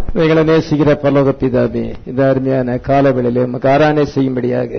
எங்களை நேசிக்கிற பரலோக பிதாவே இந்த அருமையான காலவெளியிலே உமக்கு ஆராதனை செய்யும்படியாக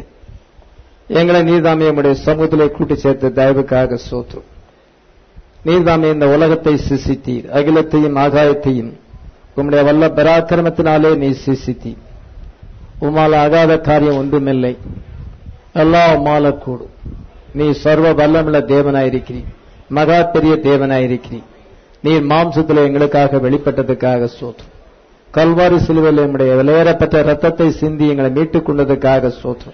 எங்களை நீர்தாமே உம்முடைய சமூகத்திலே கூட்டி சேர்த்த தயவுக்காக சோற்றும் நீர்தாமே இந்த உலகத்தை சிசித்தீர் அகிலத்தையும் ஆகாயத்தையும் உம்முடைய வல்ல பராக்கிரமத்தினாலே நீ சிசித்தீர் உமால் ஆகாத காரியம் ஒன்றுமில்லை எல்லாம் உமால கூடும் நீ சர்வ வல்லமுள்ள தேவனாயிருக்கிறீர் மகா பெரிய தேவனாயிருக்கிறீர் நீர் மாம்சத்தில் எங்களுக்காக வெளிப்பட்டதுக்காக சோற்றும் கல்வாரி சிலுவையில் நம்முடைய விலையேறப்பட்ட ரத்தத்தை சிந்தி எங்களை மீட்டுக் கொண்டதுக்காக சோற்றும்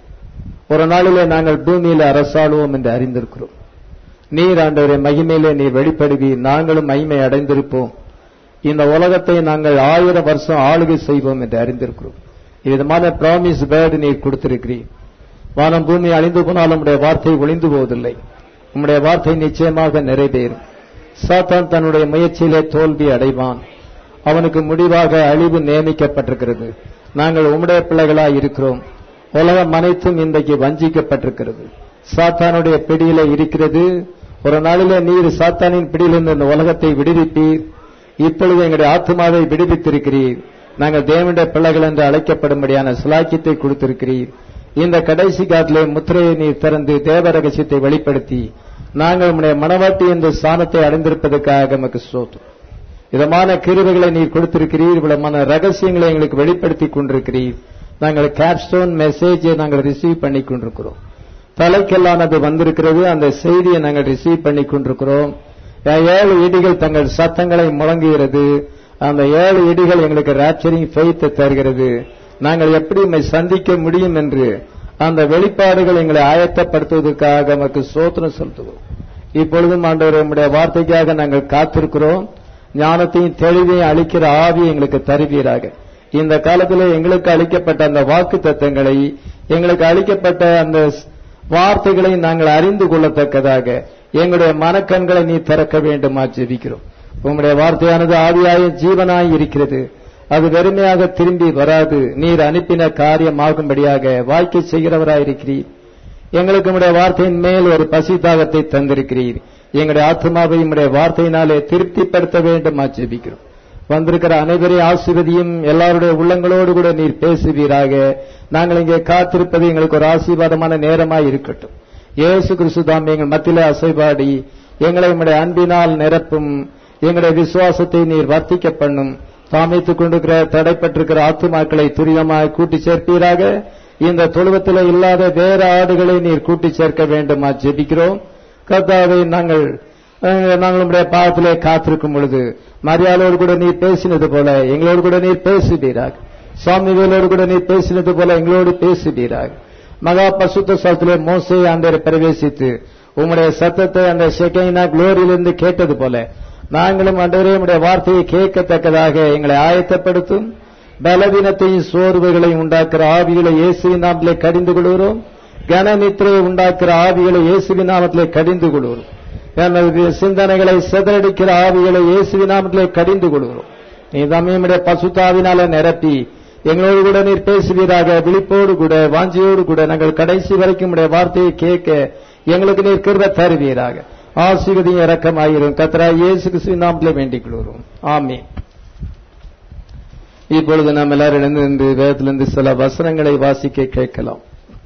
ஒரு நாளிலே நாங்கள் பூமியில அரசாளுவோம் என்று அறிந்திருக்கிறோம் நீர் ஆண்டவரை மகிமையிலே நீர் வெளிப்படுவீர் நாங்களும் மகிமை அடைந்திருப்போம் இந்த உலகத்தை நாங்கள் ஆயிரம் வருஷம் ஆளுகை செய்வோம் என்று அறிந்திருக்கிறோம் விதமான பிராமிஸ் பேர்டு நீர் கொடுத்திருக்கிறீர் வானம் பூமி அழிந்து போனால் உம்முடைய வார்த்தை ஒளிந்து போவதில்லை உம்முடைய வார்த்தை நிச்சயமாக நிறைவேறும் சாத்தான் தன்னுடைய முயற்சியிலே தோல்வி அடைவான் அவனுக்கு முடிவாக அழிவு நியமிக்கப்பட்டிருக்கிறது நாங்கள் உம்முடைய பிள்ளைகளாய் இருக்கிறோம் உலகம் அனைத்தும் இன்றைக்கு வஞ்சிக்கப்பட்டிருக்கிறது சாத்தானுடைய பிடியில இருக்கிறது ஒரு நாளிலே நீர் சாத்தானின் பிடியிலிருந்து இந்த உலகத்தை விடுவிப்பீர் இப்பொழுது எங்களுடைய ஆத்மாவை விடுவித்திருக்கிறீர் நாங்கள் தேவனுடைய பிள்ளைகள் என்று அழைக்கப்படும்படியான சிலாக்கியத்தை கொடுத்திருக்கிறீர் இந்த கடைசி காட்டிலே முத்திரையை நீர் திறந்து தேவ ரகசியத்தை வெளிப்படுத்தி நாங்கள் உடைய மனவாட்டி என்ற ஸ்தானத்தை அடைந்திருப்பதற்காக நமக்கு சோத்தும் விதமான கிருவைகளை நீர் கொடுத்திருக்கிறீர் விதமான ரகசியங்களை எங்களுக்கு வெளிப்படுத்தி கொண்டிருக்கிறீர் நாங்கள் கேப்ஸ்டோன் மெசேஜை நாங்கள் ரிசீவ் பண்ணி கொண்டிருக்கிறோம் தலைக்கெல்லானது வந்திருக்கிறது அந்த செய்தியை நாங்கள் ரிசீவ் பண்ணி கொண்டிருக்கிறோம் ஏழு இடிகள் தங்கள் சத்தங்களை முழங்குகிறது அந்த ஏழு இடிகள் எங்களுக்கு ராப்சரிங் ஃபெய்த்தை தருகிறது நாங்கள் எப்படி உண்மை சந்திக்க முடியும் என்று அந்த வெளிப்பாடுகள் எங்களை ஆயத்தப்படுத்துவதற்காக நமக்கு சோதனம் செலுத்துவோம் இப்பொழுதும் ஆண்டவர் நம்முடைய வார்த்தைக்காக நாங்கள் காத்திருக்கிறோம் ஞானத்தையும் தெளிவையும் அளிக்கிற ஆவி எங்களுக்கு தருவீராக இந்த காலத்தில் எங்களுக்கு அளிக்கப்பட்ட அந்த வாக்கு தத்தங்களை எங்களுக்கு அளிக்கப்பட்ட அந்த வார்த்தைகளை நாங்கள் அறிந்து கொள்ளத்தக்கதாக எங்களுடைய மனக்கண்களை நீ திறக்க வேண்டுமா ஜெபிக்கிறோம் உங்களுடைய வார்த்தையானது ஆவியாய ஜீவனாய் இருக்கிறது அது வெறுமையாக திரும்பி வராது நீர் அனுப்பின காரியமாகும்படியாக வாய்க்கை செய்கிறவராயிருக்கிறீர் எங்களுக்கு உடைய வார்த்தையின் மேல் ஒரு பசி தாகத்தை தந்திருக்கிறீர் எங்களுடைய ஆத்மாவை உடைய வார்த்தையினாலே திருப்திப்படுத்த வேண்டுமா ஜெபிக்கிறோம் வந்திருக்கிற அனைவரையும் ஆசிர்வதியும் எல்லாருடைய உள்ளங்களோடு கூட நீர் பேசுவீராக நாங்கள் இங்கே காத்திருப்பது எங்களுக்கு ஒரு ஆசீர்வாதமான நேரமாய் இருக்கட்டும் இயேசு கிறிஸ்து தாம் எங்கள் மத்தியிலே அசைபாடி எங்களை உடைய அன்பினால் நிரப்பும் எங்களுடைய விசுவாசத்தை நீர் வர்த்திக்க பண்ணும் தாமித்துக் கொண்டிருக்கிற தடைப்பட்டிருக்கிற ஆத்துமாக்களை துரிதமாய் கூட்டி சேர்ப்பீராக இந்த தொழுவத்தில் இல்லாத வேற ஆடுகளை நீர் கூட்டி சேர்க்க வேண்டுமா ஜெபிக்கிறோம் கர்த்தாவை நாங்கள் நாங்கள் உடைய பாவத்திலே காத்திருக்கும் பொழுது மரியாதையோடு கூட நீர் பேசினது போல எங்களோடு கூட நீர் பேசுவீராக சுவாமிகளோடு கூட நீர் பேசினது போல எங்களோடு பேசுவீராக மகா பசுத்த சத்திலே மோசை ஆண்டரை பிரவேசித்து உம்முடைய சத்தத்தை அந்த செகைனா குளோரியிலிருந்து கேட்டது போல நாங்களும் ஆண்டவரே உடைய வார்த்தையை கேட்கத்தக்கதாக எங்களை ஆயத்தப்படுத்தும் பலவீனத்தையும் சோர்வுகளையும் உண்டாக்குற ஆவிகளை இயேசுவின் நாமத்திலே கடிந்து கொள்கிறோம் கனநித்திரையை உண்டாக்குற ஆவிகளை இயேசுவின் நாமத்திலே கடிந்து கொள்கிறோம் எனது சிந்தனைகளை சிதறடிக்கிற ஆவிகளை இயேசுவின் நாமத்திலே கடிந்து கொள்கிறோம் நீ தம்மையுடைய பசுத்தாவினால நிரப்பி எங்களோடு கூட நீர் பேசுவீராக விழிப்போடு கூட வாஞ்சியோடு கூட நாங்கள் கடைசி வரைக்கும் உடைய வார்த்தையை கேட்க எங்களுக்கு நீர் கிருப தருவீராக ஆசீர்வதியும் இறக்கமாயிரும் கத்ரா இயேசு கிறிஸ்துவின் நாமத்திலே வேண்டிக் கொள்கிறோம் ஆமே இப்பொழுது நாம் எல்லாரும் இணைந்து வேதத்திலிருந்து சில வசனங்களை வாசிக்க கேட்கலாம்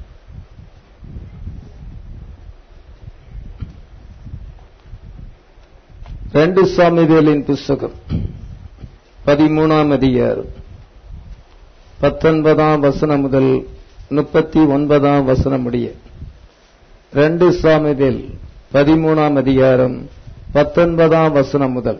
ரெண்டு சாமிவேலின் புஸ்தகம் பதிமூணாம் அதிகாரம் பத்தொன்பதாம் வசனம் முதல் முப்பத்தி ஒன்பதாம் வசனம் முடிய ரெண்டு சாமிவேல் பதிமூணாம் அதிகாரம் பத்தொன்பதாம் வசனம் முதல்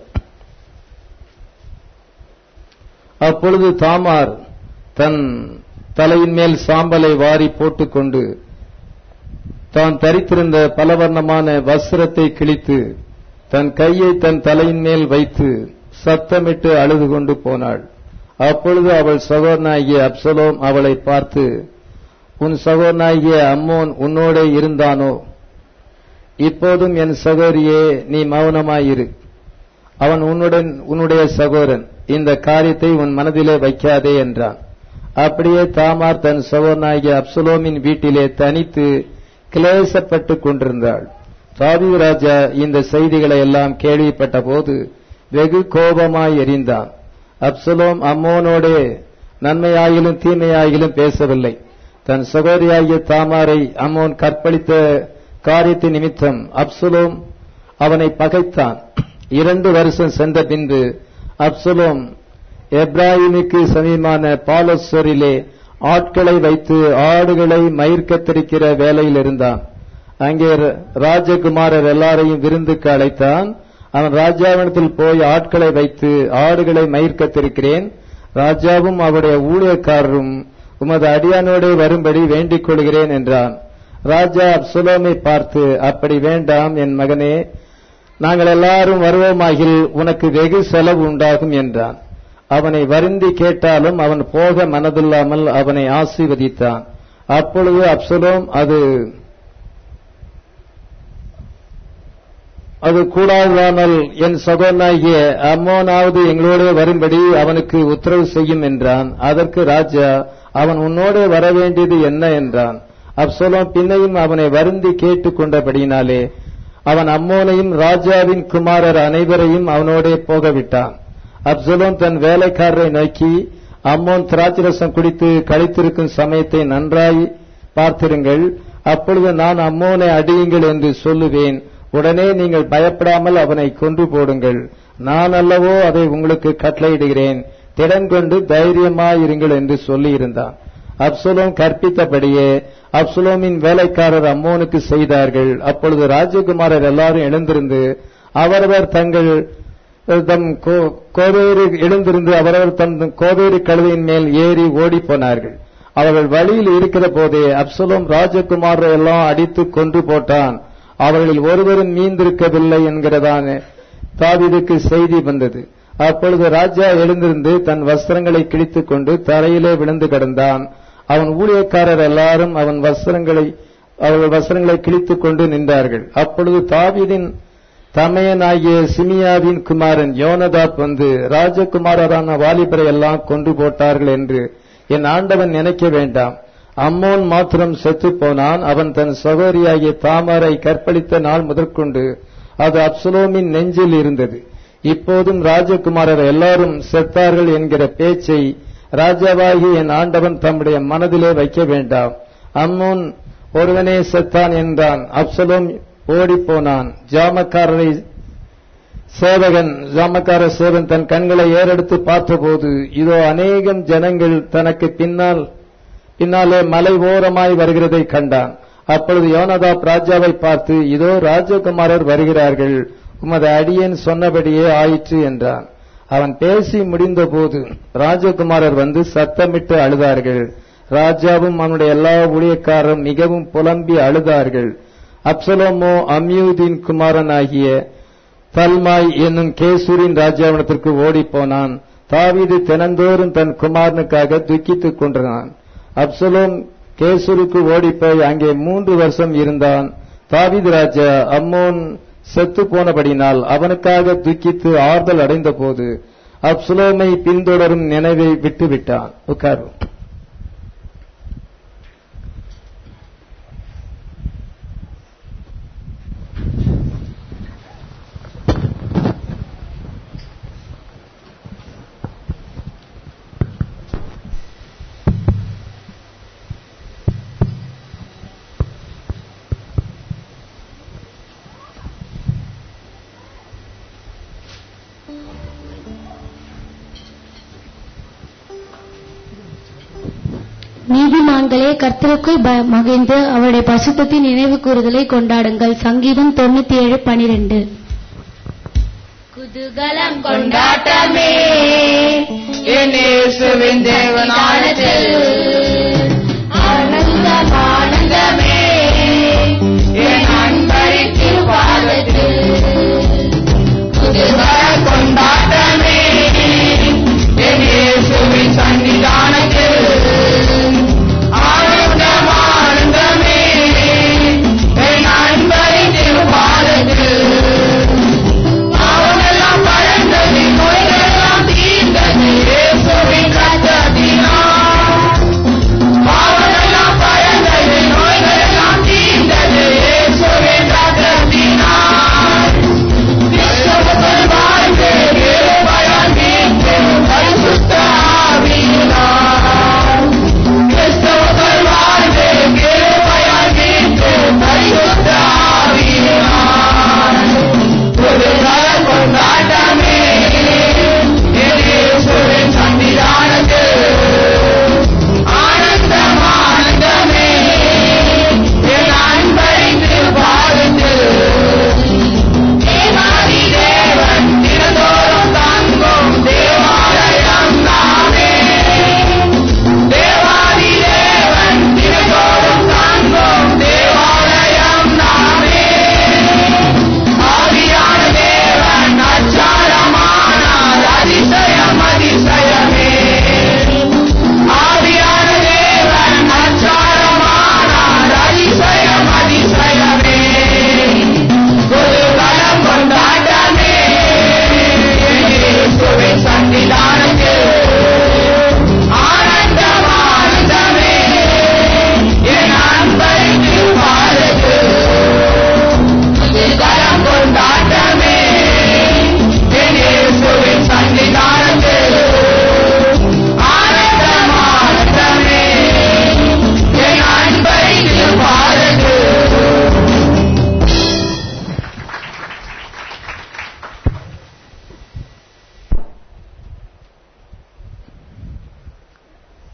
அப்பொழுது தாமார் தன் தலையின் மேல் சாம்பலை வாரி போட்டுக்கொண்டு தான் தரித்திருந்த பலவர்ணமான வஸ்திரத்தை கிழித்து தன் கையை தன் தலையின் மேல் வைத்து சத்தமிட்டு அழுது கொண்டு போனாள் அப்பொழுது அவள் சகோதரனாகிய அப்சலோம் அவளை பார்த்து உன் சகோதரனாகிய அம்மோன் உன்னோட இருந்தானோ இப்போதும் என் சகோதரியே நீ மௌனமாயிரு அவன் உன்னுடன் உன்னுடைய சகோதரன் இந்த காரியத்தை உன் மனதிலே வைக்காதே என்றான் அப்படியே தாமார் தன் சகோதரனாகிய அப்சலோமின் வீட்டிலே தனித்து கிளேசப்பட்டுக் கொண்டிருந்தாள் தாவீது ராஜா இந்த செய்திகளை எல்லாம் கேள்விப்பட்ட போது வெகு கோபமாய் எரிந்தான் அப்சலோம் அம்மோனோடே நன்மையாகிலும் தீமையாகிலும் பேசவில்லை தன் சகோதரியாகிய தாமாரை அம்மோன் கற்பழித்த காரியத்தின் நிமித்தம் அப்சலோம் அவனை பகைத்தான் இரண்டு வருஷம் சென்ற பின்பு அப்சலோம் எப்ராஹிமுக்கு சமீபமான பாலஸ்வரிலே ஆட்களை வைத்து ஆடுகளை மயிர் கத்தரிக்கிற வேலையில் இருந்தான் அங்கே ராஜகுமாரர் எல்லாரையும் விருந்துக்கு அழைத்தான் அவன் ராஜாவினத்தில் போய் ஆட்களை வைத்து ஆடுகளை மயிர் கத்திருக்கிறேன் ராஜாவும் அவருடைய ஊழியக்காரரும் உமது அடியானோடே வரும்படி வேண்டிக் கொள்கிறேன் என்றான் ராஜா அப்சுலோமை பார்த்து அப்படி வேண்டாம் என் மகனே நாங்கள் எல்லாரும் வருவோமாகில் உனக்கு வெகு செலவு உண்டாகும் என்றான் அவனை வருந்தி கேட்டாலும் அவன் போக மனதில்லாமல் அவனை ஆசீர்வதித்தான் அப்பொழுது அப்சலோம் அது அது கூடாதாமல் என் சகோதரனாகிய அம்மோனாவது எங்களோட வரும்படி அவனுக்கு உத்தரவு செய்யும் என்றான் அதற்கு ராஜா அவன் உன்னோட வர வேண்டியது என்ன என்றான் அப்சலோம் பின்னையும் அவனை வருந்தி கேட்டுக் கொண்டபடியினாலே அவன் அம்மோனையும் ராஜாவின் குமாரர் அனைவரையும் அவனோடே போகவிட்டான் அப்சலோம் தன் வேலைக்காரரை நோக்கி அம்மோன் திராட்சரசம் குடித்து கழித்திருக்கும் சமயத்தை நன்றாய் பார்த்திருங்கள் அப்பொழுது நான் அம்மோனை அடியுங்கள் என்று சொல்லுவேன் உடனே நீங்கள் பயப்படாமல் அவனை கொன்று போடுங்கள் நான் அல்லவோ அதை உங்களுக்கு கட்டளையிடுகிறேன் திடன் கொண்டு தைரியமாயிருங்கள் என்று சொல்லியிருந்தான் அப்சுலோம் கற்பித்தபடியே அப்சுலோமின் வேலைக்காரர் அம்மோனுக்கு செய்தார்கள் அப்பொழுது ராஜகுமாரர் எல்லாரும் எழுந்திருந்து அவரவர் தங்கள் தம் கோவேறு எழுந்திருந்து அவரவர் தம் கோவேறு கழுதையின் மேல் ஏறி ஓடி போனார்கள் அவர்கள் வழியில் இருக்கிற போதே அப்சலோம் ராஜகுமாரர் எல்லாம் அடித்து கொன்று போட்டான் அவர்களில் ஒருவரும் மீந்திருக்கவில்லை என்கிறதான தாவிதுக்கு செய்தி வந்தது அப்பொழுது ராஜா எழுந்திருந்து தன் வஸ்திரங்களை கிழித்துக் கொண்டு தரையிலே விழுந்து கிடந்தான் அவன் ஊழியக்காரர் எல்லாரும் அவன் வஸ்திரங்களை அவர்கள் வஸ்திரங்களை கிழித்துக் கொண்டு நின்றார்கள் அப்பொழுது தாவிதின் தமையனாகிய சிமியாவின் குமாரன் யோனதாப் வந்து ராஜகுமாரரான வாலிபரை எல்லாம் கொண்டு போட்டார்கள் என்று என் ஆண்டவன் நினைக்க வேண்டாம் அம்மோன் மாத்திரம் செத்து போனான் அவன் தன் சகோதரியாகிய தாமரை கற்பழித்த நாள் முதற்கொண்டு அது அப்சலோமின் நெஞ்சில் இருந்தது இப்போதும் ராஜகுமாரர் எல்லாரும் செத்தார்கள் என்கிற பேச்சை ராஜாவாகி என் ஆண்டவன் தம்முடைய மனதிலே வைக்க வேண்டாம் அம்மோன் ஒருவனே செத்தான் என்றான் அப்சலோம் ஓடிப்போனான் ஜாமக்காரரை சேவகன் ஜாமக்கார சேவன் தன் கண்களை ஏறெடுத்து பார்த்தபோது இதோ அநேகம் ஜனங்கள் தனக்கு பின்னால் பின்னாலே மலை ஓரமாய் வருகிறதை கண்டான் அப்பொழுது யோனதாப் ராஜாவை பார்த்து இதோ ராஜகுமாரர் வருகிறார்கள் உமது அடியேன் சொன்னபடியே ஆயிற்று என்றான் அவன் பேசி முடிந்தபோது ராஜகுமாரர் வந்து சத்தமிட்டு அழுதார்கள் ராஜாவும் அவனுடைய எல்லா ஊழியக்காரரும் மிகவும் புலம்பி அழுதார்கள் அப்சலோமோ அம்யூதின் குமாரனாகிய தல்மாய் என்னும் கேசூரின் ராஜாவனத்திற்கு ஓடிப்போனான் தாவீது தினந்தோறும் தன் குமாரனுக்காக துக்கித்துக் கொண்டிருந்தான் அப்சலோம் கேசூருக்கு ஓடிப்போய் அங்கே மூன்று வருஷம் இருந்தான் தாவீது ராஜா அம்மோன் செத்து போனபடினால் அவனுக்காக துக்கித்து ஆறுதல் அடைந்த போது அப்சுலோமை பின்தொடரும் நினைவை விட்டுவிட்டான் உட்காரும் நீதிமான்களே கர்த்தருக்குள் ப- மகிழ்ந்து அவருடைய பசுத்தத்தின் நினைவு கூறுதலை கொண்டாடுங்கள் சங்கீதம் தொண்ணூத்தி ஏழு பனிரெண்டு குதூகலம் கொண்டாட்டமே என் இயேசுவின் தேவனானத்தில் ஆனந்தம் ஆனந்தமே என் அன்பரின் திருப்பாதத்தில் குதூகல கொண்டாட்டமே என் இயேசுவின் சன்னிதானத்தில் ஆனந்தம் ஆனந்தமே என் அன்பரின் திருப்பாதத்தில் அவனெல்லாம் பழந்தது நோய்களெல்லாம் தீர்ந்தது இயேசுவின் ரத்தத்தினால்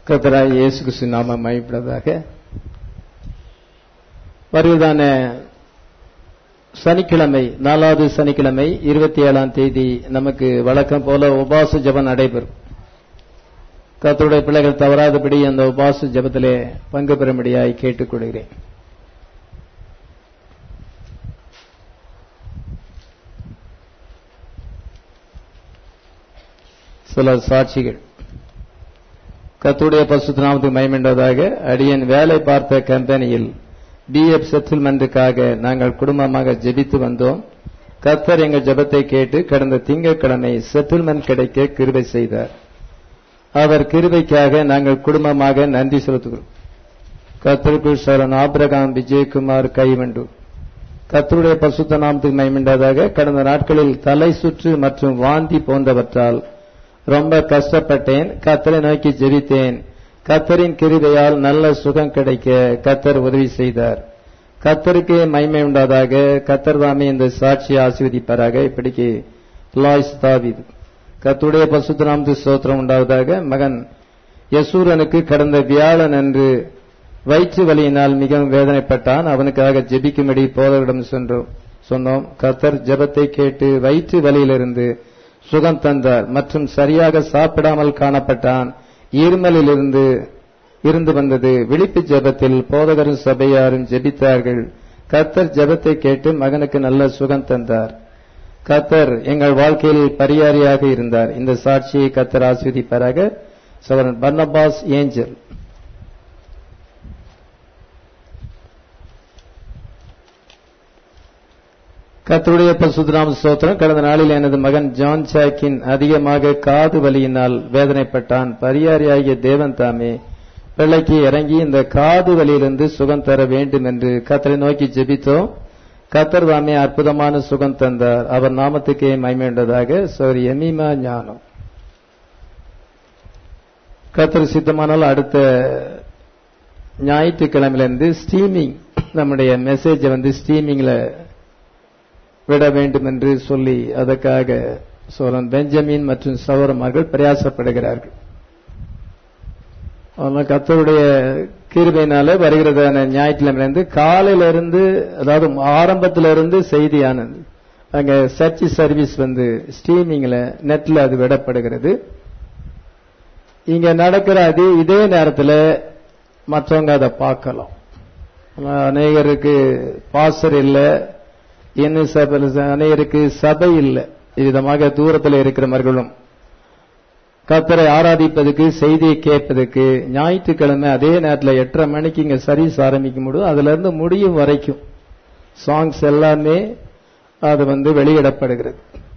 கத்தராய் இயேசு கிறிஸ்து நாம மயப்படதாக வருவதான சனிக்கிழமை நாலாவது சனிக்கிழமை இருபத்தி ஏழாம் தேதி நமக்கு வழக்கம் போல உபாச ஜெபம் நடைபெறும் கத்தருடைய பிள்ளைகள் தவறாதபடி அந்த உபாச ஜெபத்திலே பங்கு பெறும்படியாய் கேட்டுக்கொள்கிறேன் சில சாட்சிகள் கத்துடைய பசுத்த நாமத்துக்கு மயமென்றதாக அடியன் வேலை பார்த்த கம்பெனியில் பிஎஃப் செட்டில்மெண்ட்டுக்காக நாங்கள் குடும்பமாக ஜெபித்து வந்தோம் கத்தர் எங்கள் ஜெபத்தை கேட்டு கடந்த திங்கட்கிழமை செட்டில்மெண்ட் கிடைக்க கிருபை செய்தார் அவர் கிருபைக்காக நாங்கள் குடும்பமாக நன்றி செலுத்துகிறோம் கத்தருக்குள் சரண் ஆபிரகாம் விஜயகுமார் கைவண்டு கத்தருடைய பசுத்த நாமத்துக்கு மயமென்றதாக கடந்த நாட்களில் தலை சுற்று மற்றும் வாந்தி போன்றவற்றால் ரொம்ப கஷ்டப்பட்டேன் கத்தரை நோக்கி ஜெபித்தேன் கத்தரின் கிருபையால் நல்ல சுகம் கிடைக்க கத்தர் உதவி செய்தார் கத்தருக்கு மகிமை உண்டாதாக கத்தர் தாமே இந்த சாட்சியை ஆசீர்வதிப்பாராக இப்படிக்கு லாய்ஸ் தாவிது கத்துடைய பசுத்த நாமத்து ஸ்தோத்திரம் உண்டாவதாக மகன் யசூரனுக்கு கடந்த வியாழன் அன்று வயிற்று வலியினால் மிகவும் வேதனைப்பட்டான் அவனுக்காக ஜெபிக்கும்படி போதரிடம் சென்றோம் சொன்னோம் கத்தர் ஜெபத்தை கேட்டு வயிற்று வலியிலிருந்து சுகம் தந்தார் மற்றும் சரியாக சாப்பிடாமல் காணப்பட்டான் இருமலில் இருந்து இருந்து வந்தது விழிப்பு ஜெபத்தில் போதகரும் சபையாரும் ஜெபித்தார்கள் கத்தர் ஜெபத்தை கேட்டு மகனுக்கு நல்ல சுகம் தந்தார் கத்தர் எங்கள் வாழ்க்கையில் பரியாரியாக இருந்தார் இந்த சாட்சியை கத்தர் ஆஸ்வதிப்பாராக சவரன் பர்னபாஸ் ஏஞ்சல் கத்தருடைய பசுதராம ஸ்தோத்திரம் கடந்த நாளில் எனது மகன் ஜான் சாக்கின் அதிகமாக காது வலியினால் வேதனைப்பட்டான் பரியாரியாகிய தேவன் தாமே பிள்ளைக்கு இறங்கி இந்த காது வலியிலிருந்து சுகம் தர வேண்டும் என்று கத்தரை நோக்கி ஜெபித்தோம் கத்தர் தாமே அற்புதமான சுகம் தந்தார் அவர் நாமத்துக்கே மயமேண்டதாக சோரி எமிமா ஞானம் கத்தர் சித்தமானால் அடுத்த ஞாயிற்றுக்கிழமையிலிருந்து ஸ்டீமிங் நம்முடைய மெசேஜை வந்து ஸ்டீமிங்ல விட வேண்டும் என்று சொல்லி அதற்காக சோழன் பெஞ்சமின் மற்றும் சௌரமார்கள் பிரயாசப்படுகிறார்கள் ஆனால் கத்தருடைய கிருபையினால வருகிறதான ஞாயிற்றுக்கிழமையிலிருந்து காலையிலிருந்து அதாவது ஆரம்பத்திலிருந்து செய்தியானது அங்க சர்ச் சர்வீஸ் வந்து ஸ்ட்ரீமிங்ல நெட்ல அது விடப்படுகிறது இங்க நடக்கிற அது இதே நேரத்தில் மற்றவங்க அதை பார்க்கலாம் அநேகருக்கு பாசர் இல்லை இன்னும் சபை அநேகருக்கு சபை இல்லை விதமாக தூரத்தில் இருக்கிறவர்களும் கத்தரை ஆராதிப்பதுக்கு செய்தியை கேட்பதுக்கு ஞாயிற்றுக்கிழமை அதே நேரத்தில் எட்டரை மணிக்கு இங்க சர்வீஸ் ஆரம்பிக்க முடியும் அதுல இருந்து முடியும் வரைக்கும் சாங்ஸ் எல்லாமே அது வந்து வெளியிடப்படுகிறது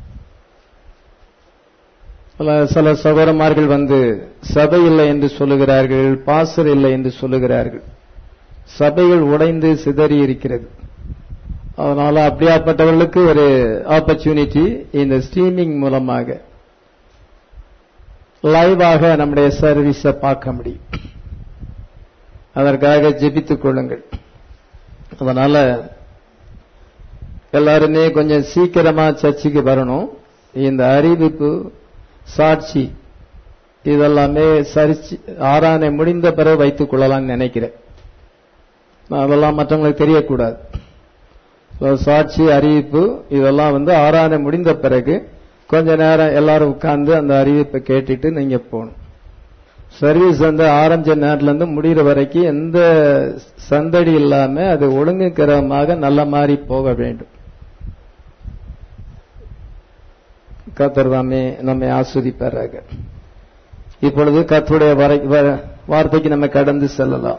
சில சகோதரமார்கள் வந்து சபை இல்லை என்று சொல்லுகிறார்கள் பாசர் இல்லை என்று சொல்லுகிறார்கள் சபைகள் உடைந்து சிதறி இருக்கிறது அதனால அப்படியாப்பட்டவர்களுக்கு ஒரு ஆப்பர்ச்சுனிட்டி இந்த ஸ்ட்ரீமிங் மூலமாக லைவாக நம்முடைய சர்வீஸை பார்க்க முடியும் அதற்காக ஜெபித்துக் கொள்ளுங்கள் அதனால எல்லாருமே கொஞ்சம் சீக்கிரமா சர்ச்சுக்கு வரணும் இந்த அறிவிப்பு சாட்சி இதெல்லாமே சரிச்சு ஆறானை முடிந்த பிறகு வைத்துக் கொள்ளலாம்னு நினைக்கிறேன் அதெல்லாம் மற்றவங்களுக்கு தெரியக்கூடாது சாட்சி அறிவிப்பு இதெல்லாம் வந்து ஆறானை முடிந்த பிறகு கொஞ்ச நேரம் எல்லாரும் உட்கார்ந்து அந்த அறிவிப்பை கேட்டுட்டு நீங்க போகணும் சர்வீஸ் வந்து ஆரம்பிச்ச நேரத்துல இருந்து முடிகிற வரைக்கும் எந்த சந்தடி இல்லாம அது ஒழுங்குக்கிரமாக நல்ல மாதிரி போக வேண்டும் கத்தர்தாமே நம்மை ஆஸ்வதிப்பாராக இப்பொழுது கத்தருடைய வார்த்தைக்கு நம்ம கடந்து செல்லலாம்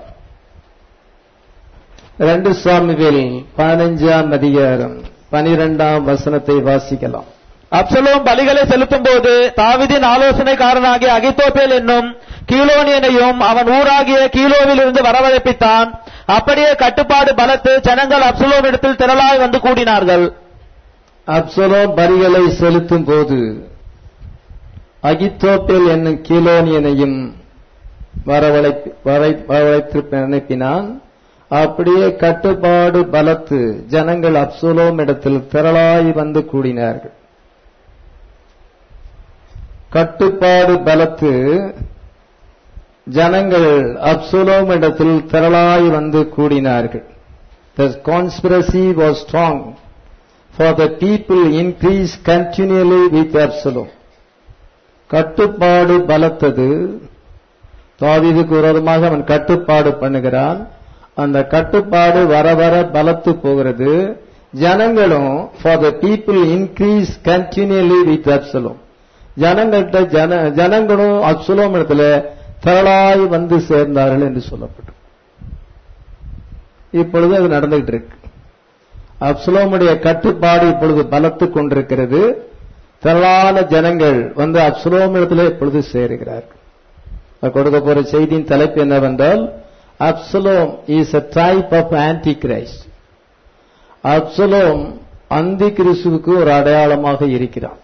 ரெண்டு சுவாமிகள் பதினஞ்சாம் அதிகாரம் பனிரெண்டாம் வசனத்தை வாசிக்கலாம் அப்சலோம் பலிகளை செலுத்தும் போது தாவிதின் ஆலோசனைக்காரனாகிய அகித்தோப்பேல் என்னும் கீலோனியனையும் அவன் ஊராகிய கீலோவில் இருந்து வரவழைப்பித்தான் அப்படியே கட்டுப்பாடு பலத்து ஜனங்கள் அப்சலோம் இடத்தில் திரளாய் வந்து கூடினார்கள் அப்சலோம் பலிகளை செலுத்தும் போது அகித்தோப்பேல் என்னும் கீலோனியனையும் வரவழைத்து வரவழைத்து அனுப்பினான் அப்படியே கட்டுப்பாடு பலத்து ஜனங்கள் அப்சலோம் இடத்தில் திரளாய் வந்து கூடினார்கள் கட்டுப்பாடு பலத்து ஜனங்கள் அப்சுலோம் இடத்தில் திரளாய் வந்து கூடினார்கள் The conspiracy was strong, for the people increased continually with Absalom. கட்டுப்பாடு பலத்தது தாவீதுக்கு விரோதமாக அவன் கட்டுப்பாடு பண்ணுகிறான் அந்த கட்டுப்பாடு வர வர பலத்து போகிறது ஜனங்களும் for the people increase continually with Absalom ஜனங்கள்கிட்ட ஜன ஜனங்களும் அப்சலோம் இடத்துல திரளாய் வந்து சேர்ந்தார்கள் என்று சொல்லப்படும் இப்பொழுது அது நடந்துகிட்டு இருக்கு அப்சலோமுடைய கட்டுப்பாடு இப்பொழுது பலத்து கொண்டிருக்கிறது திரளான ஜனங்கள் வந்து அப்சலோம் இடத்துல இப்பொழுது சேருகிறார்கள் நான் கொடுக்க போற செய்தியின் தலைப்பு என்னவென்றால் Absalom is a type of antichrist Absalom அந்தி கிறிஸ்துவுக்கு ஒரு அடையாளமாக இருக்கிறான்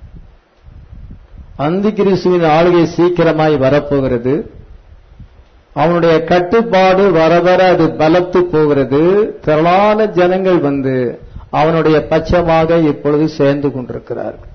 அந்தி கிறிஸ்துவின் ஆளுகை சீக்கிரமாய் வரப்போகிறது அவனுடைய கட்டுப்பாடு வர வர அது பலத்து போகிறது திரளான ஜனங்கள் வந்து அவனுடைய பட்சமாக இப்பொழுது சேர்ந்து கொண்டிருக்கிறார்கள்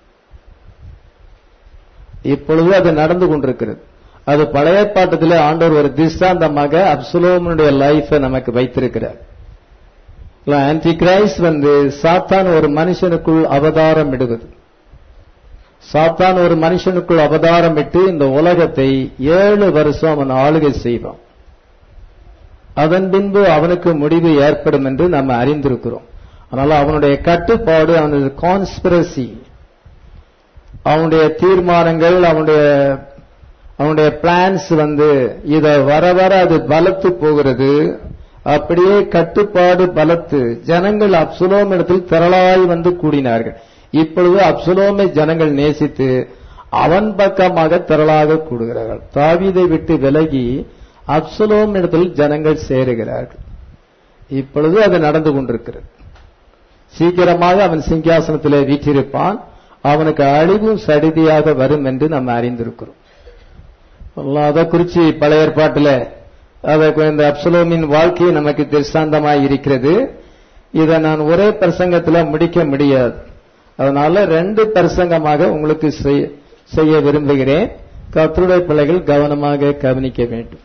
இப்பொழுது அது நடந்து கொண்டிருக்கிறது அது பழைய பாட்டத்தில் ஆண்டவர் ஒரு திஷ்டாந்தமாக அப்சுலோமனுடைய லைஃபை நமக்கு வைத்திருக்கிறார் ஆன்டி கிரைஸ்ட் வந்து சாத்தான் ஒரு மனுஷனுக்குள் அவதாரம் இடுவது சாத்தான் ஒரு மனுஷனுக்குள் அவதாரம் இட்டு இந்த உலகத்தை ஏழு வருஷம் அவன் ஆளுகை செய்வான் அதன் பின்பு அவனுக்கு முடிவு ஏற்படும் என்று நம்ம அறிந்திருக்கிறோம் அதனால அவனுடைய கட்டுப்பாடு அவனுடைய கான்ஸ்பிரசி அவனுடைய தீர்மானங்கள் அவனுடைய அவனுடைய பிளான்ஸ் வந்து இத வர வர அது பலத்து போகிறது அப்படியே கட்டுப்பாடு பலத்து ஜனங்கள் அப்சுலோம் இடத்தில் திரளாய் வந்து கூடினார்கள் இப்பொழுது அப்சுலோமை ஜனங்கள் நேசித்து அவன் பக்கமாக திரளாக கூடுகிறார்கள் தாவீதை விட்டு விலகி அப்சுலோம் இடத்தில் ஜனங்கள் சேருகிறார்கள் இப்பொழுது அது நடந்து கொண்டிருக்கிறது சீக்கிரமாக அவன் சிங்காசனத்திலே வீற்றிருப்பான் அவனுக்கு அழிவும் சடிதியாக வரும் என்று நம்ம அறிந்திருக்கிறோம் அதை குறிச்சு பழைய ஏற்பாட்டில் அதற்கு இந்த அப்சலோமின் வாழ்க்கை நமக்கு திருஷ்டாந்தமாய் இருக்கிறது இதை நான் ஒரே பிரசங்கத்தில் முடிக்க முடியாது அதனால ரெண்டு பிரசங்கமாக உங்களுக்கு செய்ய விரும்புகிறேன் கத்தருடைய பிள்ளைகள் கவனமாக கவனிக்க வேண்டும்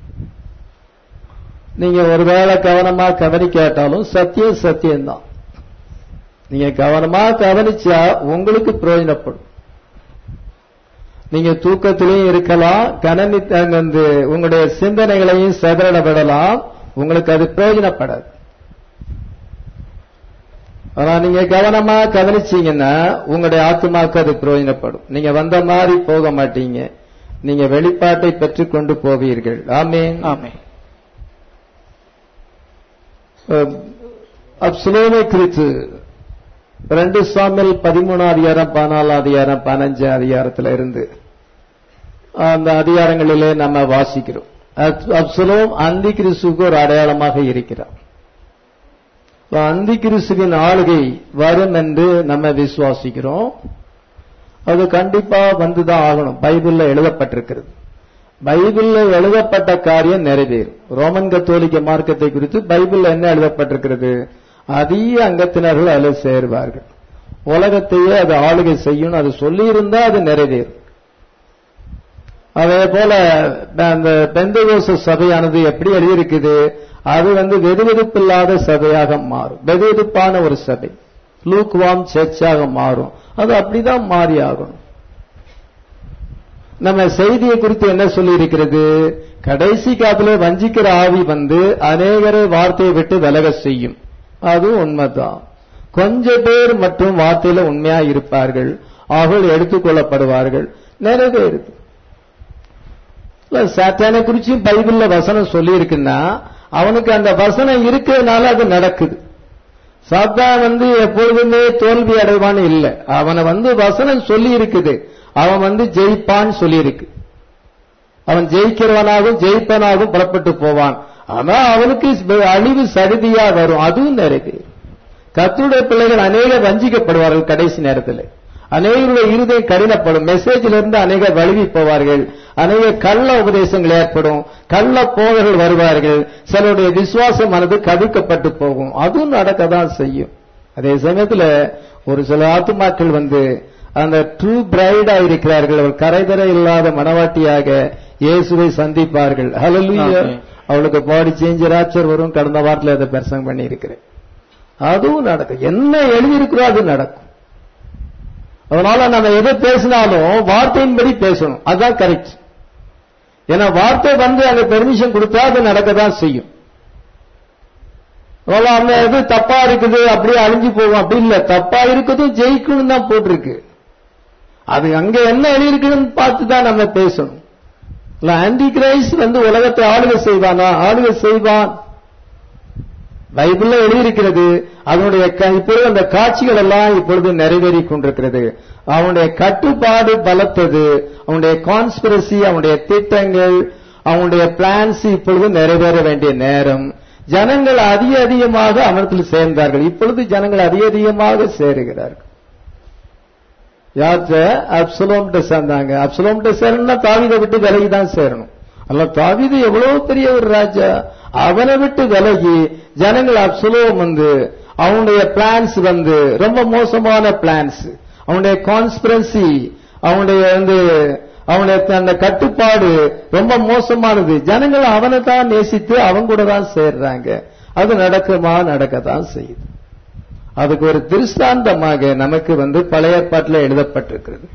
நீங்க ஒருவேளை கவனமா கவனிக்காட்டாலும் சத்தியம் சத்தியம்தான் நீங்க கவனமா கவனிச்சா உங்களுக்கு பிரயோஜனப்படும் நீங்க தூக்கத்திலையும் இருக்கலாம் கணனி வந்து உங்களுடைய சிந்தனைகளையும் செதறட விடலாம் உங்களுக்கு அது பிரயோஜனப்படாது ஆனா நீங்க கவனமா கவனிச்சீங்கன்னா உங்களுடைய ஆத்மாக்கு அது பிரயோஜனப்படும் நீங்க வந்த மாதிரி போக மாட்டீங்க நீங்க வெளிப்பாட்டை பெற்றுக் கொண்டு போவீர்கள் ஆமே ஆமே அப்சுலோமை குறித்து ரெண்டு சாமியல் பதிமூணு அதிகாரம் பதினாலு அதிகாரம் பதினஞ்சு அதிகாரத்துல இருந்து அந்த அதிகாரங்களிலே நம்ம வாசிக்கிறோம் அப்சலோம் அந்தி கிறிஸ்துக்கு ஒரு அடையாளமாக இருக்கிறார் அந்தி கிறிஸ்துவின் ஆளுகை வரும் என்று நம்ம விசுவாசிக்கிறோம் அது கண்டிப்பா வந்துதான் ஆகணும் பைபிள்ல எழுதப்பட்டிருக்கிறது பைபிள்ல எழுதப்பட்ட காரியம் நிறைவேறும் ரோமன் கத்தோலிக்க மார்க்கத்தை குறித்து பைபிள்ல என்ன எழுதப்பட்டிருக்கிறது அதிக அங்கத்தினர்கள் அதில் சேருவார்கள் உலகத்தையே அது ஆளுகை செய்யும் அது சொல்லியிருந்தா அது நிறைவேறும் அதே போல அந்த பெந்தகோச சபையானது எப்படி எழுதியிருக்குது அது வந்து வெதுவெதுப்பில்லாத சபையாக மாறும் வெதுவெதுப்பான ஒரு சபை லூக்வாம் சர்ச்சாக மாறும் அது அப்படிதான் மாறி ஆகணும் நம்ம செய்தியை குறித்து என்ன சொல்லி இருக்கிறது கடைசி காலத்துல வஞ்சிக்கிற ஆவி வந்து அநேகரை வார்த்தையை விட்டு விலக செய்யும் அதுவும் உண்மைதான் கொஞ்ச பேர் மட்டும் வார்த்தையில உண்மையா இருப்பார்கள் அவர்கள் எடுத்துக்கொள்ளப்படுவார்கள் நிறைவேறுது சாத்தானை குறிச்சும் பைபிள்ல வசனம் சொல்லி இருக்குன்னா அவனுக்கு அந்த வசனம் இருக்கிறதுனால அது நடக்குது சாத்தான் வந்து எப்பொழுதுமே தோல்வி அடைவான்னு இல்லை அவனை வந்து வசனம் சொல்லி இருக்குது அவன் வந்து ஜெயிப்பான்னு சொல்லி இருக்கு அவன் ஜெயிக்கிறவனாகவும் ஜெயிப்பனாகவும் புறப்பட்டு போவான் ஆனா அவனுக்கு அழிவு சடுதியா வரும் அதுவும் நிறைவு கத்துடைய பிள்ளைகள் அநேக வஞ்சிக்கப்படுவார்கள் கடைசி நேரத்தில் அநேகருடைய இருதயம் கடினப்படும் மெசேஜில் இருந்து அநேக வழுவி போவார்கள் அநேக கள்ள உபதேசங்கள் ஏற்படும் கள்ள போதர்கள் வருவார்கள் சிலருடைய விசுவாசமானது கவிக்கப்பட்டு போகும் அதுவும் நடக்கதான் செய்யும் அதே சமயத்துல ஒரு சில ஆத்துமாக்கள் வந்து அந்த ட்ரூ பிரைடா இருக்கிறார்கள் அவர் கரைதரை இல்லாத மனவாட்டியாக இயேசுவை சந்திப்பார்கள் ஹalleluya ஆமென். அவளுக்கு பாடி சேஞ்ச் ராப்சர் வரும் கடந்த வாரத்துல அதை பிரசங்கம் பண்ணி இருக்கிறேன் அதுவும் நடக்கும் என்ன எழுதியிருக்கிறோ அது நடக்கும் அதனால நம்ம எதை பேசினாலும் வார்த்தையின்படி பேசணும் அதுதான் கரெக்ட் ஏன்னா வார்த்தை வந்து அங்க பெர்மிஷன் கொடுத்தா அது நடக்க தான் செய்யும் அதனால அந்த இது தப்பா இருக்குது அப்படியே அழிஞ்சு போகும் அப்படி இல்ல தப்பா இருக்குதும் ஜெயிக்கணும் தான் போட்டிருக்கு அது அங்க என்ன எழுதியிருக்குன்னு பார்த்து தான் நம்ம பேசணும் இல்ல ஆன்டி கிரைஸ்ட் வந்து உலகத்தை ஆளுகை செய்வானா ஆளுகை செய்வான் பைபிள்ல எழுதியிருக்கிறது அதனுடைய க- இப்பொழுது அந்த காட்சிகள் எல்லாம் இப்பொழுது நிறைவேறிக் கொண்டிருக்கிறது அவனுடைய கட்டுப்பாடு பலத்தது அவனுடைய கான்ஸ்பிரசி அவனுடைய திட்டங்கள் அவனுடைய பிளான்ஸ் இப்பொழுது நிறைவேற வேண்டிய நேரம் ஜனங்கள் அதிக அதிகமாக அவனத்தில் சேர்ந்தார்கள் இப்பொழுது ஜனங்கள் அதிக அதிகமாக சேருகிறார்கள் யார்கிட்ட அப்சலோம்கிட்ட சேர்ந்தாங்க அப்சலோம்கிட்ட சேரணும்னா தாவீதை விட்டு விலகி தான் சேரணும் அல்ல தாவீது எவ்வளவு பெரிய ஒரு ராஜா அவனை விட்டு விலகி ஜனங்கள் அப்சலோம் வந்து அவனுடைய பிளான்ஸ் வந்து ரொம்ப மோசமான பிளான்ஸ் அவனுடைய கான்ஸ்பிரன்சி அவனுடைய வந்து அவனுடைய அந்த கட்டுப்பாடு ரொம்ப மோசமானது ஜனங்கள் அவனை தான் நேசித்து அவன் கூட தான் சேர்றாங்க அது நடக்குமா நடக்கத்தான் செய்யுது அதுக்கு ஒரு திருஷ்டாந்தமாக நமக்கு வந்து பழைய ஏற்பாட்டில் எழுதப்பட்டிருக்கிறது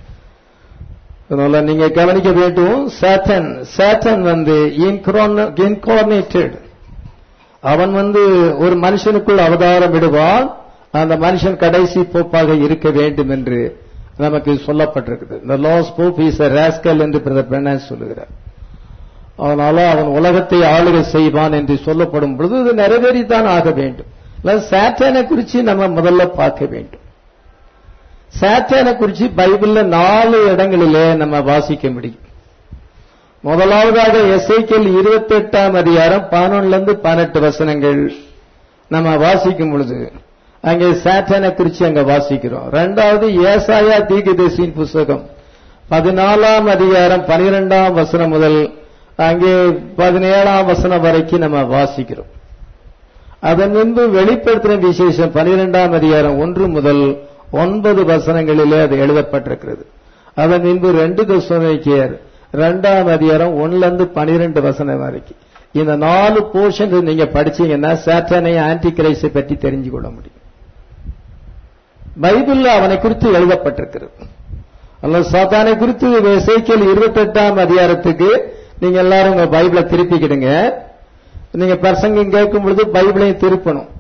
அதனால நீங்க கவனிக்க வேண்டும் சேட்டன் சேட்டன் வந்து இன்கார்னேட்டட் அவன் வந்து ஒரு மனுஷனுக்குள் அவதாரம் விடுவான் அந்த மனுஷன் கடைசி போப்பாக இருக்க வேண்டும் என்று நமக்கு சொல்லப்பட்டிருக்குது இந்த லாஸ் போப் இஸ் ராஸ்கல் என்று பிரதர் பெர்னாஸ் சொல்லுகிறார் அதனால அவன் உலகத்தை ஆளுகை செய்வான் என்று சொல்லப்படும் பொழுது இது நிறைவேறித்தான் ஆக வேண்டும் சாத்தானை குறித்து நம்ம முதல்ல பார்க்க வேண்டும் சாத்தானை குறித்து பைபிள்ல நாலு இடங்களிலே நம்ம வாசிக்க முடியும் முதலாவதாக எஸ்ஐக்கியல் இருபத்தி எட்டாம் அதிகாரம் பதினொன்னுல இருந்து பதினெட்டு வசனங்கள் நம்ம வாசிக்கும் பொழுது அங்கே சாத்தானை குறித்து அங்க வாசிக்கிறோம் ரெண்டாவது ஏசாயா தீர்க்கதரிசியின் புஸ்தகம் பதினாலாம் அதிகாரம் பனிரெண்டாம் வசனம் முதல் அங்கே பதினேழாம் வசனம் வரைக்கும் நம்ம வாசிக்கிறோம் அதன் முன்பு வெளிப்படுத்தின விசேஷம் பனிரெண்டாம் அதிகாரம் ஒன்று முதல் ஒன்பது வசனங்களிலே அது எழுதப்பட்டிருக்கிறது அதன் முன்பு ரெண்டு தசுமைக்கியர் ரெண்டாம் அதிகாரம் ஒன்னுல இருந்து பனிரெண்டு வசனம் வரைக்கும் இந்த நாலு போர்ஷன் நீங்க படிச்சீங்கன்னா சாத்தானை ஆன்டி கிரைஸை பற்றி தெரிஞ்சு கொள்ள முடியும் பைபிள்ல அவனை குறித்து எழுதப்பட்டிருக்கிறது அல்ல சாத்தானை குறித்து இசைக்கியல் இருபத்தி எட்டாம் அதிகாரத்துக்கு நீங்க எல்லாரும் உங்க பைபிளை திருப்பிக்கிடுங்க நீங்க பிரசங்கம் கேட்கும் பொழுது பைபிளையும் திருப்பணும்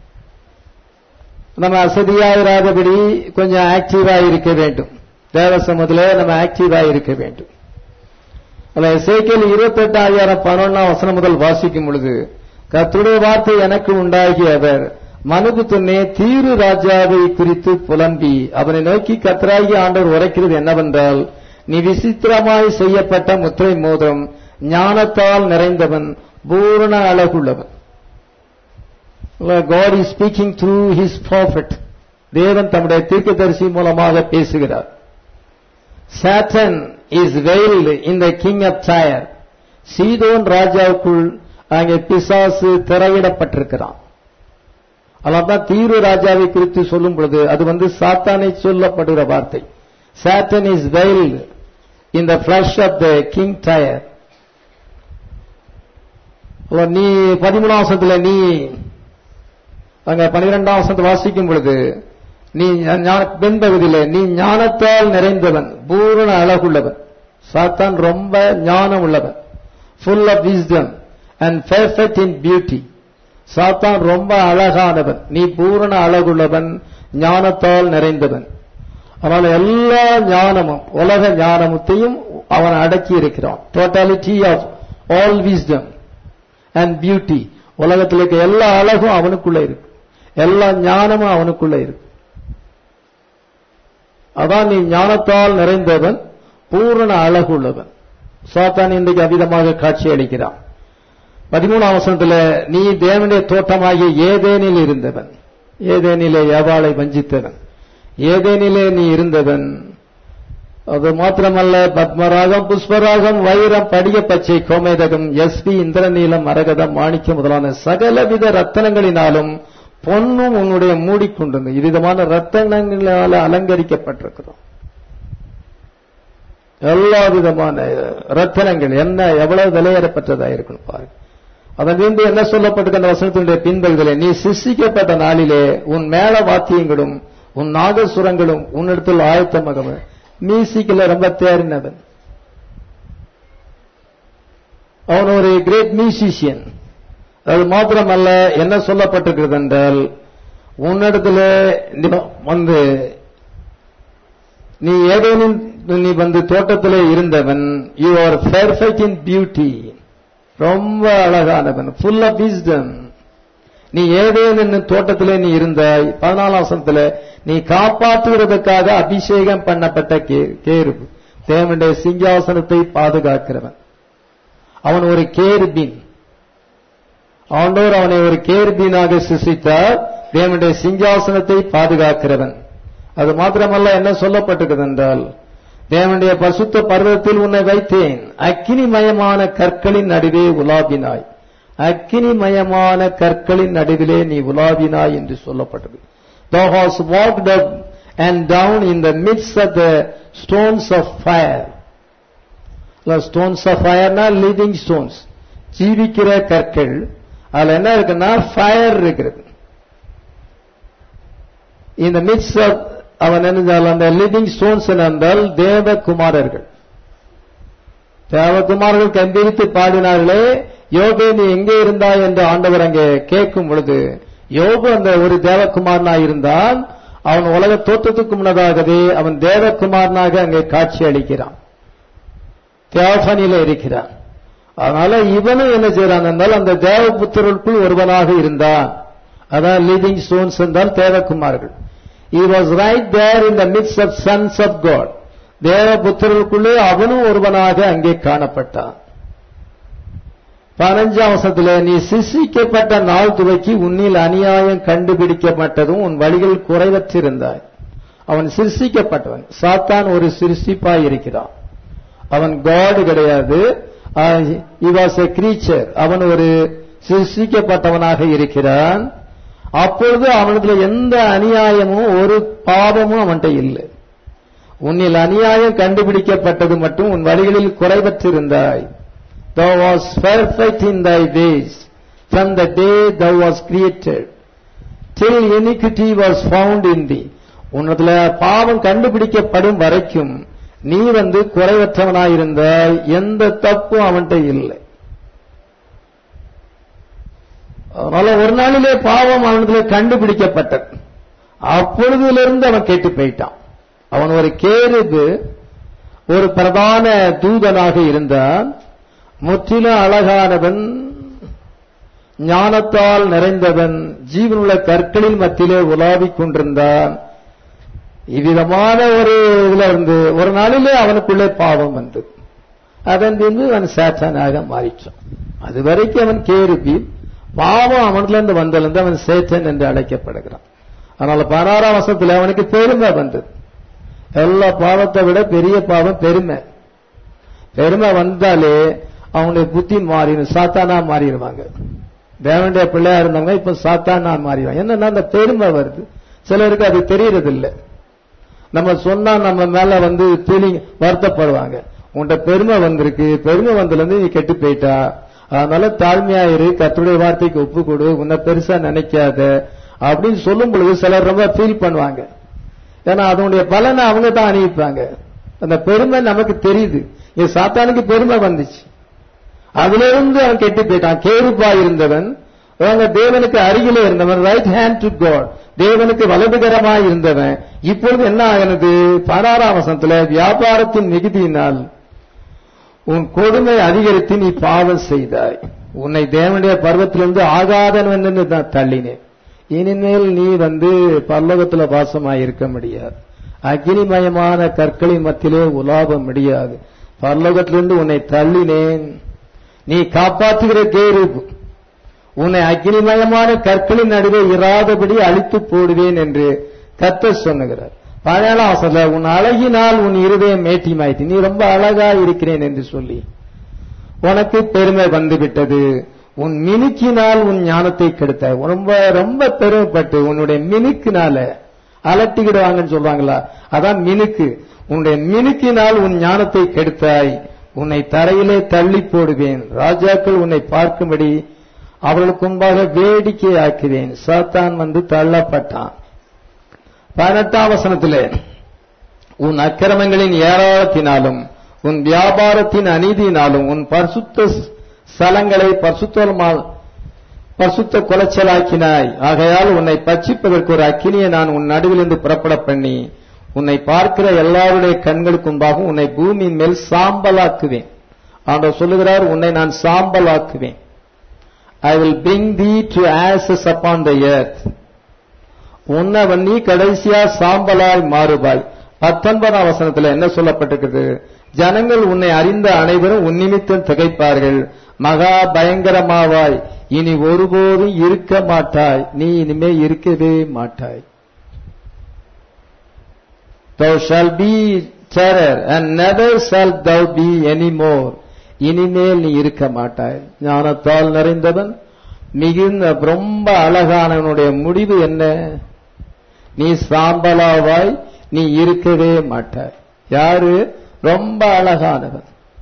நம்ம அசதியாயிராதபடி கொஞ்சம் ஆக்டிவா இருக்க வேண்டும் தேவசமத்துல நம்ம ஆக்டிவா இருக்க வேண்டும் அல்ல இசைக்கியல் இருபத்தி எட்டாயிரம் பதினொன்னாம் வசனம் முதல் வாசிக்கும் பொழுது கர்த்தருடைய வார்த்தை எனக்கு உண்டாகி அவர் மனுபுத்தனே தீரு ராஜாவை குறித்து புலம்பி அவனை நோக்கி கத்தராகி ஆண்டவர் உரைக்கிறது என்னவென்றால் நீ விசித்திரமாய் செய்யப்பட்ட முத்திரை மோதிரம் ஞானத்தால் நிறைந்தவன் பூரண அழகுள்ளவன் God is speaking through his prophet தேவன் தம்முடைய தீர்க்கதரிசி மூலமாக பேசுகிறார் Satan is veiled in the king of Tyre சீதோன் ராஜாவுக்குள் அங்கே பிசாசு திரையிடப்பட்டிருக்கிறான் அதனால்தான் தீரு ராஜாவை குறித்து சொல்லும் பொழுது அது வந்து சாத்தானை சொல்லப்படுகிற வார்த்தை Satan is veiled in the flesh of the king Tyre நீ பதிமூணாம் வருஷத்துல நீ அங்க பனிரெண்டாம் வசனத்தை வாசிக்கும் பொழுது நீ பின்பகுதியில நீ ஞானத்தால் நிறைந்தவன் பூரண அழகுள்ளவன் சாத்தான் ரொம்ப ஞானம் உள்ளவன் full of wisdom and perfect in beauty சாத்தான் ரொம்ப அழகானவன் நீ பூரண அழகுள்ளவன் ஞானத்தால் நிறைந்தவன் அதனால எல்லா ஞானமும் உலக ஞானமத்தையும் அவன் அடக்கி இருக்கிறான் totality of all wisdom and beauty உலகத்தில் இருக்க எல்லா அழகும் அவனுக்குள்ள இருக்கு எல்லா ஞானமும் அவனுக்குள்ள இருக்கு அதான் நீ ஞானத்தால் நிறைந்தவன் பூரண அழகுள்ளவன் சாத்தான் இன்றைக்கு அவிதமாக காட்சி அளிக்கிறான் பதிமூணாம் வசனத்துல நீ தேவனுடைய தோட்டமாகிய ஏதேனில் இருந்தவன் ஏதேனிலே ஏவாளை வஞ்சித்தவன் ஏதேனிலே நீ இருந்தவன் அது மாத்திரமல்ல பத்மராகம் புஷ்பராகம் வைரம் படிக பச்சை கோமேதகம் எஸ்பி இந்திரநீலம் மரகதம் மாணிக்கம் முதலான சகலவித ரத்தனங்களினாலும் பொன்னும் உன்னுடைய மூடிக்கொண்டது விதமான ரத்தனங்களால அலங்கரிக்கப்பட்டிருக்கிறோம் எல்லா விதமான ரத்தனங்கள் என்ன எவ்வளவு விலையேறப்பட்டதா இருக்கணும் பாருங்க அதன் பின்பு என்ன சொல்லப்பட்டிருக்க அந்த வசனத்தினுடைய பின்பகுதியிலே நீ சிருஷ்டிக்கப்பட்ட நாளிலே உன் மேல வாத்தியங்களும் உன் நாகசுரங்களும் உன்னிடத்தில் ஆயத்தமாக மியூசிக்ல ரொம்ப தேறினவன் அவன் ஒரு கிரேட் மியூசிஷியன் அது மாத்திரமல்ல என்ன சொல்லப்பட்டிருக்கிறது என்றால் உன்னிடத்துல நீ வந்து நீ ஏதேனும் நீ வந்து தோட்டத்திலே இருந்தவன் you are perfect in beauty ரொம்ப அழகானவன் ஃபுல் ஆஃப் விஸ்டம் நீ ஏதேனும் தோட்டத்திலே நீ இருந்தாய் பதினாலாம் வசனத்துல நீ காப்பாற்றுவதற்காக அபிஷேகம் பண்ணப்பட்ட கே- கேருபு தேவனுடைய சிங்காசனத்தை பாதுகாக்கிறவன் அவன் ஒரு கேருபின் ஆண்டவர் அவனை ஒரு கேருபீனாக சிருஷ்டித்தார் தேவனுடைய சிங்காசனத்தை பாதுகாக்கிறவன் அது மாத்திரமல்ல என்ன சொல்லப்பட்டிருக்கிறது என்றால் தேவனுடைய பசுத்த பர்வத்தில் உன்னை வைத்தேன் அக்கினிமயமான கற்களின் நடுவே உலாவினாய் அக்கினிமயமான கற்களின் நடுவிலே நீ உலாவினாய் என்று சொல்லப்பட்டது Thou hast walked up and down in the midst of the stones of fire. Stones of ஃபயர்னா லிவிங் ஸ்டோன்ஸ் ஜீவிக்கிற கற்கள் அதுல என்ன இருக்குன்னா ஃபயர் இருக்கிறது இந்த மிக்ஸ் அவன் என்ன அந்த லிவிங் ஸ்டோன்ஸ் என்றால் தேவகுமாரர்கள் தேவகுமாரர்கள் கண்டித்து பாடினார்களே யோகே நீ எங்கே இருந்தாய் என்று ஆண்டவர் அங்கே கேட்கும் பொழுது யோகு அந்த ஒரு தேவகுமாரனாய் இருந்தான் அவன் உலக தோற்றத்துக்கு முன்னதாகவே அவன் தேவகுமாரனாக அங்கே காட்சி அளிக்கிறான் தியாபனியில இருக்கிறான் அதனால இவனும் என்ன செய்யறான் என்றால் அந்த தேவபுத்திரருக்குள் ஒருவனாக இருந்தான் அதான் லிவிங் ஸ்டோன்ஸ் என்றால் தேவகுமார்கள் he was right there in the midst of sons of god தேவபுத்திரருக்குள்ளே அவனும் ஒருவனாக அங்கே காணப்பட்டான் பதினஞ்சாம் வசத்துல நீ சிசிக்கப்பட்ட நாள் துவக்கி உன்னில் அநியாயம் கண்டுபிடிக்கப்பட்டதும் உன் வழிகள் குறைவற்றிருந்தாய் அவன் சிருஷ்டிக்கப்பட்டவன் சாத்தான் ஒரு சிருஷ்டிப்பாய் இருக்கிறான் அவன் காடு கிடையாது he was a creature அவன் ஒரு சிருஷ்டிக்கப்பட்டவனாக இருக்கிறான் அப்பொழுது அவனதுல எந்த அநியாயமும் ஒரு பாவமும் அவன்கிட்ட இல்லை உன்னில் அநியாயம் கண்டுபிடிக்கப்பட்டது மட்டும் உன் வழிகளில் குறைவற்றிருந்தாய் thou was perfect in thy ways from the day thou was created till iniquity was found in thee உன்னதுல பாவம் கண்டுபிடிக்கப்படும் வரைக்கும் நீ வந்து குறைவற்றவனாயிருந்தாய் எந்த தப்பும் அவன்கிட்ட இல்லை அதனால ஒரு நாளிலே பாவம் அவனதுல கண்டுபிடிக்கப்பட்டது அப்பொழுதிலிருந்து அவன் கெட்டு போயிட்டான் அவன் ஒரு கேருது ஒரு பிரதான தூதனாக இருந்தான் முற்றிலும் அழகானவன் ஞானத்தால் நிறைந்தவன் ஜீவனுள்ள கற்களின் மத்தியிலே உலாவிக் கொண்டிருந்தான் இவ்விதமான ஒரு இதுல இருந்து ஒரு நாளிலே அவனுக்குள்ளே பாவம் வந்தது அதன் பின்பு அவன் சேத்தனாக மாறிச்சான் அது வரைக்கும் அவன் கேருபி பாவம் அவன்ல இருந்து வந்திருந்து அவன் சேத்தன் என்று அழைக்கப்படுகிறான் அதனால பதினாறாம் வருஷத்துல அவனுக்கு பெருமை வந்தது எல்லா பாவத்தை விட பெரிய பாவம் பெருமை பெருமை வந்தாலே அவனுடைய புத்தி மாறிடும் சாத்தானா மாறிடுவாங்க தேவனுடைய பிள்ளையா இருந்தவங்க இப்ப சாத்தானா மாறிடுவாங்க என்னன்னா அந்த பெருமை வருது சிலருக்கு அது தெரியறது இல்லை நம்ம சொன்னா நம்ம மேல வந்து ஃபீலிங் வருத்தப்படுவாங்க உன்கிட்ட பெருமை வந்திருக்கு பெருமை வந்ததுல இருந்து நீ கெட்டு போயிட்டா அதனால தாழ்மையா இரு கர்த்தருடைய வார்த்தைக்கு ஒப்பு கொடு உன்னை பெருசா நினைக்காத அப்படின்னு சொல்லும் பொழுது சிலர் ரொம்ப ஃபீல் பண்ணுவாங்க ஏன்னா அதனுடைய பலனை அவங்க தான் அணிவிப்பாங்க அந்த பெருமை நமக்கு தெரியுது இது சாத்தானுக்கு பெருமை வந்துச்சு அதுல இருந்து அவன் கெட்டு போயிட்டான் கேருப்பா இருந்தவன் அவங்க தேவனுக்கு அருகிலே இருந்தவன் ரைட் ஹேண்ட் டு காட் தேவனுக்கு வலதுகரமாய் இருந்தவன் இப்பொழுது என்ன ஆகிறது பதினாறாம் வசனத்துல வியாபாரத்தின் மிகுதியினால் உன் கொடுமை அதிகரித்து நீ பாவம் செய்தாய் உன்னை தேவனுடைய பருவத்திலிருந்து ஆகாதவன் என்று நான் தள்ளினேன் இனிமேல் நீ வந்து பல்லவத்துல வாசமாய் இருக்க முடியாது அக்னிமயமான கற்களின் மத்தியிலே உலாவ முடியாது பரலோகத்திலிருந்து உன்னை தள்ளினேன் நீ காப்பாற்றுகிற கேருப்பு உன்னை அக்னிமயமான கற்களின் நடுவே இராதபடி அழித்து போடுவேன் என்று கத்த சொன்னுகிறார் பதினேழாம் வசனத்துல உன் அழகினால் உன் இருதயம் மேட்டிமாயிற்று நீ ரொம்ப அழகா இருக்கிறேன் என்று சொல்லி உனக்கு பெருமை வந்துவிட்டது உன் மினுக்கினால் உன் ஞானத்தை கெடுத்த ரொம்ப ரொம்ப பெருமைப்பட்டு உன்னுடைய மினுக்கினால அலட்டிக்கிடுவாங்கன்னு சொல்றாங்களா அதான் மினுக்கு உன்னுடைய மினுக்கினால் உன் ஞானத்தை கெடுத்தாய் உன்னை தரையிலே தள்ளி போடுவேன் ராஜாக்கள் உன்னை பார்க்கும்படி அவர்களுக்கு முன்பாக வேடிக்கை ஆக்குவேன் சாத்தான் வந்து தள்ளப்பட்டான் பதினெட்டாம் வசனத்திலே உன் அக்கிரமங்களின் ஏராளத்தினாலும் உன் வியாபாரத்தின் அநீதியினாலும் உன் பரிசுத்த ஸ்தலங்களை பரிசுத்தமால் பரிசுத்த குலைச்சலாக்கினாய் ஆகையால் உன்னை பட்சிப்பதற்கு ஒரு அக்கினியை நான் உன் நடுவிலிருந்து புறப்பட பண்ணி உன்னை பார்க்கிற எல்லாருடைய கண்களுக்கு முன்பாக உன்னை பூமியின் மேல் சாம்பலாக்குவேன் ஆண்டவர் சொல்லுகிறார் உன்னை நான் சாம்பலாக்குவேன் I will bring thee to ashes upon the earth உன்னை நீ கடைசியா சாம்பலாய் மாறுபாய் பத்தொன்பதாம் வசனத்துல என்ன சொல்லப்பட்டிருக்கிறது ஜனங்கள் உன்னை அறிந்த அனைவரும் உன் நிமித்தம் திகைப்பார்கள் மகா பயங்கரமாவாய் இனி ஒருபோதும் இருக்க மாட்டாய் நீ இனிமே இருக்கவே மாட்டாய் thou shall be terror and never shalt thou be any more இனிமேல் நீ இருக்க மாட்டாய் ஞானத்தால் நிறைந்தவன் மிகுந்த ரொம்ப அழகானவனுடைய முடிவு என்ன நீ சாம்பலாவாய் நீ இருக்கவே மாட்டாய் யாரு ரொம்ப அழகானவன்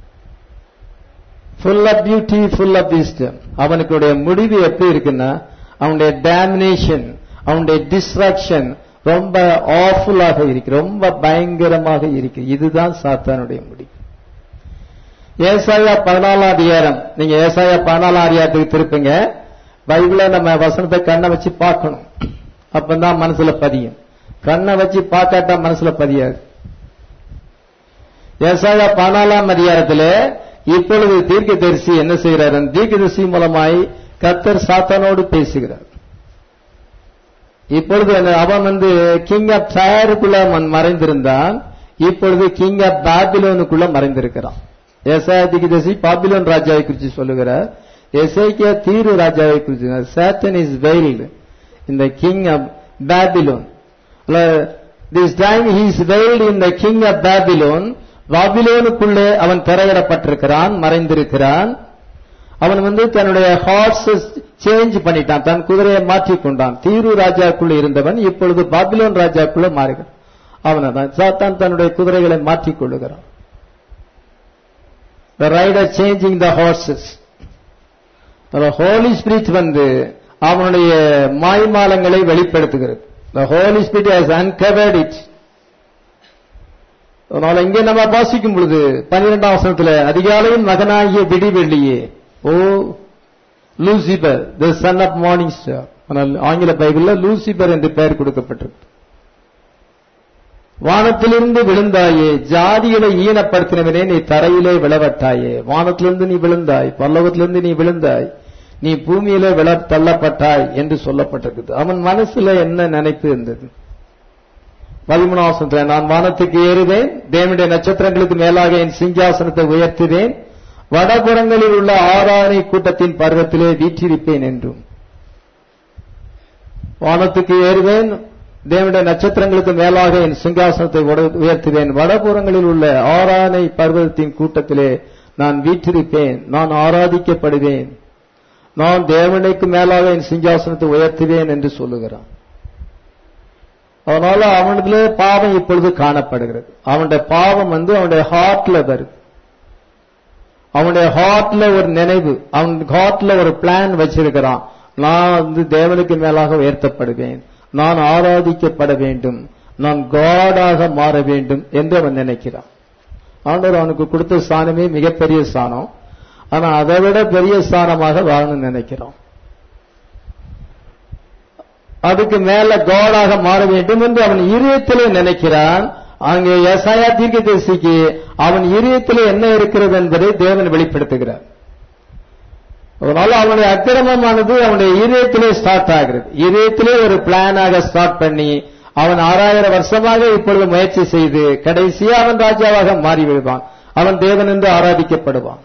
full of beauty full of wisdom அவனுக்குடைய முடிவு எப்படி இருக்குன்னா அவனுடைய டேமினேஷன் அவனுடைய டிஸ்ட்ராக்ஷன் ரொம்ப ஆஃபுல்லாக இருக்கு ரொம்ப பயங்கரமாக இருக்கு இதுதான் சாத்தானுடைய முடிவு ஏசாயா பதினாலாம் அதிகாரம் நீங்க ஏசாயா பதினாலாம் அதிகாரத்துக்கு திருப்புங்க பைபிள நம்ம வசனத்தை கண்ணை வச்சு பார்க்கணும் அப்பதான் மனசுல பதியும் கண்ணை வச்சு பார்க்காட்டா மனசுல பதியாது ஏசாயா பதினாலாம் அதிகாரத்திலே இப்பொழுது தீர்க்கதரிசி என்ன செய்கிறார் தீர்க்கதரிசி மூலமாய் கத்தர் சாத்தானோடு பேசுகிறார் இப்பொழுது என்ன- அவன் வந்து கிங் ஆஃப் டயருக்குள்ள அவன் மறைந்திருந்தான் இப்பொழுது கிங் ஆஃப் பாபிலோனுக்குள்ள மறைந்திருக்கிறான் ஏசாயா தீர்க்கதரிசி பாபிலோன் ராஜாவை குறித்து சொல்லுகிறார் எசேக்கியா தீரு ராஜாவை குறித்து Satan is veiled in the king of Babylon this time he is veiled in the king of babylon பாபிலோனுக்குள்ளே அவன் திரையிடப்பட்டிருக்கிறான் மறைந்திருக்கிறான் அவன் வந்து தன்னுடைய ஹார்ஸஸ் சேஞ்ச் பண்ணிட்டான் தன் குதிரையை மாற்றிக் கொண்டான் தீரு ராஜாக்குள்ள இருந்தவன் இப்பொழுது பாபிலோன் ராஜாக்குள்ள மாறுகிறான் அவனதான் சாத்தான் தன்னுடைய குதிரைகளை மாற்றிக் கொள்ளுகிறான் the rider changing the horses the holy spirit வந்து அவனுடைய மாய்மாலங்களை வெளிப்படுத்துகிறது the holy spirit has uncovered it அதனால இங்கே நம்ம வாசிக்கும் பொழுது பன்னிரெண்டாம் வசனத்துல அதிகாலையின் மகனாகிய விடிவெள்ளியே O Lucifer the son of morning star ஆனால் ஆங்கில பைபிள்ல லூசிபர் என்று பெயர் கொடுக்கப்பட்டிருக்கு வானத்திலிருந்து விழுந்தாயே ஜாதிகளை ஈனப்படுத்தினவனே நீ தரையிலே விழவட்டாயே வானத்திலிருந்து நீ விழுந்தாய் பல்லவத்திலிருந்து நீ விழுந்தாய் நீ பூமியிலே விழ தள்ளப்பட்டாய் என்று சொல்லப்பட்டிருக்குது அவன் மனசுல என்ன நினைப்பு இருந்தது பதிமூணாம் வசனத்துல நான் வானத்துக்கு ஏறுவேன் தேவனுடைய நட்சத்திரங்களுக்கு மேலாக என் சிங்காசனத்தை உயர்த்துவேன் வடபுறங்களில் உள்ள ஆராதனை கூட்டத்தின் பருவத்திலே வீற்றிருப்பேன் என்றும் வானத்துக்கு ஏறுவேன் தேவனுடைய நட்சத்திரங்களுக்கு மேலாக என் சிங்காசனத்தை உட- உயர்த்துவேன் வடபுறங்களில் உள்ள ஆராதனை பர்வதத்தின் கூட்டத்திலே நான் வீற்றிருப்பேன் நான் ஆராதிக்கப்படுவேன் நான் தேவனுக்கு மேலாக என் சிங்காசனத்தை உயர்த்துவேன் என்று சொல்லுகிறான் அதனால அவனதுல பாவம் இப்பொழுது காணப்படுகிறது அவனுடைய பாவம் வந்து அவனுடைய ஹார்ட்ல வருது அவனுடைய ஹார்ட்ல ஒரு நினைவு அவன் ஹார்ட்ல ஒரு பிளான் வச்சிருக்கிறான் நான் வந்து தேவனுக்கு மேலாக உயர்த்தப்படுவேன் நான் ஆராதிக்கப்பட வேண்டும் நான் காடாக மாற வேண்டும் என்று அவன் நினைக்கிறான் ஆண்டவர் அவனுக்கு கொடுத்த ஸ்தானமே மிகப்பெரிய ஸ்தானம் ஆனா அதை விட பெரிய ஸ்தானமாக வாழணும்னு நினைக்கிறான் அதுக்கு மேல காடாக மாற வேண்டும் என்று அவன் இருதயத்திலே நினைக்கிறான் அங்கே எசாயா தீர்க்கதரிசிக்கு அவன் இருதயத்திலே என்ன இருக்கிறது என்பதை தேவன் வெளிப்படுத்துகிறார் அதனால அவனுடைய அக்கிரமமானது அவனுடைய இதயத்திலே ஸ்டார்ட் ஆகிறது இதயத்திலே ஒரு பிளானாக ஸ்டார்ட் பண்ணி அவன் ஆறாயிரம் வருஷமாக இப்பொழுது முயற்சி செய்து கடைசியா அவன் ராஜாவாக மாறி விடுவான் அவன் தேவன் என்று ஆராதிக்கப்படுவான்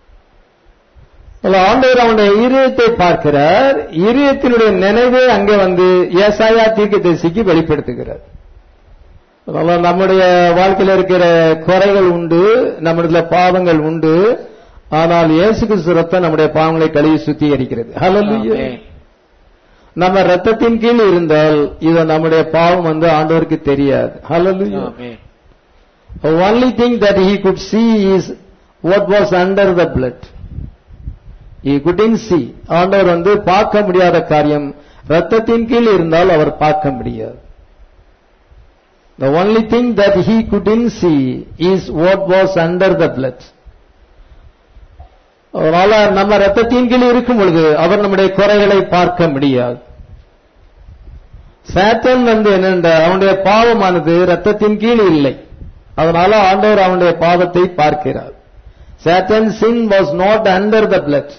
அதுல ஆண்டவர் அவனுடைய இதயத்தை பார்க்கிறார் இதயத்தினுடைய நினைவே அங்கே வந்து ஏசாயா தீர்க்கதரிசிக்கு வெளிப்படுத்துகிறார் அதனால நம்முடைய வாழ்க்கையில் இருக்கிற குறைகள் உண்டு நம்முடைய பாவங்கள் உண்டு ஆனால் இயேசு கிறிஸ்து ரத்தம் நம்முடைய பாவங்களை கழுவி சுத்திகரிக்கிறது ஹalleluya ஆமென். நம்ம ரத்தத்தின் கீழ் இருந்தால் இது நம்முடைய பாவம் வந்து ஆண்டவருக்கு தெரியாது ஹalleluya ஆமென். The only thing that he could see is what was under the blood. He couldn't see. ஆண்டவர் வந்து பார்க்க முடியாத காரியம் ரத்தத்தின் கீழ் இருந்தால் அவர் பார்க்க முடியாது The only thing that he couldn't see is what was under the blood. அதனால நம்ம ரத்தத்தின் கீழ் இருக்கும் பொழுது அவர் நம்முடைய குறைகளை பார்க்க முடியாது சாத்தன் வந்து என்னென்ற அவனுடைய பாவமானது ரத்தத்தின் கீழ் இல்லை அதனால ஆண்டவர் அவனுடைய பாவத்தை பார்க்கிறார் Satan sin was not under the blood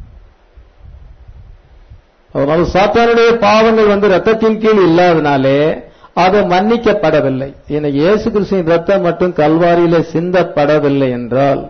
அதனால சாத்தானுடைய பாவங்கள் வந்து ரத்தத்தின் கீழ் இல்லாதனாலே அது மன்னிக்கப்படவில்லை என இயேசு கிறிஸ்துவின் ரத்தம் மட்டும் கல்வாரியில சிந்தப்படவில்லை என்றால்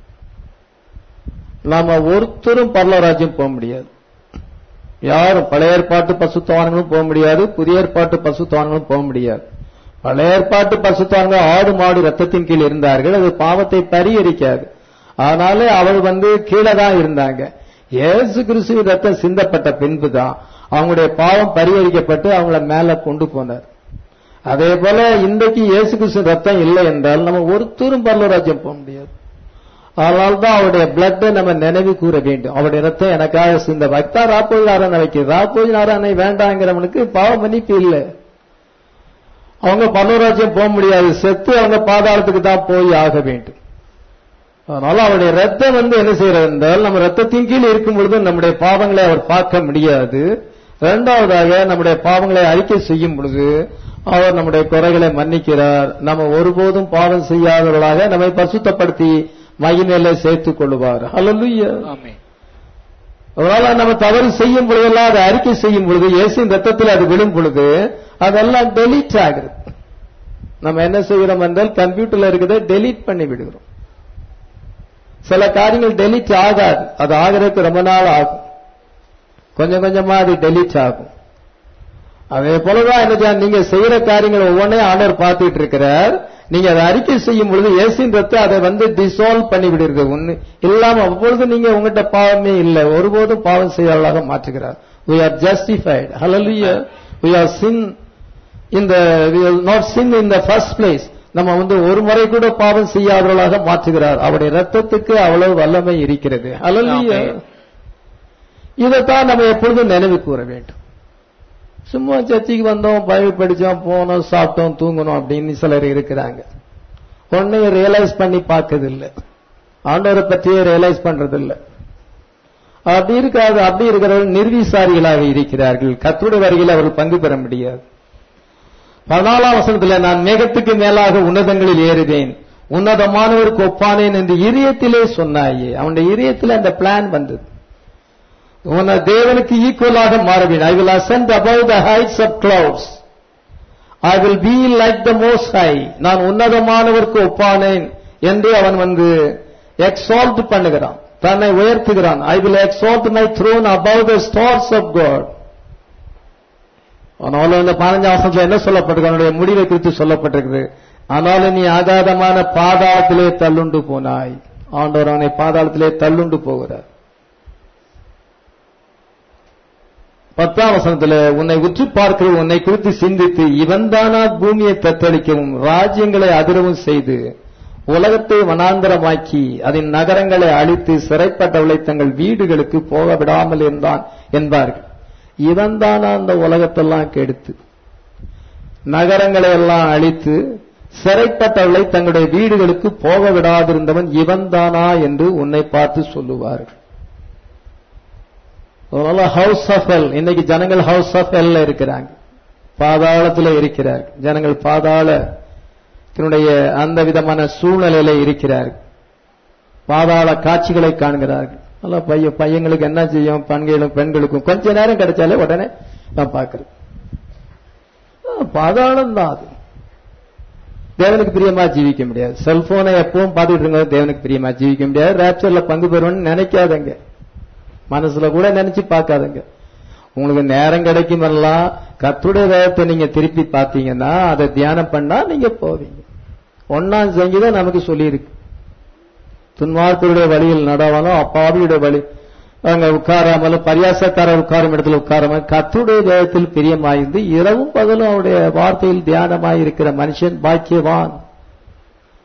நாம ஒருத்தரும் பரலராஜ்யம் போக முடியாது யாரும் பழைய ஏற்பாட்டு பசுத்தவான்களும் போக முடியாது புதிய ஏற்பாட்டு பசுத்தவான்களும் போக முடியாது பழைய ஏற்பாட்டு பசுத்தவான்கள் ஆடு மாடு ரத்தத்தின் கீழ் இருந்தார்கள் அது பாவத்தை பரிகரிக்காது அதனால அவள் வந்து கீழே தான் இருந்தாங்க இயேசு கிறிஸ்துவின் ரத்தம் சிந்தப்பட்ட பின்புதான் அவங்களுடைய பாவம் பரிகரிக்கப்பட்டு அவங்கள மேல கொண்டு போனார் அதே போல இன்றைக்கு இயேசு கிறிஸ்து ரத்தம் இல்லை என்றால் நம்ம ஒருத்தரும் பரலராஜ்யம் போக முடியாது அதனால்தான் அவருடைய பிளட்டை நம்ம நினைவு கூற வேண்டும் அவருடைய ரத்தம் எனக்காக சிந்த பக்தா ராப்போஜ் ஆராதனை வைக்கிறது ராப்போஜ் ஆராதனை வேண்டாங்கிறவனுக்கு பாவ மன்னிப்பு இல்லை அவங்க பரலராஜ்யம் போக முடியாது செத்து அவங்க பாதாளத்துக்கு தான் போய் ஆக வேண்டும் அதனால அவருடைய ரத்தம் வந்து என்ன செய்யறது என்றால் நம்ம ரத்தத்தின் கீழ் இருக்கும் பொழுது நம்முடைய பாவங்களை அவர் பார்க்க முடியாது இரண்டாவதாக நம்முடைய பாவங்களை அறிக்கை செய்யும் பொழுது அவர் நம்முடைய குறைகளை மன்னிக்கிறார் நம்ம ஒருபோதும் பாவம் செய்யாதவர்களாக நம்மை பசுத்தப்படுத்தி மகிமையில சேர்த்துக் கொள்வார் அல்லலுயா அதனால நம்ம தவறு செய்யும் பொழுதெல்லாம் அதை அறிக்கை செய்யும் பொழுது இயேசுவின் ரத்தத்தில் அது விழும் பொழுது அதெல்லாம் டெலீட் ஆகுது நம்ம என்ன செய்கிறோம் என்றால் கம்ப்யூட்டர்ல இருக்கிறத டெலீட் பண்ணி விடுகிறோம் சில காரியங்கள் டெலீட் ஆகாது அது ஆகிறதுக்கு ரொம்ப நாள் ஆகும் கொஞ்சம் கொஞ்சமா அது டெலீட் ஆகும் அதே போலதான் என்ன நீங்க செய்யற காரியங்கள் ஒவ்வொன்றையும் ஆண்டவர் பார்த்துட்டு இருக்கிறார் நீங்க அதை அறிக்கை செய்யும் பொழுது இயேசின் ரத்தம் அதை வந்து டிசால்வ் பண்ணி விடுறது ஒண்ணு இல்லாம அப்பொழுது நீங்க உங்ககிட்ட பாவமே இல்லை ஒருபோதும் பாவம் செய்யாதவர்களாக மாற்றுகிறார் we are justified hallelujah we are sin in the we are not sin in the first place நம்ம வந்து ஒரு முறை கூட பாவம் செய்யாதவர்களாக மாற்றுகிறார் அவருடைய ரத்தத்துக்கு அவ்வளவு வல்லமை இருக்கிறது hallelujah இதைத்தான் நம்ம எப்பொழுதும் நினைவு கூற வேண்டும் சும்மா சர்ச்சைக்கு வந்தோம் பைபிள் படிச்சோம் போனோம் சாப்பிட்டோம் தூங்கணும் அப்படின்னு சிலர் இருக்கிறாங்க ஒன்னையும் ரியலைஸ் பண்ணி பார்க்கறதில்ல ஆண்டவரை பற்றியே ரியலைஸ் பண்றதில்ல அப்படி இருக்காது அப்படி இருக்கிறவர்கள் நிர்விசாரிகளாக இருக்கிறார்கள் கத்துடைய வருகையில் அவர்கள் பங்கு பெற முடியாது பதினாலாம் வசனத்துல நான் மேகத்துக்கு மேலாக உன்னதங்களில் ஏறுவேன் உன்னதமானவருக்கு ஒப்பானேன் என்று இதயத்திலே சொன்னாயே அவனுடைய இதயத்தில் அந்த பிளான் வந்தது உன்னை தேவனுக்கு ஈக்குவலாக மாறுவேன் I will ascend above the heights of clouds I will be like the most high நான் உன்னதமானவருக்கு ஒப்பானேன் என்று அவன் வந்து எக்ஸால்ட் பண்ணுகிறான் தன்னை உயர்த்துகிறான் I will exalt my throne above the stars of God ஆனாலும் இந்த பதினஞ்சாம் வருஷத்துல என்ன சொல்லப்பட்டிருக்கு அவனுடைய முடிவை குறித்து சொல்லப்பட்டிருக்குது ஆனாலும் நீ ஆகாதமான பாதாளத்திலே தள்ளுண்டு போனாய் ஆண்டவர் அவனை பாதாளத்திலே தள்ளுண்டு போகிறார் பத்தாம் வசனத்துல உன்னை உற்று பார்க்கிற உன்னை குறித்து சிந்தித்து இவன்தானா பூமியை தத்தளிக்கவும் ராஜ்யங்களை அதிரவும் செய்து உலகத்தை வனாந்தரமாக்கி அதன் நகரங்களை அழித்து சிறைப்பட்டவளை தங்கள் வீடுகளுக்கு போக விடாமல் இருந்தான் என்பார்கள் இவன்தானா அந்த உலகத்தெல்லாம் கெடுத்து நகரங்களை எல்லாம் அழித்து சிறைப்பட்டவளை தங்களுடைய வீடுகளுக்கு போக விடாதிருந்தவன் இவன்தானா என்று உன்னை பார்த்து சொல்லுவார்கள் அதனால ஹவுஸ் ஆஃப் ஹெல் இன்னைக்கு ஜனங்கள் ஹவுஸ் ஆஃப் ஹெல்ல இருக்கிறாங்க பாதாளத்தில் இருக்கிறார்கள் ஜனங்கள் பாதாளத்தினுடைய அந்த விதமான சூழ்நிலையில இருக்கிறார்கள் பாதாள காட்சிகளை காண்கிறார்கள் நல்லா பையன் பையங்களுக்கு என்ன செய்யும் பெண்களும் பெண்களுக்கும் கொஞ்ச நேரம் கிடைச்சாலே உடனே நான் பார்க்கறது பாதாளம் தான் அது தேவனுக்கு பிரியமா ஜீவிக்க முடியாது செல்போனை எப்பவும் பார்த்துட்டு இருங்க தேவனுக்கு பிரியமா ஜீவிக்க முடியாது ரேப்சர்ல பங்கு பெறுவோம்னு நினைக்காதங்க மனசுல கூட நினைச்சு பார்க்காதுங்க உங்களுக்கு நேரம் கிடைக்கும் எல்லாம் கத்துடைய வேதத்தை நீங்க திருப்பி பார்த்தீங்கன்னா அதை தியானம் பண்ணா நீங்க போவீங்க ஒன்னாம் சங்கீதம் நமக்கு சொல்லியிருக்கு துன்மார்க்கருடைய வழியில் நடவாலும் அப்பாவியுடைய வழி அங்க உட்காராமலும் பரியாசக்காரர் உட்காரும் இடத்துல உட்காராம கத்துடைய வேதத்தில் பிரியமாயிருந்து இரவும் பகலும் அவருடைய வார்த்தையில் தியானமாயிருக்கிற மனுஷன் பாக்கியவான்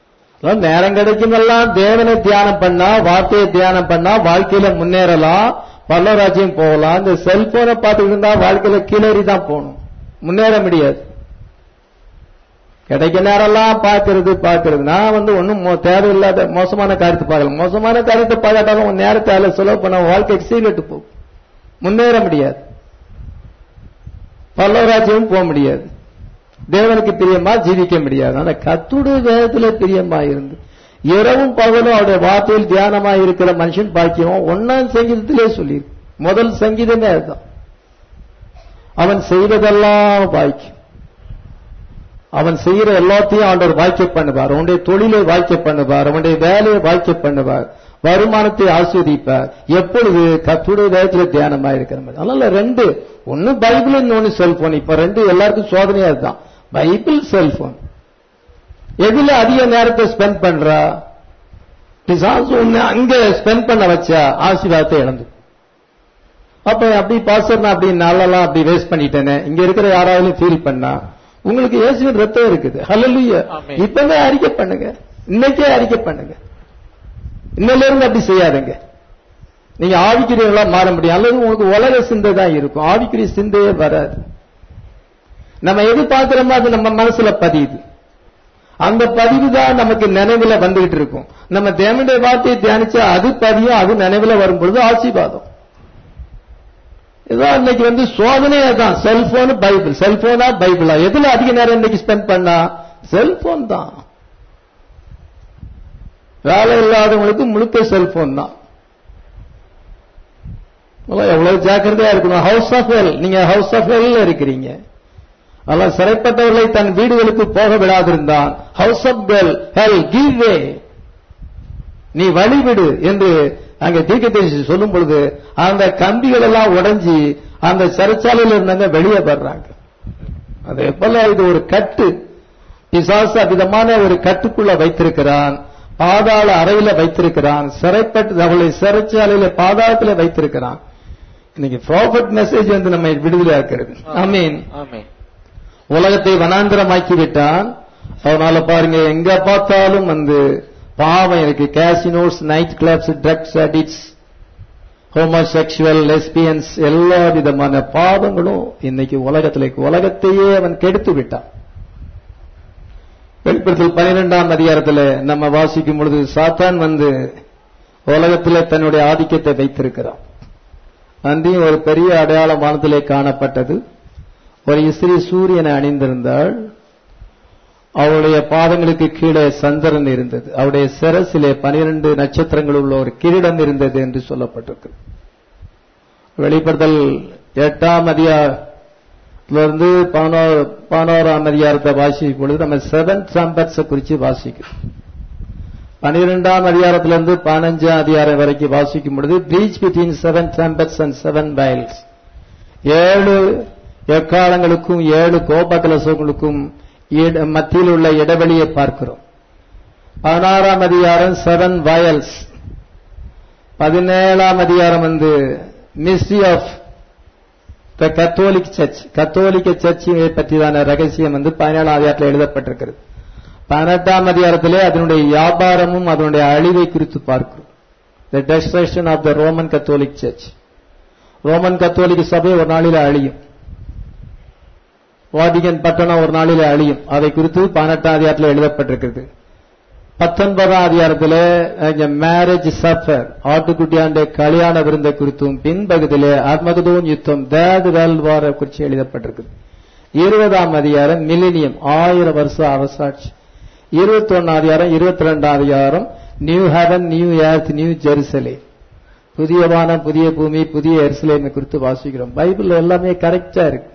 அதான் நேரம் கிடைக்குமெல்லாம் தேவனை தியானம் பண்ணா வார்த்தையை தியானம் பண்ணா வாழ்க்கையில முன்னேறலாம் பல்லவராஜ்யம் போகலாம் இந்த செல்போனை பார்த்துட்டு இருந்தா வாழ்க்கையில கீழேறி தான் போகணும் முன்னேற முடியாது கிடைக்க நேரம்லாம் பார்க்கிறது பார்க்கிறது நான் வந்து ஒன்றும் தேவையில்லாத மோசமான காரியத்தை பார்க்கல மோசமான காரியத்தை பார்க்காட்டாலும் உன் நேரத்தை அதில் செலவு பண்ண உன் வாழ்க்கைக்கு சீர்கெட்டு போகும் முன்னேற முடியாது பல்லவராஜ்யமும் போக முடியாது தேவனுக்கு பிரியமா ஜீவிக்க முடியாது ஆனா கத்துடைய வேதத்துல பிரியமா இருந்து இரவும் பகலும் அவருடைய வார்த்தையில் தியானமா இருக்கிற மனுஷன் பாக்கியம் ஒன்னாம் சங்கீதத்திலே சொல்லி முதல் சங்கீதமே அதுதான் அவன் செய்வதெல்லாம் பாக்கியம் அவன் செய்யற எல்லாத்தையும் ஆண்டவர் வாய்க்க பண்ணுவார் அவனுடைய தொழிலை வாய்க்க பண்ணுவார் அவனுடைய வேலையை வாய்க்க பண்ணுவார் வருமானத்தை ஆஸ்வதிப்பார் எப்பொழுது கத்துடைய வேதத்துல தியானமா இருக்கிற மாதிரி அதனால ரெண்டு ஒன்னு பைபிள் இன்னொன்னு செல்போன் இப்ப ரெண்டு எல்லாருக்கும் சோதனையா இதுதான் பைபிள் செல்போன் எதுல அதிக நேரத்தை ஸ்பெண்ட் பண்றா பிசாசு ஒண்ணு அங்க ஸ்பெண்ட் பண்ண வச்சா ஆசீர்வாதத்தை இழந்து அப்ப அப்படி பாஸ்டர் நான் அப்படி நாளெல்லாம் அப்படி வேஸ்ட் பண்ணிட்டேனே இங்க இருக்கிற யாராவது ஃபீல் பண்ணா உங்களுக்கு இயேசுவின் ரத்தம் இருக்குது ஹalleluya ஆமென். இப்பவே அறிக்கை பண்ணுங்க இன்னைக்கே அறிக்கை பண்ணுங்க இன்னையில இருந்து அப்படி செய்யாதுங்க நீங்க ஆவிக்குரியவங்களா மாற முடியும் அல்லது உங்களுக்கு உலக சிந்தை தான் இருக்கும் ஆவிக்குரிய சிந்தையே வராது நம்ம எது பார்க்கிறோமோ அது நம்ம மனசுல பதியுது அந்த பதிவு தான் நமக்கு நினைவுல வந்துகிட்டு இருக்கும் நம்ம தேவனுடைய வார்த்தையை தியானிச்சா அது பதியும் அது நினைவுல வரும் பொழுது ஆசீர்வாதம் இதான் இன்னைக்கு வந்து சோதனையே தான் செல்போன் பைபிள் செல்போனா பைபிளா எதுல அதிக நேரம் இன்னைக்கு ஸ்பெண்ட் பண்ணா செல்போன் தான் வேலை இல்லாதவங்களுக்கு முழுக்க செல்போன் தான் அதெல்லாம் எவ்வளவு ஜாக்கிரதையா இருக்கணும் ஹவுஸ் ஆஃப் வெல் நீங்க ஹவுஸ் ஆஃப் வெல் இருக்கிறீங்க அதெல்லாம் சிறைப்பட்டவர்களை தன் வீடுகளுக்கு போக விடாதிருந்தான் house of well hell give way நீ வழிவிடு என்று அங்க தீர்க்கதரிசி சொல்லும் பொழுது அந்த கம்பிகள் எல்லாம் உடைஞ்சி அந்த சிறைச்சாலையில இருந்தவங்க வெளியே வர்றாங்க அதே போல இது ஒரு கட்டு பிசாசு அவ்விதமான ஒரு கட்டுக்குள்ள வைத்திருக்கிறான் பாதாள அறையில வைத்திருக்கிறான் சிறைப்பட்டு அவளை சிறைச்சாலையில பாதாளத்துல வைத்திருக்கிறான் இன்னைக்கு ப்ராஃபட் மெசேஜ் வந்து நம்ம விடுதலை இருக்கிறது ஆமீன் ஆமென் உலகத்தை வனாந்திரமாக்கி விட்டான் அதனால பாருங்க எங்க பார்த்தாலும் வந்து பாவம் இருக்கு casinos night clubs drugs addicts homosexual lesbians எல்லா விதமான பாவங்களும் இன்னைக்கு உலகத்துல இருக்கு. உலகத்தையே அவன் கெடுத்து விட்டான் வெளிப்படுத்தல் பனிரெண்டாம் அதிகாரத்துல நம்ம வாசிக்கும் பொழுது சாத்தான் வந்து உலகத்திலே தன்னுடைய ஆதிக்கத்தை வைத்திருக்கிறான் அன்றையும் ஒரு பெரிய அடையாளம் வானத்திலே காணப்பட்டது ஒரு இஸ்ரீ சூரியனை அணிந்திருந்தாள் அவளுடைய பாதங்களுக்கு கீழே சந்திரன் இருந்தது அவருடைய சிரசிலே பனிரெண்டு நட்சத்திரங்கள் உள்ள ஒரு கிரீடம் இருந்தது என்று சொல்லப்பட்டிருக்கு வெளிப்படுத்தல் எட்டாம் அதிகாரத்திலிருந்து பதினோரு பதினோராம் அதிகாரத்தை வாசிக்கும் பொழுது நம்ம செவன் சம்பட்ஸை குறித்து வாசிக்கிறோம் பனிரெண்டாம் அதிகாரத்திலிருந்து பதினஞ்சாம் அதிகாரம் வரைக்கும் வாசிக்கும் பொழுது breach between seven trumpets and seven vials ஏழு எக்காலங்களுக்கும் ஏழு கோபகலசங்களுக்கும் இட- மத்தியில் உள்ள இடைவெளியை பார்க்கிறோம் பதினாறாம் அதிகாரம் செவன் வயல்ஸ் பதினேழாம் அதிகாரம் வந்து mystery of the Catholic church கத்தோலிக்க சர்ச்சை பற்றிதான ரகசியம் வந்து பதினேழாம் அதிகாரத்தில் எழுதப்பட்டிருக்கிறது பதினெட்டாம் அதிகாரத்திலே அதனுடைய வியாபாரமும் அதனுடைய அழிவை குறித்து பார்க்கிறோம் the destruction of the Roman Catholic church Roman கத்தோலிக்க சபை ஒரு நாளில் அழியும் வாடிகன் பட்டணம் ஒரு நாளில் அழியும் அதை குறித்து பதினெட்டாம் அதிகாரத்தில் எழுதப்பட்டிருக்கிறது பத்தொன்பதாம் அதிகாரத்தில் மேரேஜ் சஃபர் ஆட்டுக்குட்டியாண்ட கல்யாண விருந்தை குறித்தும் பின்பகுதியிலே அர்மகதோன் யுத்தம் தேர்ட் வேர்ல்ட் வார குறித்து எழுதப்பட்டிருக்குது இருபதாம் அதிகாரம் மில்லினியம் ஆயிரம் வருஷம் அரசாட்சி இருபத்தி ஒன்னாம் அதிகாரம் இருபத்தி ரெண்டாம் அதிகாரம் new heaven new earth new Jerusalem புதிய வானம் புதிய பூமி புதிய எருசலேமை குறித்து வாசிக்கிறோம் பைபிள் எல்லாமே கரெக்டா இருக்கு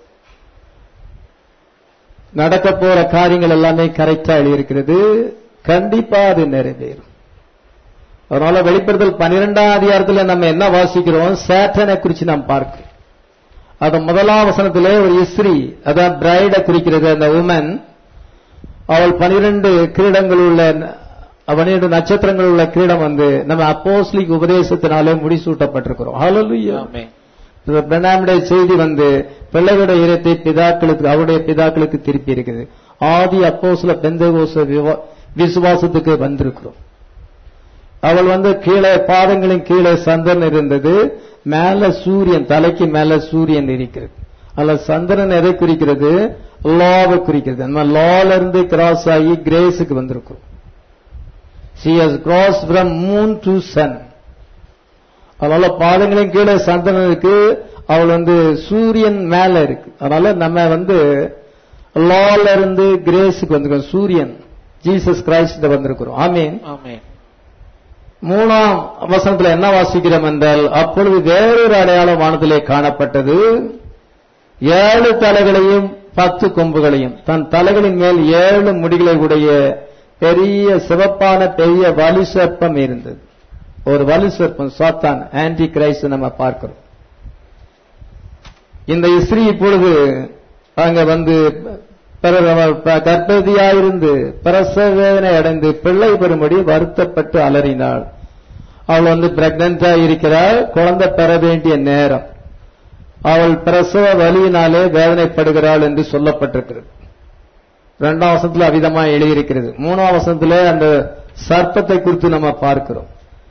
நடக்க போற காரியங்கள் எல்லாமே கரெக்டா எழுதியிருக்கிறது கண்டிப்பா அது நிறைவேறும் அதனால வெளிப்படுத்தல் பன்னிரெண்டாம் அதிகாரத்துல நம்ம என்ன வாசிக்கிறோம் சேட்டனை குறித்து நாம் பார்க்கிறோம் அது முதலாம் வசனத்திலே ஒரு இஸ்ரீ அதான் பிரைட குறிக்கிறது அந்த உமன் அவள் பனிரெண்டு கிரீடங்கள் உள்ள பன்னிரண்டு நட்சத்திரங்கள் உள்ள கிரீடம் வந்து நம்ம அப்போஸ்லிக் உபதேசத்தினாலே முடிசூட்டப்பட்டிருக்கிறோம் ஹalleluya ஆமென் பிரணாமுடைய செய்தி வந்து பிள்ளைகளுடைய இடத்தை பிதாக்களுக்கு அவருடைய பிதாக்களுக்கு திருப்பி இருக்குது ஆதி அப்போஸ்ல பெந்தகோச விவா- விசுவாசத்துக்கு வந்திருக்கிறோம் அவள் வந்து கீழே பாதங்களின் கீழே சந்திரன் இருந்தது மேல சூரியன் தலைக்கு மேல சூரியன் இருக்கிறது அல்ல சந்திரன் எதை குறிக்கிறது லாவை குறிக்கிறது நம்ம லால இருந்து கிராஸ் ஆகி கிரேஸுக்கு வந்திருக்கிறோம் she has cross from moon to sun அதனால பாதங்களின் கீழே சந்திரன் இருக்கு அவள் வந்து சூரியன் மேல இருக்கு அதனால நம்ம வந்து லால இருந்து கிரேஸுக்கு வந்திருக்கோம் சூரியன் ஜீசஸ் கிரைஸ்ட் வந்திருக்கிறோம் ஆமீன் ஆமென் மூணாம் வசனத்துல என்ன வாசிக்கிறோம் என்றால் அப்பொழுது வேறொரு அடையாளம் வானத்திலே காணப்பட்டது ஏழு தலைகளையும் பத்து கொம்புகளையும் தன் தலைகளின் மேல் ஏழு முடிகளை உடைய பெரிய சிவப்பான பெரிய வலு சர்ப்பம் இருந்தது ஒரு வலு சர்ப்பம் சாத்தான் ஆன்டி கிரைஸ்ட் நம்ம பார்க்கிறோம் இந்த இஸ்ரீ இப்பொழுது அங்க வந்து கர்ப்பதியாயிருந்து பிரசவ வேதனை அடைந்து பிள்ளை பெறும்படி வருத்தப்பட்டு அலறினாள் அவள் வந்து பிரெக்னண்டா இருக்கிறாள் குழந்தை பெற வேண்டிய நேரம் அவள் பிரசவ வலியினாலே வேதனைப்படுகிறாள் என்று சொல்லப்பட்டிருக்கிறது இரண்டாம் வசனத்துல அவிதமா எழுதியிருக்கிறது மூணாம் வசனத்துல அந்த சர்ப்பத்தை குறித்து நம்ம பார்க்கிறோம்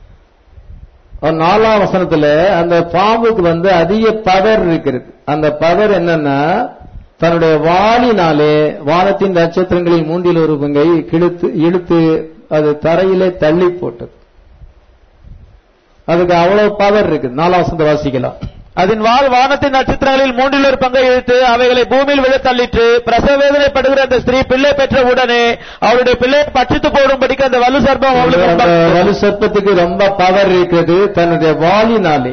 நாலாம் வசனத்துல அந்த பாம்புக்கு வந்து அதிக பவர் இருக்கிறது அந்த பவர் என்னன்னா தன்னுடைய வாளினாலே வானத்தின் நட்சத்திரங்களில் மூன்றில் ஒரு பங்கை கிழித்து இழுத்து அது தரையிலே தள்ளி போட்டது அதுக்கு அவ்வளவு பவர் இருக்கு நாலாம் வசந்த வாசிக்கலாம் அதன் வால் வானத்தின் நட்சத்திரங்களில் மூன்றில் ஒரு பங்கை இழுத்து அவைகளை பூமியில் விழ தள்ளிற்று பிரசவ வேதனைப்படுகிற அந்த ஸ்திரீ பிள்ளை பெற்ற உடனே அவளுடைய பிள்ளை பட்சித்து போடும்படிக்கு அந்த வலு சர்ப்பம் அவளுக்கு அந்த முன்பாக வலு சர்ப்பத்துக்கு ரொம்ப பவர் இருக்கிறது தன்னுடைய வாளினாலே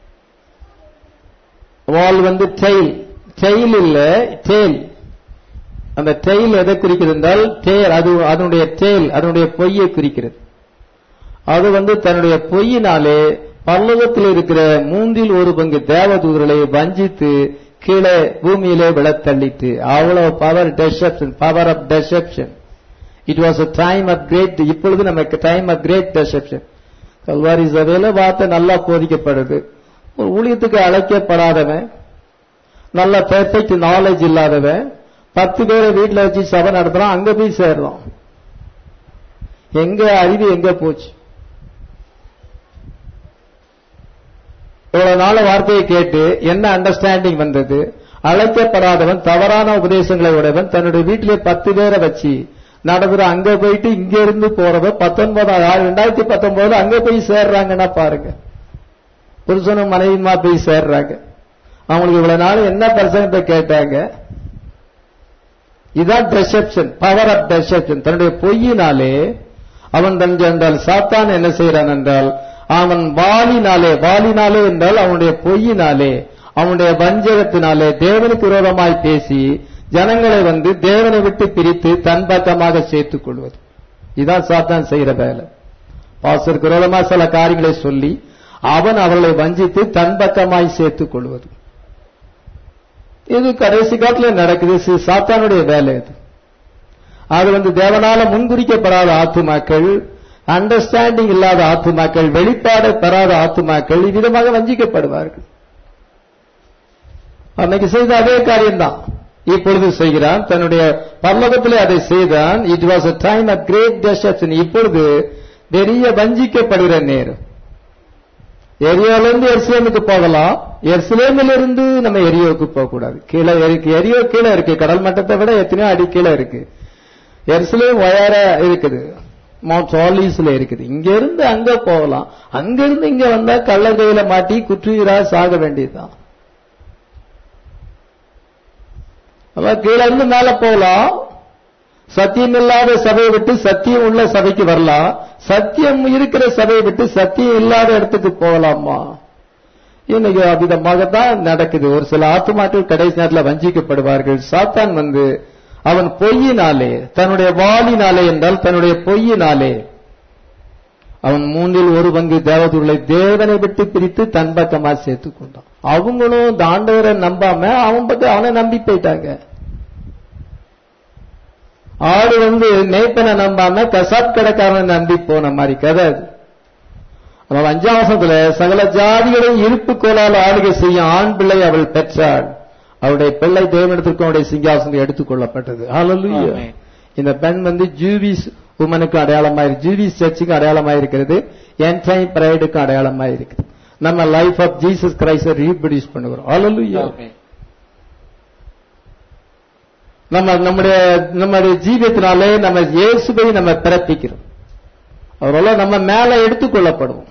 வால் வந்து டெயில் டெயில் இல்ல டெயில் அந்த டெயில் எதை குறிக்கிறது என்றால் டேல் அது அதனுடைய டேல் அதனுடைய பொய்யை குறிக்கிறது அது வந்து தன்னுடைய பொய்யினாலே பல்லவத்தில் இருக்கிற மூன்றில் ஒரு பங்கு தேவதூதர்களை வஞ்சித்து கீழே பூமியிலே விழத்தள்ளிட்டு அவ்வளவு power deception power of deception it was a time of great இப்பொழுது நமக்கு டைம் ஆஃப் கிரேட் டெசப்ஷன் கல்வாரி சபையில வார்த்தை நல்லா போதிக்கப்படுது ஒரு ஊழியத்துக்கு அழைக்கப்படாதவன் நல்ல பெர்ஃபெக்ட் நாலேஜ் இல்லாதவன் பத்து பேரை வீட்டுல வச்சு சபை நடத்துறான் அங்க போய் சேர்றோம் எங்க அறிவு எங்க போச்சு இவ்வளவு நாள் வார்த்தையை கேட்டு என்ன அண்டர்ஸ்டாண்டிங் வந்தது அழைக்கப்படாதவன் தவறான உபதேசங்களை உடையவன் தன்னுடைய வீட்டிலே பத்து பேரை வச்சு நடந்துற அங்க போயிட்டு இங்க இருந்து போறத பத்தொன்பதாம் ரெண்டாயிரத்தி பத்தொன்பதுல அங்க போய் சேர்றாங்கன்னா பாருங்க புருஷனும் மனைவியுமா போய் சேர்றாங்க அவங்களுக்கு இவ்வளவு நாள் என்ன பிரச்சனை கேட்டாங்க இதான் டெசப்ஷன் பவர் ஆஃப் டெசப்ஷன் தன்னுடைய பொய்யினாலே அவன் தன் என்றால் சாத்தான் என்ன செய்யறான் என்றால் அவன் வாலினாலே வாலினாலே என்றால் அவனுடைய பொய்யினாலே அவனுடைய வஞ்சகத்தினாலே தேவனுக்கு விரோதமாய் பேசி ஜனங்களை வந்து தேவனை விட்டு பிரித்து தன் பக்கமாக சேர்த்துக் கொள்வது இதான் சாத்தான் செய்யற வேலை பாசருக்கு விரோதமா சில காரியங்களை சொல்லி அவன் அவர்களை வஞ்சித்து தன் பக்கமாய் சேர்த்துக் கொள்வது இது கடைசி காலத்துல நடக்குது சி- சாத்தானுடைய வேலை இது அது வந்து தேவனால முன்குறிக்கப்படாத ஆத்துமாக்கள் அண்டர்ஸ்டாண்டிங் இல்லாத ஆத்துமாக்கள் வெளிப்பாடு பெறாத ஆத்துமாக்கள் இவ்விதமாக வஞ்சிக்கப்படுவார்கள் அன்னைக்கு செய்த அதே காரியம்தான் இப்பொழுது செய்கிறான் தன்னுடைய பரலோகத்திலே அதை செய்தான் it was a time of great deception இப்பொழுது பெரிய வஞ்சிக்கப்படுகிற நேரம் எரியோல இருந்து எருசலேமுக்கு போகலாம் எருசலேமில் இருந்து நம்ம எரியோவுக்கு போக கூடாது கீழே இருக்கு எரியோ கீழே இருக்கு கடல் மட்டத்தை விட எத்தனையோ அடி கீழே இருக்கு எருசலேம் உயர இருக்குது மவுண்ட் ஆலீஸ்ல இருக்குது இங்க இருந்து அங்க போகலாம் அங்க இருந்து இங்க வந்தா கள்ளக்கையில மாட்டி குற்றுயிரா சாக வேண்டியதுதான் அதான் கீழே இருந்து மேல போகலாம் சத்தியம் இல்லாத சபையை விட்டு சத்தியம் உள்ள சபைக்கு வரலாம் சத்தியம் இருக்கிற சபையை விட்டு சத்தியம் இல்லாத இடத்துக்கு போகலாமா இன்னைக்கு அவ்விதமாகத்தான் நடக்குது ஒரு சில ஆத்துமாக்கள் கடைசி நேரத்தில் வஞ்சிக்கப்படுவார்கள் சாத்தான் வந்து அவன் பொய்யினாலே தன்னுடைய வாளினாலே என்றால் தன்னுடைய பொய்யினாலே அவன் மூன்றில் ஒரு பங்கு தேவதூர்களை தேவனை விட்டு பிரித்து தன் பக்கமா சேர்த்துக் கொண்டான் அவங்களும் இந்த ஆண்டவரை நம்பாம அவன் பக்கம் அவனை நம்பி போயிட்டாங்க ஆடு வந்து மேய்ப்பனை நம்பாம கசாப் கடைக்காரனை நம்பி போன மாதிரி கதை அது அவன் அஞ்சாம் வருஷத்துல சகல ஜாதிகளையும் இருப்பு கோலால் ஆளுகை செய்யும் ஆண் பிள்ளை அவள் பெற்றாள் அவருடைய பிள்ளை தேவனிடத்திற்கும் அவருடைய சிங்காசனம் எடுத்துக் கொள்ளப்பட்டது ஹalleluya ஆமென். இந்த பெண் வந்து ஜூவிஸ் உமனுக்கு அடையாளமா இருக்கு ஜூவிஸ் சர்ச்சுக்கு அடையாளமா இருக்கிறது என்டைம் பிரைடுக்கு அடையாளமா இருக்குது நம்ம life of Jesus Christ reproduce பண்ணுகிறோம் Hallelujah. நம்ம நம்முடைய நம்முடைய ஜீவியத்தினாலே நம்ம இயேசுவை நம்ம பிறப்பிக்கிறோம் அவரால் நம்ம மேல எடுத்துக்கொள்ளப்படுவோம்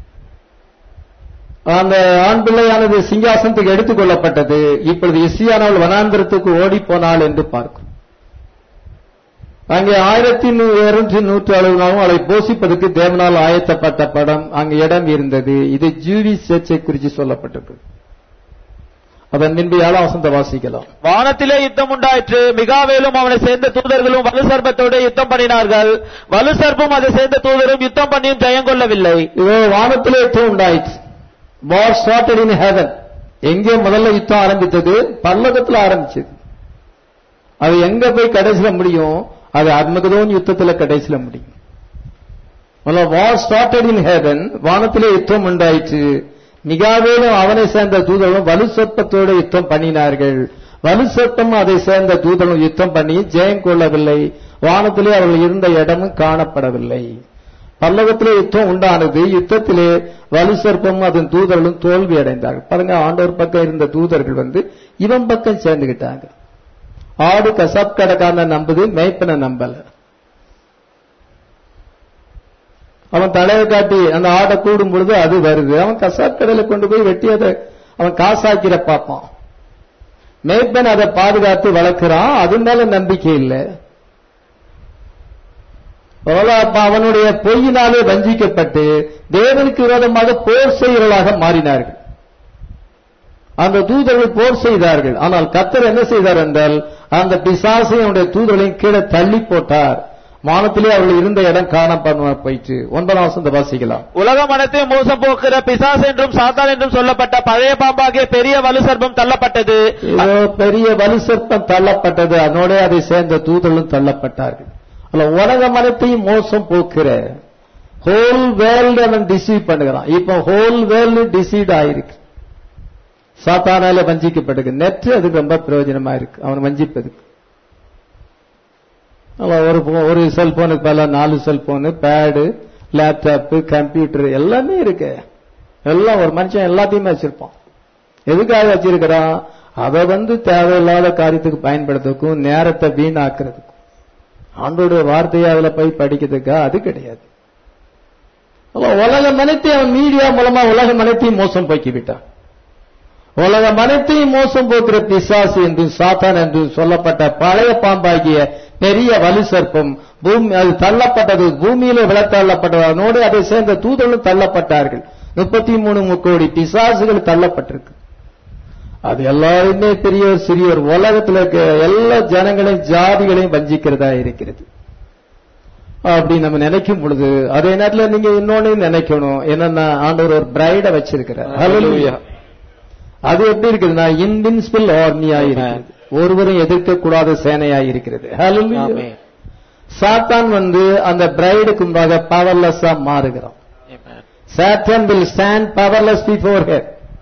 அந்த ஆண் பிள்ளையானது சிங்காசனத்துக்கு எடுத்துக்கொள்ளப்பட்டது இப்பொழுது இசியானவள் வனாந்திரத்துக்கு ஓடி போனாள் என்று பார்க்கும் அங்கே ஆயிரத்தி இருநூற்றி நூற்று அறுபது நாளும் அதை போஷிப்பதற்கு தேவனால் ஆயத்தப்பட்ட படம் அங்கு இடம் இருந்தது இது ஜூவி சேர்ச்சை குறித்து சொல்லப்பட்டிருக்கு அதன் பின்பு ஏழாம் வசந்த வாசிக்கலாம் வானத்திலே யுத்தம் உண்டாயிற்று மிகாவேலும் அவனை சேர்ந்த தூதர்களும் வலு சர்ப்பத்தோடு யுத்தம் பண்ணினார்கள் வலு சர்ப்பம் அதை சேர்ந்த தூதரும் யுத்தம் பண்ணியும் ஜெயம் கொள்ளவில்லை இதோ வானத்திலே யுத்தம் உண்டாயிற்று வார் ஸ்டார்டட் இன் ஹெவன் எங்கே முதல்ல யுத்தம் ஆரம்பித்தது பல்லகத்துல ஆரம்பிச்சது அது எங்க போய் கடைசியில முடியும் அது அர்மகதோன் யுத்தத்துல கடைசியில முடியும் வார் ஸ்டார்டட் இன் ஹெவன் வானத்திலே யுத்தம் உண்டாயிற்று மிகாவேலும் அவனை சேர்ந்த தூதர்களும் வலு சொற்பத்தோடு யுத்தம் பண்ணினார்கள் வலு சொற்பம் அதை சேர்ந்த தூதர்களும் யுத்தம் பண்ணி ஜெயம் கொள்ளவில்லை வானத்திலே அவர்கள் இருந்த இடமும் காணப்படவில்லை பல்லவத்திலே யுத்தம் உண்டானது யுத்தத்திலே வலு சர்ப்பமும் அதன் தூதர்களும் தோல்வி அடைந்தார்கள் பாருங்க ஆண்டவர் பக்கம் இருந்த தூதர்கள் வந்து இவன் பக்கம் சேர்ந்துகிட்டாங்க ஆடு கசாப் கடைக்காரனை நம்புது மேய்ப்பனை நம்பல அவன் தலையை காட்டி அந்த ஆடை கூடும் பொழுது அது வருது அவன் கசாப் கடையில கொண்டு போய் வெட்டி அதை அவன் காசாக்கிற பார்ப்பான் மேய்ப்பன் அதை பாதுகாத்து வளர்க்கிறான் அது மேல நம்பிக்கை இல்லை அப்ப அவனுடைய பொய்யினாலே வஞ்சிக்கப்பட்டு தேவனுக்கு விரோதமாக போர் செய்கிறவர்களாக மாறினார்கள் அந்த தூதர்கள் போர் செய்தார்கள் ஆனால் கத்தர் என்ன செய்தார் என்றால் அந்த பிசாசையுடைய தூதர்களையும் கீழே தள்ளி போட்டார் வானத்திலே அவர்கள் இருந்த இடம் காணப்பட போயிட்டு ஒன்பதாம் வசந்த வாசிக்கலாம் உலகம் அனைத்தையும் மோசம் போக்குற பிசாஸ் என்றும் சாத்தான் என்றும் சொல்லப்பட்ட பழைய பாம்பாகிய பெரிய வலு சர்ப்பம் தள்ளப்பட்டது இதோ பெரிய வலு சர்ப்பம் தள்ளப்பட்டது அதனோட அதை சேர்ந்த தூதர்களும் தள்ளப்பட்டார்கள் அல்ல உலகம் அனைத்தையும் மோசம் போக்குற ஹோல் வேர்ல்டு அவன் டிசீவ் பண்ணுகிறான் இப்போ ஹோல் வேர்ல்டு டிசீவ் ஆயிருக்கு சாத்தானால வஞ்சிக்கப்பட்டிருக்கு நெட் அதுக்கு ரொம்ப பிரயோஜனமா இருக்கு அவன் வஞ்சிப்பதுக்கு அவன் ஒரு போ- ஒரு செல்போனுக்கு பல நாலு செல்போனு பேடு லேப்டாப் கம்ப்யூட்டர் எல்லாமே இருக்கு எல்லாம் ஒரு மனுஷன் எல்லாத்தையுமே வச்சிருப்பான் எதுக்காக வச்சிருக்கிறான் அதை வந்து தேவையில்லாத காரியத்துக்கு பயன்படுத்துறதுக்கும் நேரத்தை வீணாக்குறதுக்கும் ஆண்டோடைய வார்த்தையை அதுல போய் படிக்கிறதுக்கா அது கிடையாது அப்ப உலகம் அனைத்தையும் அவன் மீடியா மூலமா உலகம் அனைத்தையும் மோசம் போக்கி விட்டான் உலகம் அனைத்தையும் மோசம் போக்குற பிசாசு என்று சாத்தான் என்று சொல்லப்பட்ட பழைய பாம்பாகிய பெரிய வலு சர்ப்பம் பூமி அது தள்ளப்பட்டது பூமியில விளத்தள்ளப்பட்டது அதனோடு அதை சேர்ந்த தூதர்களும் தள்ளப்பட்டார்கள் முப்பத்தி மூணு கோடி பிசாசுகள் தள்ளப்பட்டிருக்கு அது எல்லாருமே பெரியவர் சிறியோர் உலகத்துல இருக்க எல்லா ஜனங்களையும் ஜாதிகளையும் வஞ்சிக்கிறதா இருக்கிறது அப்படி நம்ம நினைக்கும் பொழுது அதே நேரத்துல நீங்க இன்னொன்னு நினைக்கணும் என்னன்னா ஆண்டவர் ஒரு பிரைட வச்சிருக்கிறார் Hallelujah. அது எப்படி இருக்குதுன்னா இன்வின்சிபிள் ஆர்மியா இருக்கிறது ஒருவரும் எதிர்க்க கூடாத சேனையா இருக்கிறது Hallelujah. ஆமென். சாத்தான் வந்து அந்த பிரைடுக்கு முன்பாக பவர்லெஸ்ஸா மாறுகிறான் Satan will stand powerless before her.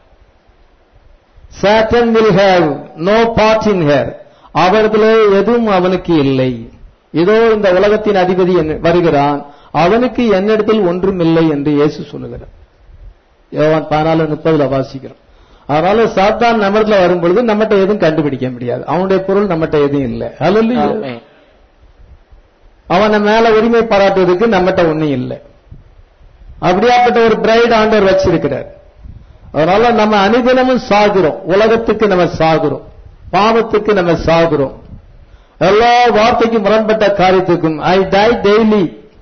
Satan will have no part in her. அவர்களே எதுவும் அவனுக்கு இல்லை இதோ இந்த உலகத்தின் அதிபதி என்ன- வருகிறான் அவனுக்கு என்னிடத்தில் ஒன்றும் இல்லை என்று இயேசு சொல்லுகிறார் யோவான் பதினாலு முப்பதுல வாசிக்கிறோம் அதனால சாத்தான் நம்மிடத்துல வரும் பொழுது நம்மகிட்ட எதுவும் கண்டுபிடிக்க முடியாது அவனுடைய பொருள் நம்மகிட்ட எதுவும் இல்லை Hallelujah. ஆமென். அவனை மேல உரிமை பாராட்டுவதற்கு நம்மகிட்ட ஒண்ணும் இல்லை அப்படியாப்பட்ட ஒரு பிரைட் ஆண்டவர் வச்சிருக்கிறார் அதனால நம்ம அனுதினமும் சாகுறோம் உலகத்துக்கு நம்ம சாகுறோம் பாவத்துக்கு நம்ம சாகுறோம் எல்லா வார்த்தைக்கும் முரண்பட்ட காரியத்துக்கும் ஐ டை டெய்லி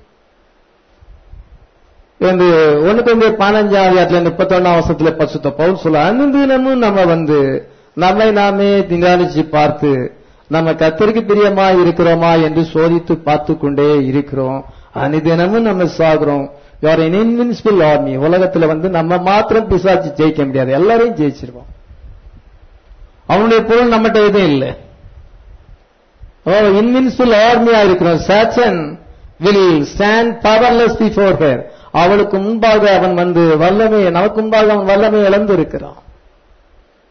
என்று ஒண்ணு கொஞ்சம் பதினஞ்சாம் அதிகாரத்துல முப்பத்தொன்னாம் வருஷத்துல பசுத்த பவுல் சொல்ல அனுதினமும் நம்ம வந்து நம்மை நாமே திங்கானிச்சு பார்த்து நம்ம கத்தருக்கு பிரியமா இருக்கிறோமா என்று சோதித்து பார்த்து கொண்டே இருக்கிறோம் அனுதினமும் நம்ம சாகுறோம் யார் இன்வின்சிபிள் ஆர்மி உலகத்துல வந்து நம்ம மாத்திரம் பிசாச்சு ஜெயிக்க முடியாது எல்லாரையும் ஜெயிச்சிருவோம் அவனுடைய பொருள் நம்மகிட்ட எதுவும் இல்லை இன்வின்சிபிள் ஆர்மியா இருக்கிறோம் Satan will stand powerless before her அவளுக்கு முன்பாக அவன் வந்து வல்லமை நமக்கு முன்பாக அவன் வல்லமை இழந்து இருக்கிறான்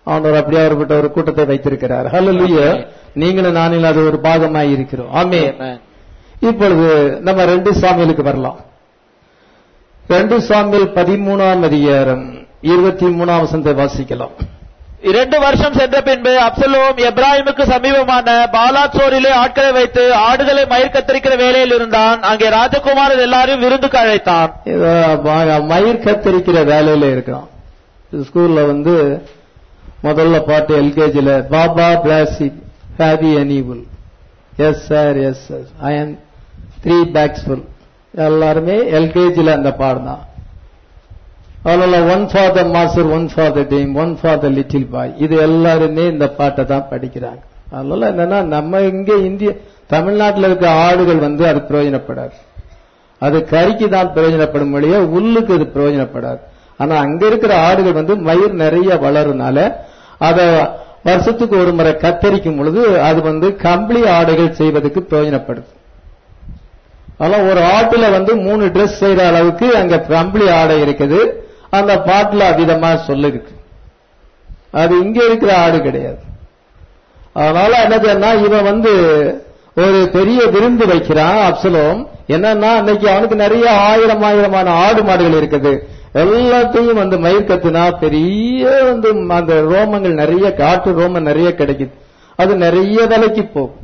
ஆண்டவர் அப்படியே அவர்கிட்ட ஒரு கூட்டத்தை வைத்திருக்கிறார் ஹalleluya நீங்களும் நானில் அது ஒரு பாகமாய் இருக்கிறோம் ஆமே Amen. இப்பொழுது நம்ம ரெண்டு சாமியலுக்கு வரலாம் ரெண்டு சாமியல் பதிமூணாம் அதிகாரம் இருபத்தி மூணாம் வசனத்தை வாசிக்கலாம் இரண்டு வருஷம் சென்ற பின்பு அப்சலோம் எப்ராஹிமுக்கு சமீபமான பாலாச்சோரிலே ஆட்களை வைத்து ஆடுகளை மயிர் கத்தரிக்கிற வேலையில் இருந்தான் அங்கே ராஜகுமாரர் எல்லாரையும் விருந்துக்கு அழைத்தான் இதோ பா- மயிர் கத்தரிக்கிற வேலையில இருக்கிறான் ஸ்கூல்ல வந்து முதல்ல பாட்டு எல்கேஜில baa black sheep have any wool yes sir yes sir I am three bags full எல்லாருமே எல்கேஜில அந்த பாடம் தான் அதனால one for the master one for the dame one for the little boy இது எல்லாருமே இந்த பாட்டை தான் படிக்கிறாங்க அதனால என்னன்னா நம்ம இங்க இந்திய தமிழ்நாட்டில் இருக்க ஆடுகள் வந்து அது பிரயோஜனப்படாது அது கறிக்கு தான் பிரயோஜனப்படும் மொழிய உள்ளுக்கு அது பிரயோஜனப்படாது ஆனா அங்க இருக்கிற ஆடுகள் வந்து மயிர் நிறைய வளருனால அத வருஷத்துக்கு ஒரு முறை கத்தரிக்கும் பொழுது அது வந்து கம்பளி ஆடைகள் செய்வதற்கு பிரயோஜனப்படுது ஆனா ஒரு ஆட்டுல வந்து மூணு Dress செய்யற அளவுக்கு அங்க கம்பளி ஆடை இருக்குது அந்த பாட்டுல அவ்விதமா சொல்லு இருக்கு அது இங்க இருக்கிற ஆடு கிடையாது அதனால என்னதுன்னா இவன் வந்து ஒரு பெரிய விருந்து வைக்கிறான் அப்சலோம் என்னன்னா அன்னைக்கு அவனுக்கு நிறைய ஆயிரம் ஆயிரமான ஆடு மாடுகள் இருக்குது எல்லாத்தையும் வந்து மயிர் கத்துனா பெரிய வந்து அந்த ரோமங்கள் நிறைய காட்டு ரோமம் நிறைய கிடைக்குது அது நிறைய விலைக்கு போகும்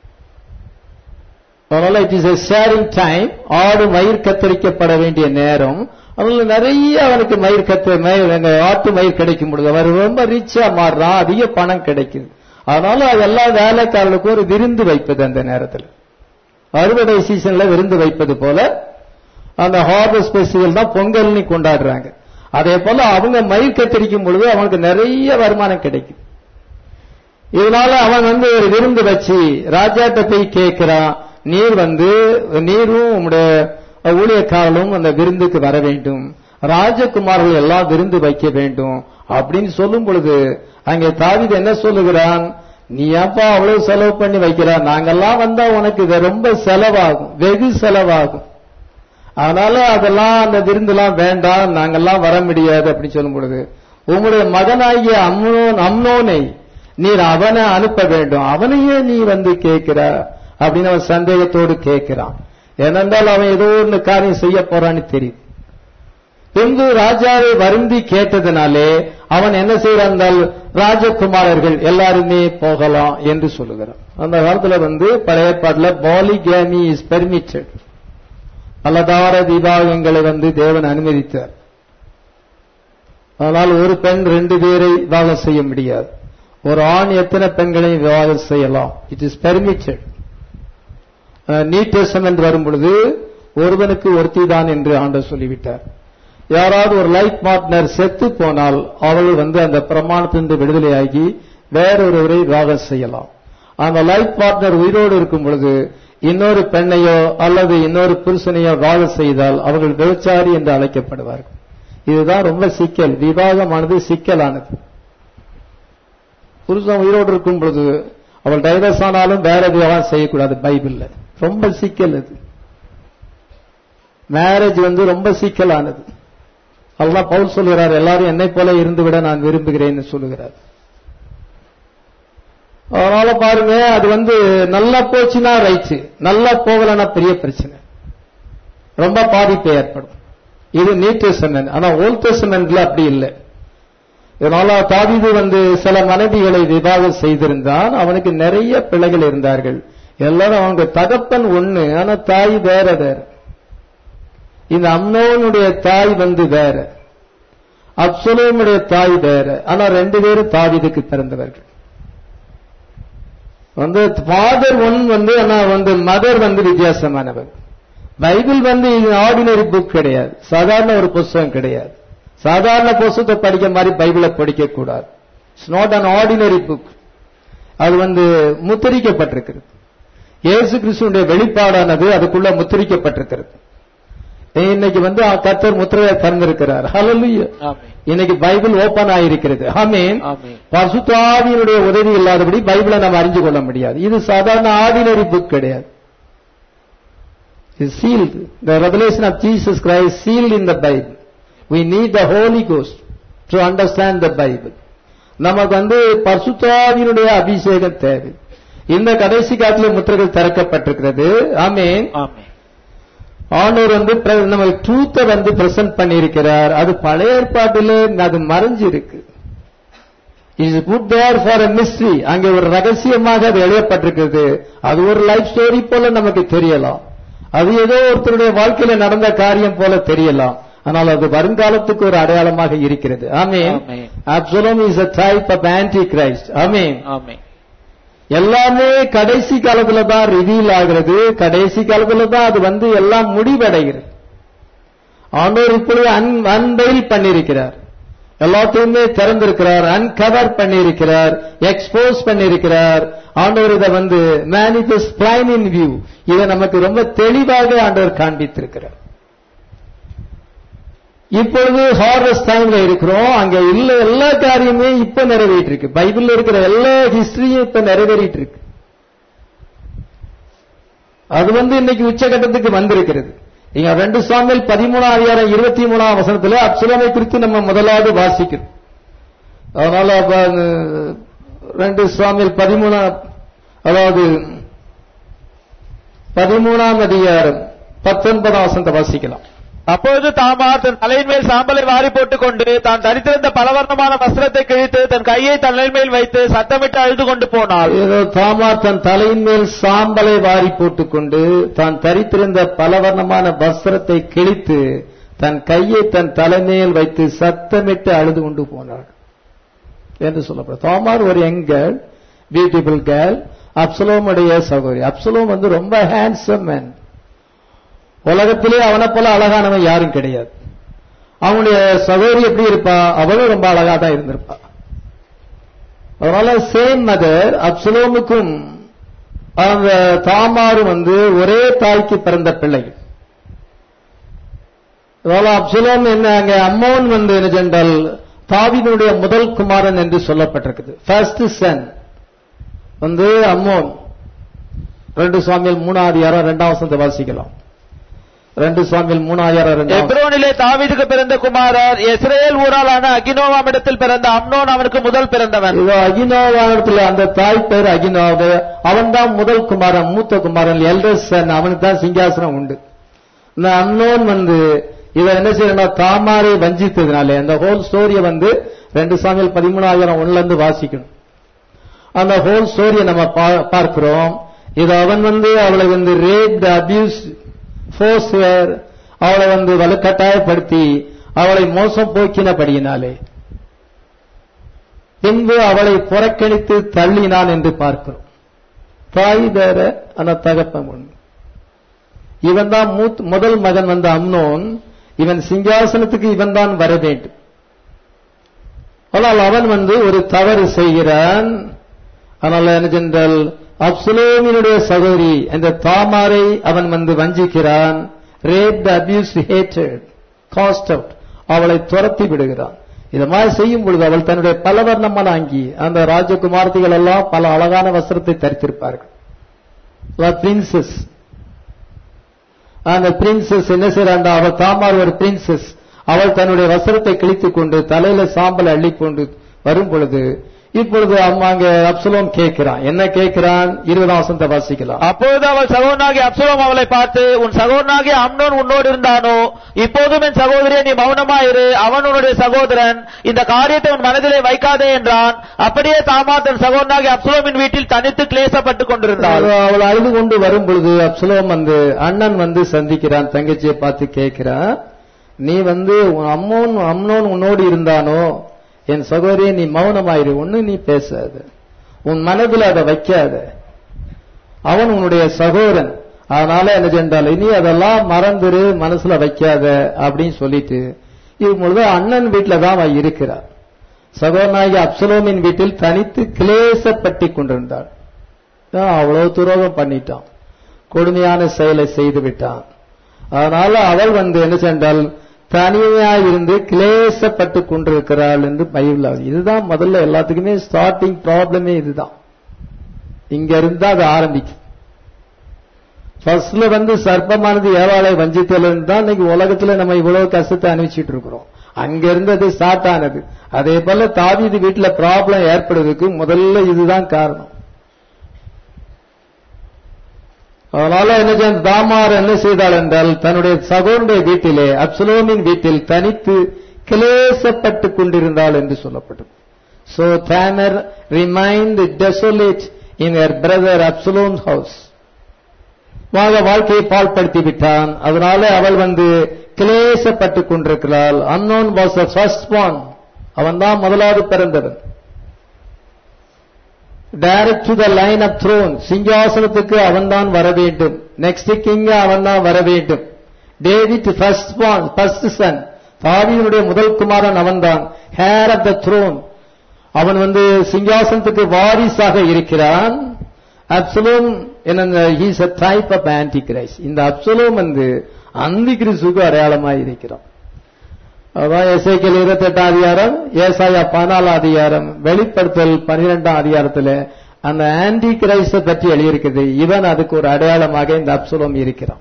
அதனால it is a shearing time ஆடு மயிர் கத்தரிக்கப்பட வேண்டிய நேரம் அதனால நிறைய அவனுக்கு மயிர் கத்த மயிர் அங்க ஆட்டு மயிர் கிடைக்கும் பொழுது அவர் ரொம்ப ரிச்சா மாறுறான் அதிக பணம் கிடைக்குது அதனால அது எல்லா வேலைக்காரர்களுக்கும் ஒரு விருந்து வைப்பது அந்த நேரத்தில் அறுவடை சீசன்ல விருந்து வைப்பது போல அந்த ஹார்வெஸ்ட் ஃபெஸ்டிவல் தான் பொங்கல்னு கொண்டாடுறாங்க அதே போல அவங்க மயிர் கத்தரிக்கும் பொழுது அவனுக்கு நிறைய வருமானம் கிடைக்கும் இதனால அவன் வந்து ஒரு விருந்து வச்சு ராஜாட்ட போய் கேட்கிறான் நீர் வந்து நீரும் உம்முடைய ஊழியக்காரலும் அந்த விருந்துக்கு வர வேண்டும் ராஜகுமார்கள் எல்லாம் விருந்து வைக்க வேண்டும் அப்படின்னு சொல்லும் பொழுது அங்கே தாவீது என்ன சொல்லுகிறான் நீ ஏன்பா அவ்வளவு செலவு பண்ணி வைக்கிறா நாங்கெல்லாம் வந்தா உனக்கு இது ரொம்ப செலவாகும் வெகு செலவாகும் அதனால அதெல்லாம் அந்த விருந்தெல்லாம் வேண்டாம் நாங்கெல்லாம் வர முடியாது அப்படின்னு சொல்லும் பொழுது உங்களுடைய மகனாகிய அம்னோன் அம்னோனை நீர் அவனை அனுப்ப வேண்டும் அவனையே நீ வந்து கேட்கிற அப்படின்னு அவன் சந்தேகத்தோடு கேட்கிறான் ஏனென்றால் அவன் ஏதோ ஒன்று காரியம் செய்ய போறான்னு தெரியும் பின்பு ராஜாவை வருந்தி கேட்டதினாலே அவன் என்ன செய்யறான் என்றால் ராஜகுமாரர்கள் எல்லாருமே போகலாம் என்று சொல்லுகிறான் அந்த காலத்துல வந்து பழைய பாட்டுல பாலிகேமி இஸ் பெர்மிட்டட் பலதார விவாகங்களை வந்து தேவன் அனுமதித்தார் ஆனால் ஒரு பெண் ரெண்டு பேரை விவாகம் செய்ய முடியாது ஒரு ஆண் எத்தனை பெண்களை விவாகம் செய்யலாம் it is permitted new testament வரும் பொழுது ஒருவனுக்கு ஒருத்தி தான் என்று ஆண்டவர் சொல்லிவிட்டார் யாராவது ஒரு லைஃப் பார்ட்னர் செத்து போனால் அவள் வந்து அந்த பிரமாணத்திலிருந்து விடுதலையாகி வேறொருவரை விவாகம் செய்யலாம் அந்த லைஃப் பார்ட்னர் உயிரோடு இருக்கும் பொழுது இன்னொரு பெண்ணையோ அல்லது இன்னொரு புருஷனையோ விவாகம் செய்தால் அவர்கள் விபச்சாரி என்று அழைக்கப்படுவார்கள் இதுதான் ரொம்ப சிக்கல் விவாகமானது சிக்கலானது புருஷன் உயிரோடு இருக்கும் பொழுது அவள் டைவர்ஸ் ஆனாலும் வேற விவாகம் செய்யக்கூடாது பைபிள்ல ரொம்ப சிக்கல் அது மேரேஜ் வந்து ரொம்ப சிக்கலானது அதெல்லாம் பவுல் சொல்கிறார் எல்லாரும் என்னை போல இருந்து விட நான் விரும்புகிறேன்னு சொல்லுகிறார் அதனால பாருங்க அது வந்து நல்லா போச்சுன்னா ரைட்டு நல்லா போகலன்னா பெரிய பிரச்சனை ரொம்ப பாதிப்பு ஏற்படும் இது நியூ டெஸ்டமென்ட் ஆனா ஓல்ட் டெஸ்டமென்ட்ல அப்படி இல்லை இதனால தாவீது வந்து சில மனைவிகளை விவாகம் செய்திருந்தான் அவனுக்கு நிறைய பிள்ளைகள் இருந்தார்கள் எல்லாரும் அவங்க தகப்பன் ஒண்ணு ஆனா தாய் வேற வேற இந்த அம்னோனுடைய தாய் வந்து வேற அப்சலோமுடைய தாய் வேற ஆனா ரெண்டு பேரும் தாவீதுக்கு பிறந்தவர்கள் வந்து ஃபாதர் ஒன் வந்து ஆனா வந்து மதர் வந்து வித்தியாசமானவர் பைபிள் வந்து இது ஆர்டினரி புக் கிடையாது சாதாரண ஒரு புஸ்தகம் கிடையாது சாதாரண புஸ்தகத்தை படிக்க மாதிரி பைபிளை படிக்க கூடாது it's not an ordinary book அது வந்து முத்திரிக்கப்பட்டிருக்கிறது இயேசு கிறிஸ்துடைய வெளிப்பாடானது அதுக்குள்ள முத்திரிக்கப்பட்டிருக்கிறது இன்னைக்கு வந்து கத்தர் முத்திரையை திறந்திருக்கிறார் ஹalleluya ஆமென். இன்னைக்கு பைபிள் ஓபன் ஆயிருக்கிறது ஆமென் ஆமென். பசுத்தாவியினுடைய உதவி இல்லாதபடி பைபிளை நம்ம அறிஞ்சு கொள்ள முடியாது இது சாதாரண ஆர்டினரி புக் கிடையாது is sealed. The revelation of Jesus Christ sealed in the Bible. We need the Holy Ghost to understand the Bible. நமக்கு வந்து பரிசுத்தாவியினுடைய அபிஷேகம் தேவை இந்த கடைசி காலத்துல முத்திரைகள் திறக்கப்பட்டிருக்கிறது ஆமென் ஆமென் ஆண்டவர் வந்து பிர- நம்ம ட்ரூத்தை வந்து பிரசன்ட் பண்ணியிருக்கிறார் அது பழைய ஏற்பாட்டில் அது மறைஞ்சு இருக்கு is put there for a mystery அங்கே ஒரு ரகசியமாக அது எழுதப்பட்டிருக்கிறது அது ஒரு லைஃப் ஸ்டோரி போல நமக்கு தெரியலாம் அது ஏதோ ஒருத்தருடைய வாழ்க்கையில நடந்த காரியம் போல தெரியலாம் ஆனால் அது வருங்காலத்துக்கு ஒரு அடையாளமாக இருக்கிறது ஆமென் ஆமென். Absalom is a type of anti Christ ஆமென் ஆமென் எல்லாமே கடைசி காலத்துல தான் ரிவீல் ஆகிறது கடைசி காலத்துல தான் அது வந்து எல்லாம் முடிவடைகிறது ஆண்டவர் இப்பொழுது அன் அன்பெயில் பண்ணியிருக்கிறார் எல்லாத்தையுமே திறந்திருக்கிறார் அன்கவர் பண்ணியிருக்கிறார் எக்ஸ்போஸ் பண்ணியிருக்கிறார் ஆண்டவர் இதை வந்து மேனிஃபெஸ்ட் பிளைன் இன் வியூ இதை நமக்கு ரொம்ப தெளிவாக ஆண்டவர் காண்பித்திருக்கிறார் இப்பொழுது ஹார்வெஸ்ட் டைம்ல இருக்கிறோம் அங்க இல்ல எல்லா காரியமே இப்ப நிறைவேறிட்டு இருக்கு பைபிள்ல இருக்கிற எல்லா ஹிஸ்டரியும் இப்ப நிறைவேறிட்டு இருக்கு அது வந்து இன்னைக்கு உச்சகட்டத்துக்கு வந்திருக்கிறது இங்க ரெண்டு சாமியல் பதிமூணாம் அதிகாரம் இருபத்தி மூணாம் வசனத்துல அப்சலோமை குறித்து நம்ம முதலாவது வாசிக்கிறோம் அதனால அப்ப, அஹ், ரெண்டு சாமியல் பதிமூணாம் அதாவது பதிமூணாம் அதிகாரம் பத்தொன்பதாம் வசனத்தை வாசிக்கலாம் அப்பொழுது தாமார் தன் தலையின் மேல் சாம்பலை வாரி போட்டுக் கொண்டு தான் தரித்திருந்த பலவர்ணமான வஸ்திரத்தை கிழித்து தன் கையை தலையின் மேல் வைத்து சத்தமிட்டு அழுது கொண்டு போனாள் ஏதோ தாமார் தன் தலையின் மேல் சாம்பலை வாரி போட்டுக்கொண்டு தான் தரித்திருந்த பலவர்ணமான வஸ்திரத்தை கிழித்து தன் கையை தன் தலைமையில் வைத்து சத்தமிட்டு அழுது கொண்டு போனாள் என்று சொல்லப்படும் தாமார் ஒரு யங் கேர்ள் பியூட்டிஃபுல் கேர்ள் அப்சலோமுடைய சகோதரி அப்சலோம் வந்து ரொம்ப ஹேண்ட்ஸம் மேன் உலகத்திலே அவனை போல அழகானவன் யாரும் கிடையாது அவனுடைய சகோதரி எப்படி இருப்பா அவளும் ரொம்ப அழகா தான் இருந்திருப்பா அதனால சேம் மதர் அப்சலோமுக்கும் அந்த தாமாரும் வந்து ஒரே தாய்க்கு பிறந்த பிள்ளைகள் அதனால அப்சலோம் என்ன அங்க அம்மோன் வந்து என்ன சென்றால் தாவினுடைய முதல் குமாரன் என்று சொல்லப்பட்டிருக்குது ஃபர்ஸ்ட் சன் வந்து அம்மோன் ரெண்டு சுவாமியில் மூணாவது யாரம் ரெண்டாம் வசனத்தை வாசிக்கலாம் ரெண்டு சுவாமியில் மூணாவது யாரம் ரெண்டாம் எப்ரோனிலே தாவீதுக்கு பிறந்த குமாரர் இஸ்ரேல் ஊராளான அகினோவாம் இடத்தில் பிறந்த அம்னோன் அவனுக்கு முதல் பிறந்தவன் இதோ அகினோவானத்துல அந்த தாய் பேர் அகினோவு அவன் தான் முதல் குமாரன் மூத்த குமாரன் எல்டர் சன் அவனுக்கு தான் சிங்காசனம் உண்டு இந்த அன்னோன் வந்து இதை என்ன செய்யணும் தாமாரை வஞ்சித்ததுனாலே அந்த ஹோல் ஸ்டோரியை வந்து ரெண்டு சாமியில் பதிமூணாயிரம் ஒண்ணுல இருந்து வாசிக்கணும் அந்த ஹோல் ஸ்டோரியை நம்ம பா- பார்க்கிறோம் இது அவன் வந்து அவளை வந்து ரேப் அபியூஸ் ஃபோர்ஸ் அவளை வந்து வலுக்கட்டாயப்படுத்தி அவளை மோசம் போக்கினபடியினாலே பின்பு அவளை புறக்கணித்து தள்ளினான் என்று பார்க்கிறோம் தாய் வேற ஆனா தகப்பன் ஒண்ணு இவன் தான் மூத் முதல் மகன் வந்த அம்னோன் இவன் சிங்காசனத்துக்கு இவன் தான் வர வேண்டும் ஆனால் அவன் வந்து ஒரு தவறு செய்கிறான் ஆனால் என்ன சென்றால் அப்சலோமினுடைய சகோதரி அந்த தாமாரை அவன் வந்து வஞ்சிக்கிறான் rape the abuse hated cast out அவளை துரத்தி விடுகிறான் இத மாதிரி செய்யும் பொழுது அவள் தன்னுடைய பலவர்ணமான அங்கி அந்த ராஜகுமார்த்திகள் எல்லாம் பல அழகான வஸ்திரத்தை தரித்திருப்பார்கள் பிரின்சஸ் அந்த பிரின்சஸ் என்ன செய்றாண்டா அவள் தாமார் ஒரு பிரின்சஸ் அவள் தன்னுடைய வஸ்திரத்தை கிழித்துக் கொண்டு தலையில சாம்பலை அள்ளிக்கொண்டு வரும் பொழுது இப்பொழுது அம்மா அங்க அப்சலோம் கேட்கிறான் என்ன கேட்கிறான் இருபதாம் வசனத்தை வாசிக்கலாம் அப்பொழுது அவள் சகோதரனாகிய அப்சலோம் அவளை பார்த்து உன் சகோதரனாகிய அம்னோன் உன்னோடு இருந்தானோ இப்போதும் என் சகோதரியை நீ மௌனமாயிரு அவன் உன்னுடைய சகோதரன் இந்த காரியத்தை உன் மனதிலே வைக்காதே என்றான் அப்படியே தாமா தன் சகோதரனாகிய அப்சலோமின் வீட்டில் தனித்து கிளேசப்பட்டுக் கொண்டிருந்தாள் அவள் அழுது கொண்டு வரும் பொழுது அப்சலோம் வந்து அண்ணன் வந்து சந்திக்கிறான் தங்கச்சியை பார்த்து கேட்கிறான் நீ வந்து உன் அம்மோன் அம்னோன் உன்னோடு இருந்தானோ என் சகோதரியை நீ மௌனமாயிரு ஒண்ணு நீ பேசாத உன் மனதில் அதை வைக்காத அவன் உன்னுடைய சகோதரன் அதனால என்ன சென்றால் இனி அதெல்லாம் மறந்துரு மனசுல வைக்காத அப்படின்னு சொல்லிட்டு இப்பொழுது அண்ணன் வீட்டில தான் அவன் இருக்கிறார் சகோதரனாகி அப்சலோமின் வீட்டில் தனித்து கிளேசப்பட்டு கொண்டிருந்தாள் தான் அவ்வளவு துரோகம் பண்ணிட்டான் கொடுமையான செயலை செய்து விட்டான் அதனால அவள் வந்து என்ன சென்றால் தனியா இருந்து கிளேசப்பட்டு கொண்டிருக்கிறாள் என்று பைபிள் இதுதான் முதல்ல எல்லாத்துக்குமே ஸ்டார்டிங் ப்ராப்ளமே இதுதான் இங்க இருந்தா அது ஆரம்பிக்கும் ஃபர்ஸ்ட்ல வந்து சர்ப்பமானது ஏவாளை வஞ்சித்தல் தான் இன்னைக்கு உலகத்துல நம்ம இவ்வளவு கஷ்டத்தை அனுபவிச்சுட்டு இருக்கிறோம் அங்க இருந்தது ஸ்டார்ட் ஆனது அதே போல தாவீது வீட்டுல ப்ராப்ளம் ஏற்படுறதுக்கு முதல்ல இதுதான் காரணம் அதனால என்ன செய்ய தாமார் என்ன செய்தாள் என்றால் தன்னுடைய சகோதரனுடைய வீட்டிலே அப்சலோமின் வீட்டில் தனித்து கிளேசப்பட்டுக் கொண்டிருந்தாள் என்று சொல்லப்பட்டது so Tamar remained desolate in her brother Absalom house மாக வாழ்க்கையை பாழ்படுத்தி விட்டான் அதனால அவள் வந்து கிளேசப்பட்டுக் கொண்டிருக்கிறாள் Amnon was a first one அவன் தான் முதலாவது பிறந்தவன் direct to the line of throne சிங்காசனத்துக்கு அவன் தான் வர வேண்டும் நெக்ஸ்ட் கிங் அவன் தான் வர வேண்டும் David first one first son தாவீதுடைய முதல் குமாரன் அவன்தான் ஹேர் ஆஃப் த த்ரோன் அவன் வந்து சிங்காசனத்துக்கு வாரிசாக இருக்கிறான் அப்சலோம் என்ன he's a type of anti Christ இந்த அப்சலோம் வந்து அந்தி கிறிஸ்துக்கு அடையாளமாய் இருக்கிறான் அதான் எஸ்ஐக்கியல் இருபத்தெட்டாம் அதிகாரம் ஏசாயா பதினாலாம் அதிகாரம் வெளிப்படுத்தல் பன்னிரெண்டாம் அதிகாரத்துல அந்த ஆன்டி கிரைஸ்ட பற்றி எழுதியிருக்குது இவன் அதுக்கு ஒரு அடையாளமாக இந்த அப்சலோம் இருக்கிறான்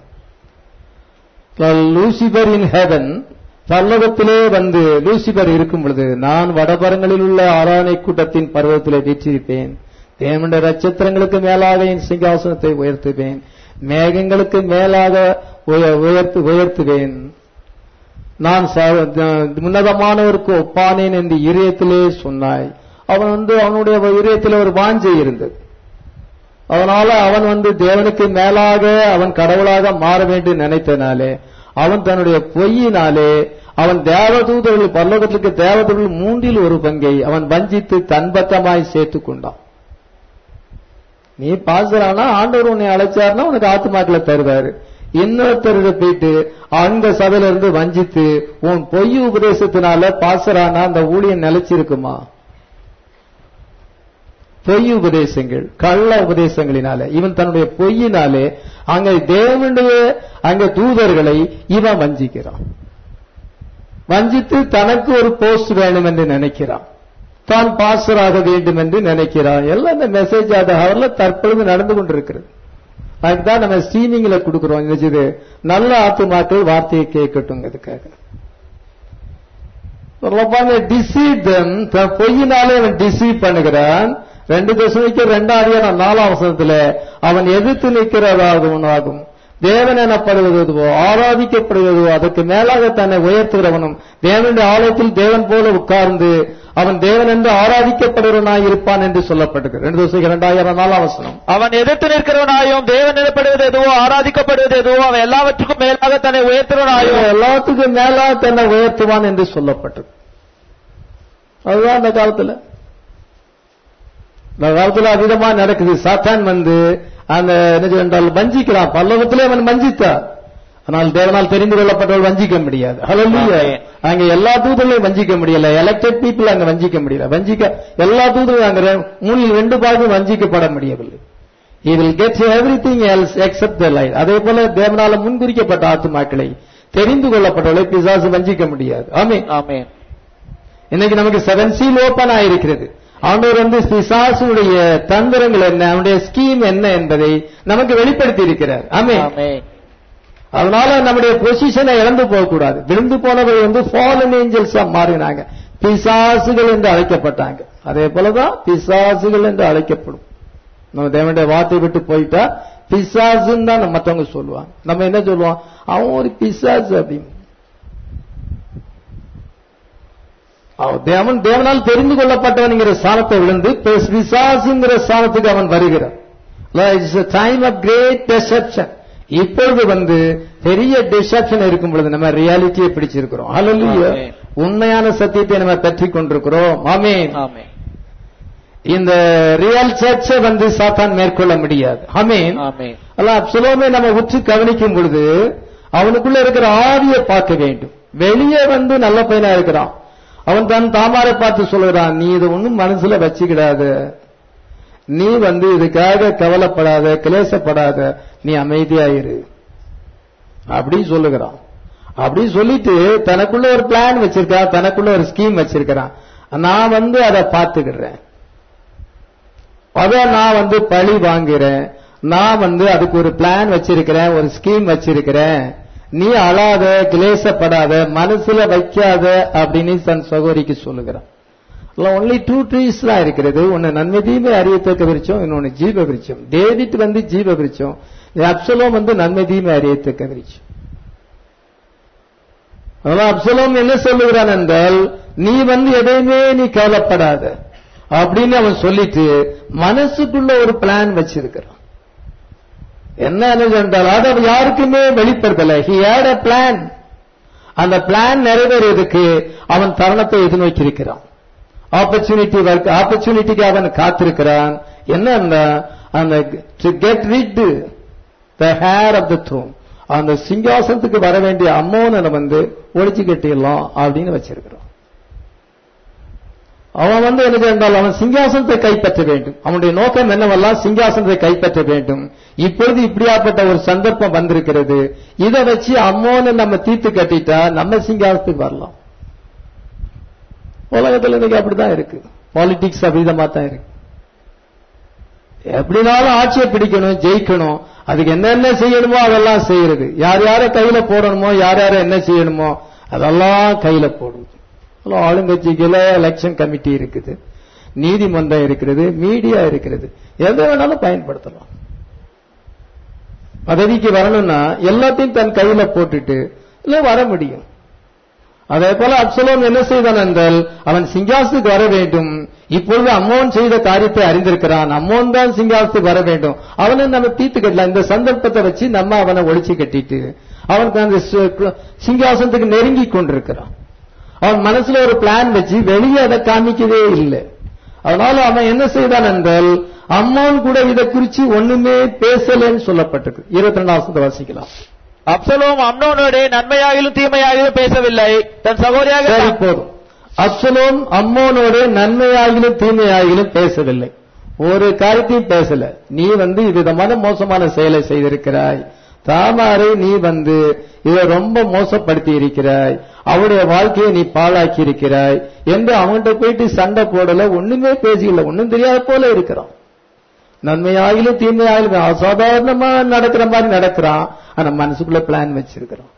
லூசிபர் இன் ஹெவன் பல்லவத்திலே வந்து லூசிபர் இருக்கும் பொழுது நான் வடபரங்களில் உள்ள ஆராதனை கூட்டத்தின் பருவத்திலே வீற்றிருப்பேன் தேவனுடைய நட்சத்திரங்களுக்கு மேலாக என் சிங்காசனத்தை உயர்த்துவேன் மேகங்களுக்கு மேலாக உய- உயர்த்து உயர்த்துவேன் நான் ச- உன்னதமானவருக்கு ஒப்பானேன் என்று இதயத்திலே சொன்னாய் அவன் வந்து அவனுடைய இதயத்தில் ஒரு வாஞ்சை இருந்தது அதனால அவன் வந்து தேவனுக்கு மேலாக அவன் கடவுளாக மாற வேண்டும் நினைத்தனாலே அவன் தன்னுடைய பொய்யினாலே அவன் தேவதூதர்கள் பரலோகத்திற்கு தேவதூதர்கள் மூன்றில் ஒரு பங்கை அவன் வஞ்சித்து தன் பக்கமாய் சேர்த்துக் கொண்டான் நீ பாசுறானா ஆண்டவர் உன்னை அழைச்சாருன்னா உனக்கு ஆத்துமாக்களை தருவாரு இன்னொருத்தருக்கு போயிட்டு அந்த சபையில இருந்து வஞ்சித்து உன் பொய் உபதேசத்தினால பாசுறானா அந்த ஊழியம் நிலைச்சிருக்குமா பொய் உபதேசங்கள் கள்ள உபதேசங்களினால இவன் தன்னுடைய பொய்யினாலே அங்க தேவனுடைய அங்க தூதர்களை இவன் வஞ்சிக்கிறான் வஞ்சித்து தனக்கு ஒரு போஸ்ட் வேணும் என்று நினைக்கிறான் தான் பாஸ்டராக வேண்டும் என்று நினைக்கிறான் எல்லாம் இந்த மெசேஜ் அது அவர்ல தற்பொழுது நடந்து கொண்டிருக்கிறது அதுக்குதான் நம்ம ஸ்ட்ரீமிங்ல கொடுக்கிறோம் இது நல்ல ஆத்துமாக்கள் வார்த்தையை கேட்கட்டுங்கிறதுக்காக டிசீவ் தம் பொய்யினாலே அவன் டிசீவ் பண்ணுகிறான் ரெண்டு தசமிக்கு ரெண்டாம் அதிகாரம் நாலாம் வசனத்துல அவன் எதிர்த்து நிற்கிறதாகவும் ஆகும் தேவன் எனப்படுவதுவோ ஆராதிக்கப்படுவதோ அதற்கு மேலாக தன்னை உயர்த்துகிறவனும் தேவனுடைய ஆலயத்தில் தேவன் போல உட்கார்ந்து அவன் தேவன் என்று ஆராதிக்கப்படுகிறவனாய் இருப்பான் என்று சொல்லப்பட்டது ரெண்டு தசமிக்கு ரெண்டாயிரம் நாலாம் வசனம் அவன் எதிர்த்து நிற்கிறவனாயும் தேவன் எனப்படுவது எதுவோ ஆராதிக்கப்படுவது எதுவோ அவன் எல்லாவற்றுக்கும் மேலாக தன்னை உயர்த்துறவனாயும் எல்லாத்துக்கும் மேலா தன்னை உயர்த்துவான் என்று சொல்லப்பட்டது அதுதான் அந்த காலத்துல இந்த காலத்துல அதிகமா நடக்குது சாத்தான் வந்து அந்த என்ன என்றால் வஞ்சிக்கிறான் பல்லவத்திலே அவன் வஞ்சித்தான் ஆனால் தேவனால் தெரிந்து கொள்ளப்பட்டவர்கள் வஞ்சிக்க முடியாது ஹalleluya ஆமென். அங்க எல்லா தூதர்களையும் வஞ்சிக்க முடியல எலெக்டட் பீப்புள் அங்க வஞ்சிக்க முடியல வஞ்சிக்க எல்லா தூதர்களும் அங்க ரெ- மூணில் ரெண்டு பாகம் வஞ்சிக்கப்பட முடியவில்லை he will get everything else except the light அதே போல தேவனால முன்குறிக்கப்பட்ட ஆத்துமாக்களை தெரிந்து கொள்ளப்பட்டவர்களை பிசாசு வஞ்சிக்க முடியாது ஆமென் ஆமென் இன்னைக்கு நமக்கு செவன் சீல் ஓபன் ஆயிருக்கிறது ஆண்டவர் வந்து பிசாசுடைய தந்திரங்கள் என்ன அவனுடைய ஸ்கீம் என்ன என்பதை நமக்கு வெளிப்படுத்தி இருக்கிறார் ஆமென் ஆமென் அதனால நம்முடைய பொசிஷனை இழந்து போகக்கூடாது விழுந்து போனவர்கள் வந்து ஃபாலன் ஏஞ்சல்ஸா மாறினாங்க பிசாசுகள் என்று அழைக்கப்பட்டாங்க அதே போலதான் பிசாசுகள் என்று அழைக்கப்படும் நம்ம தேவனுடைய வார்த்தை விட்டு போயிட்டா பிசாசுன்னு தான் மற்றவங்க சொல்லுவாங்க நம்ம என்ன சொல்லுவோம் அவன் ஒரு பிசாசு அப்படின்னு அவன் தேவன் தேவனால் தெரிந்து கொள்ளப்பட்டவன்ங்கிற சாணத்தை விழுந்து பிஸ்- பிசாசுங்கிற சாணத்துக்கு அவன் வருகிறான் it's time of great deception இப்பொழுது வந்து பெரிய டிசப்ஷன் இருக்கும் பொழுது நம்ம ரியாலிட்டியை பிடிச்சிருக்கிறோம் ஹalleluya ஆமென். உண்மையான சத்தியத்தை நம்ம பற்றி கொண்டிருக்கிறோம் ஆமென் ஆமென் இந்த ரியல் சர்ச்சை வந்து சாத்தான் மேற்கொள்ள முடியாது ஆமென் ஆமென் அல்ல அப்சலோமே நம்ம உற்று கவனிக்கும் பொழுது அவனுக்குள்ள இருக்கிற ஆவியை பார்க்க வேண்டும் வெளியே வந்து நல்ல பையனா இருக்கிறான் அவன் தன் தாமாரை பார்த்து சொல்லுகிறான் நீ இதை ஒண்ணும் மனசுல வச்சுக்கிடாத நீ வந்து இதுக்காக கவலைப்படாத கிளேசப்படாத நீ அமைதியாயிரு அப்படி சொல்லுகிறான் அப்படி சொல்லிட்டு தனக்குள்ள ஒரு பிளான் வச்சிருக்கான் தனக்குள்ள ஒரு ஸ்கீம் வச்சிருக்கிறான் நான் வந்து அதை பார்த்துக்கிறேன் அத நான் வந்து பழி வாங்குறேன் நான் வந்து அதுக்கு ஒரு பிளான் வச்சிருக்கிறேன் ஒரு ஸ்கீம் வச்சிருக்கிறேன் நீ அழாத கிளேசப்படாத மனசுல வைக்காத அப்படின்னு தன் சகோதரிக்கு சொல்லுகிறான் ஒன்லி டூ ட்ரீஸ் தான் இருக்கிறது ஒன்னு நன்மை தீமை அறியத்தக்க விருச்சம் இன்னொன்னு ஜீவ விருச்சம் டேவிட் வந்து ஜீவ விருச்சம் அப்சலோம் வந்து நன்மை தீமை அறியத்தக்க விருச்சம் அதனால அப்சலோம் என்ன சொல்லுகிறான் என்றால் நீ வந்து எதையுமே நீ கவலைப்படாத அப்படின்னு அவன் சொல்லிட்டு மனசுக்குள்ள ஒரு பிளான் வச்சிருக்கிறான் என்ன என்றால் அது அவன் யாருக்குமே வெளிப்படுத்தல ஹி ஹேட் அ பிளான் அந்த பிளான் நிறைவேறுவதற்கு அவன் தருணத்தை எதிர்நோக்கியிருக்கிறான் ஆப்பர்ச்சுனிட்டி ஒர்க் ஆப்பர்ச்சுனிட்டிக்கு அவன் காத்திருக்கிறான் என்னன்னா அந்த to get rid the heir of the throne அந்த சிங்காசனத்துக்கு வர வேண்டிய அம்மோனை வந்து ஒழிச்சு கட்டிடலாம் அப்படின்னு வச்சிருக்கிறோம் அவன் வந்து என்ன என்றால் அவன் சிங்காசனத்தை கைப்பற்ற வேண்டும் அவனுடைய நோக்கம் என்னவெல்லாம் சிங்காசனத்தை கைப்பற்ற வேண்டும் இப்பொழுது இப்படியாப்பட்ட ஒரு சந்தர்ப்பம் வந்திருக்கிறது இதை வச்சு அம்மோனை நம்ம தீர்த்து கட்டிட்டா நம்ம சிங்காசனத்துக்கு வரலாம் உலகத்துல இன்னைக்கு அப்படிதான் இருக்கு பாலிடிக்ஸ் அப்படிதமா தான் இருக்கு எப்படினாலும் ஆட்சியை பிடிக்கணும் ஜெயிக்கணும் அதுக்கு என்னென்ன செய்யணுமோ அதெல்லாம் செய்யறது யார் யார கையில போடணுமோ யார் யார என்ன செய்யணுமோ அதெல்லாம் கையில போடுது ஆளுங்கட்சிகள எலெக்ஷன் கமிட்டி இருக்குது நீதிமன்றம் இருக்கிறது மீடியா இருக்கிறது எதை வேணாலும் பயன்படுத்தலாம் பதவிக்கு வரணும்னா எல்லாத்தையும் தன் கையில போட்டுட்டு இல்ல வர முடியும் அதே போல அப்சலோம் என்ன செய்தான் என்றால் அவன் சிங்காசத்துக்கு வர வேண்டும் இப்பொழுது அம்மோன் செய்த காரியத்தை அறிந்திருக்கிறான் அம்மோன் தான் சிங்காசத்துக்கு வர வேண்டும் அவனை நம்ம தீர்த்து கட்டலாம் இந்த சந்தர்ப்பத்தை வச்சு நம்ம அவனை ஒழிச்சு கட்டிட்டு அவனுக்கு அந்த சிங்காசனத்துக்கு நெருங்கி கொண்டிருக்கிறான் அவன் மனசுல ஒரு பிளான் வச்சு வெளியே அதை காமிக்கவே இல்லை அதனால அவன் என்ன செய்தான் என்றால் அம்மோன் கூட இதை குறிச்சு ஒண்ணுமே பேசலன்னு சொல்லப்பட்டிருக்கு இருபத்தி ரெண்டாவது வாசிக்கலாம் அப்சலோம் அம்னோனோடு நன்மையாகிலும் தீமையாகிலும் பேசவில்லை தன் சரி சகோதரியாக போதும் அப்சலோம் அம்மோனோடு நன்மையாகிலும் தீமையாகிலும் பேசவில்லை ஒரு காரியத்தையும் பேசல நீ வந்து இவ்விதமான மோசமான செயலை செய்திருக்கிறாய் தாமாரை நீ வந்து இதை ரொம்ப மோசப்படுத்தி இருக்கிறாய் அவருடைய வாழ்க்கையை நீ பாழாக்கி இருக்கிறாய் என்று அவன்கிட்ட போயிட்டு சண்டை போடல ஒண்ணுமே பேசிக்கல ஒண்ணும் தெரியாத போல இருக்கிறான் நன்மையாகிலும் தீமையாகிலும் அசாதாரணமா நடக்கிற மாதிரி நடக்கிறான் ஆனா மனசுக்குள்ள பிளான் வச்சிருக்கிறான்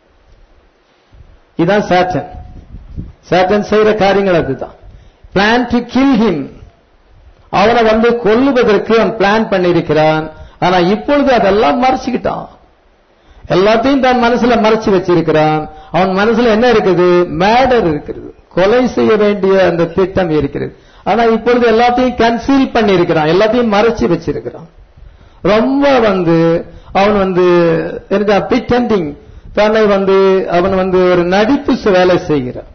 இதான் சாட்டன் சாட்டன் செய்யற காரியங்கள் அதுதான் பிளான் டு கில் ஹிம் அவனை வந்து கொல்லுவதற்கு அவன் பிளான் பண்ணியிருக்கிறான் ஆனா இப்பொழுது அதெல்லாம் மறைச்சுக்கிட்டான் எல்லாத்தையும் தன் மனசுல மறைச்சு வச்சிருக்கிறான் அவன் மனசுல என்ன இருக்குது மேடர் இருக்கிறது கொலை செய்ய வேண்டிய அந்த திட்டம் இருக்கிறது ஆனா இப்பொழுது எல்லாத்தையும் கன்சீல் பண்ணி இருக்கிறான் எல்லாத்தையும் மறைச்சு வச்சிருக்கிறான் ரொம்ப வந்து அவன் வந்து பிட்டண்டிங் தன்னை வந்து அவன் வந்து ஒரு நடிப்பு வேலை செய்கிறான்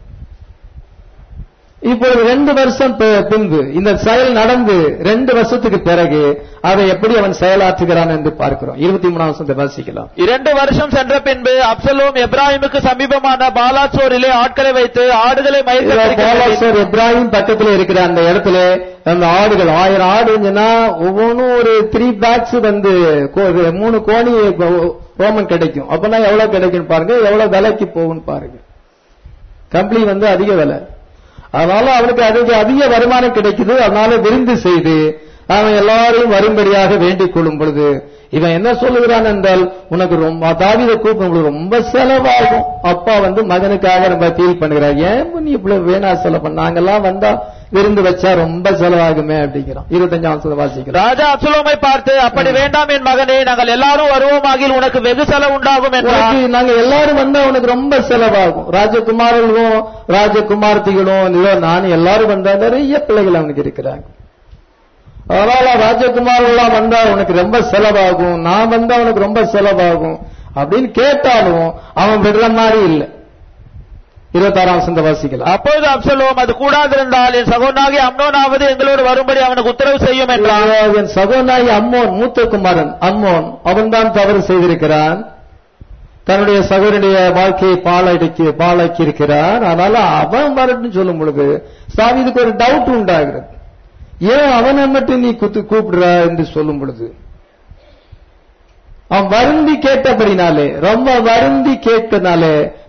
இப்பொழுது ரெண்டு வருஷம் பி- பின்பு இந்த செயல் நடந்து ரெண்டு வருஷத்துக்கு பிறகு அதை எப்படி அவன் செயலாற்றுகிறான் என்று பார்க்கிறோம் இருபத்தி மூணாம் வருஷத்தை வாசிக்கலாம் இரண்டு வருஷம் சென்ற பின்பு அப்சலோம் எப்ராஹிமுக்கு சமீபமான பாலாச்சோரிலே ஆட்களை வைத்து ஆடுகளை இதோ மயிர் பாலாசோர் இப்ராஹிம் பக்கத்துல இருக்கிற அந்த இடத்துல அந்த ஆடுகள் ஆயிரம் ஆடு இருந்துச்சுன்னா ஒவ்வொன்றும் ஒரு த்ரீ பேக்ஸ் வந்து கோ- இது மூணு கோணி ரோமன் கிடைக்கும் அப்பனா எவ்வளவு கிடைக்கும் பாருங்க எவ்வளவு விலைக்கு போகும்னு பாருங்க கம்பளி வந்து அதிக விலை அதனால அவனுக்கு அதிக அதிக வருமானம் கிடைக்குது அதனால விருந்து செய்து அவன் எல்லாரையும் வரும்படியாக வேண்டிக் கொள்ளும் பொழுது இவன் என்ன சொல்லுகிறான் என்றால் உனக்கு ரொம்ப தாவித கூப்பிடும் பொழுது ரொம்ப செலவாகும் அப்பா வந்து மகனுக்காக ரொம்ப ஃபீல் பண்ணுகிறார் ஏன் நீ இவ்வளவு வேணா செலவு பண்ண நாங்கெல்லாம் வந்தா விருந்து வச்சா ரொம்ப செலவாகுமே அப்படிங்கிறான் இருபத்தஞ்சாம் வருஷத்தை வாசிக்கிறோம் ராஜா அப்சலோமை பார்த்து அப்படி வேண்டாம் என் மகனே நாங்கள் எல்லாரும் வருவோமாகில் உனக்கு வெகு செலவு உண்டாகும் என்றார் உனக்கு நாங்க எல்லாரும் வந்தா உனக்கு ரொம்ப செலவாகும் ராஜகுமாரர்களும் ராஜகுமார்த்திகளும் இல்ல நானும் எல்லாரும் வந்தா நிறைய பிள்ளைகள் அவனுக்கு இருக்கிறாங்க அதனால ராஜகுமாரெல்லாம் வந்தா உனக்கு ரொம்ப செலவாகும் நான் வந்தா உனக்கு ரொம்ப செலவாகும் அப்படின்னு கேட்டாலும் அவன் விடுற மாதிரி இல்லை இருபத்தாறாம் வசந்த வாசிக்கலாம் அப்பொழுது அப்சலோம் அது கூடாதிருந்தால் என் சகோதராகி அம்னோனாவது எங்களோடு வரும்படி அவனுக்கு உத்தரவு செய்யும் என்றார் என் சகோதராய் அம்மோன் மூத்த குமாரன் அம்மோன் அவன்தான் தவறு செய்திருக்கிறான் தன்னுடைய சகோதரனுடைய வாழ்க்கையை பாழடிக்கு பாழாக்கி இருக்கிறான் அதனால அவன் வரட்டும் சொல்லும் பொழுது சாவிதுக்கு ஒரு டவுட் உண்டாகிறது ஏன் அவனை மட்டும் நீ குத்து கூப்பிடுற என்று சொல்லும் பொழுது அவன் வருந்தி கேட்டபடினாலே ரொம்ப வருந்தி கேட்டனாலே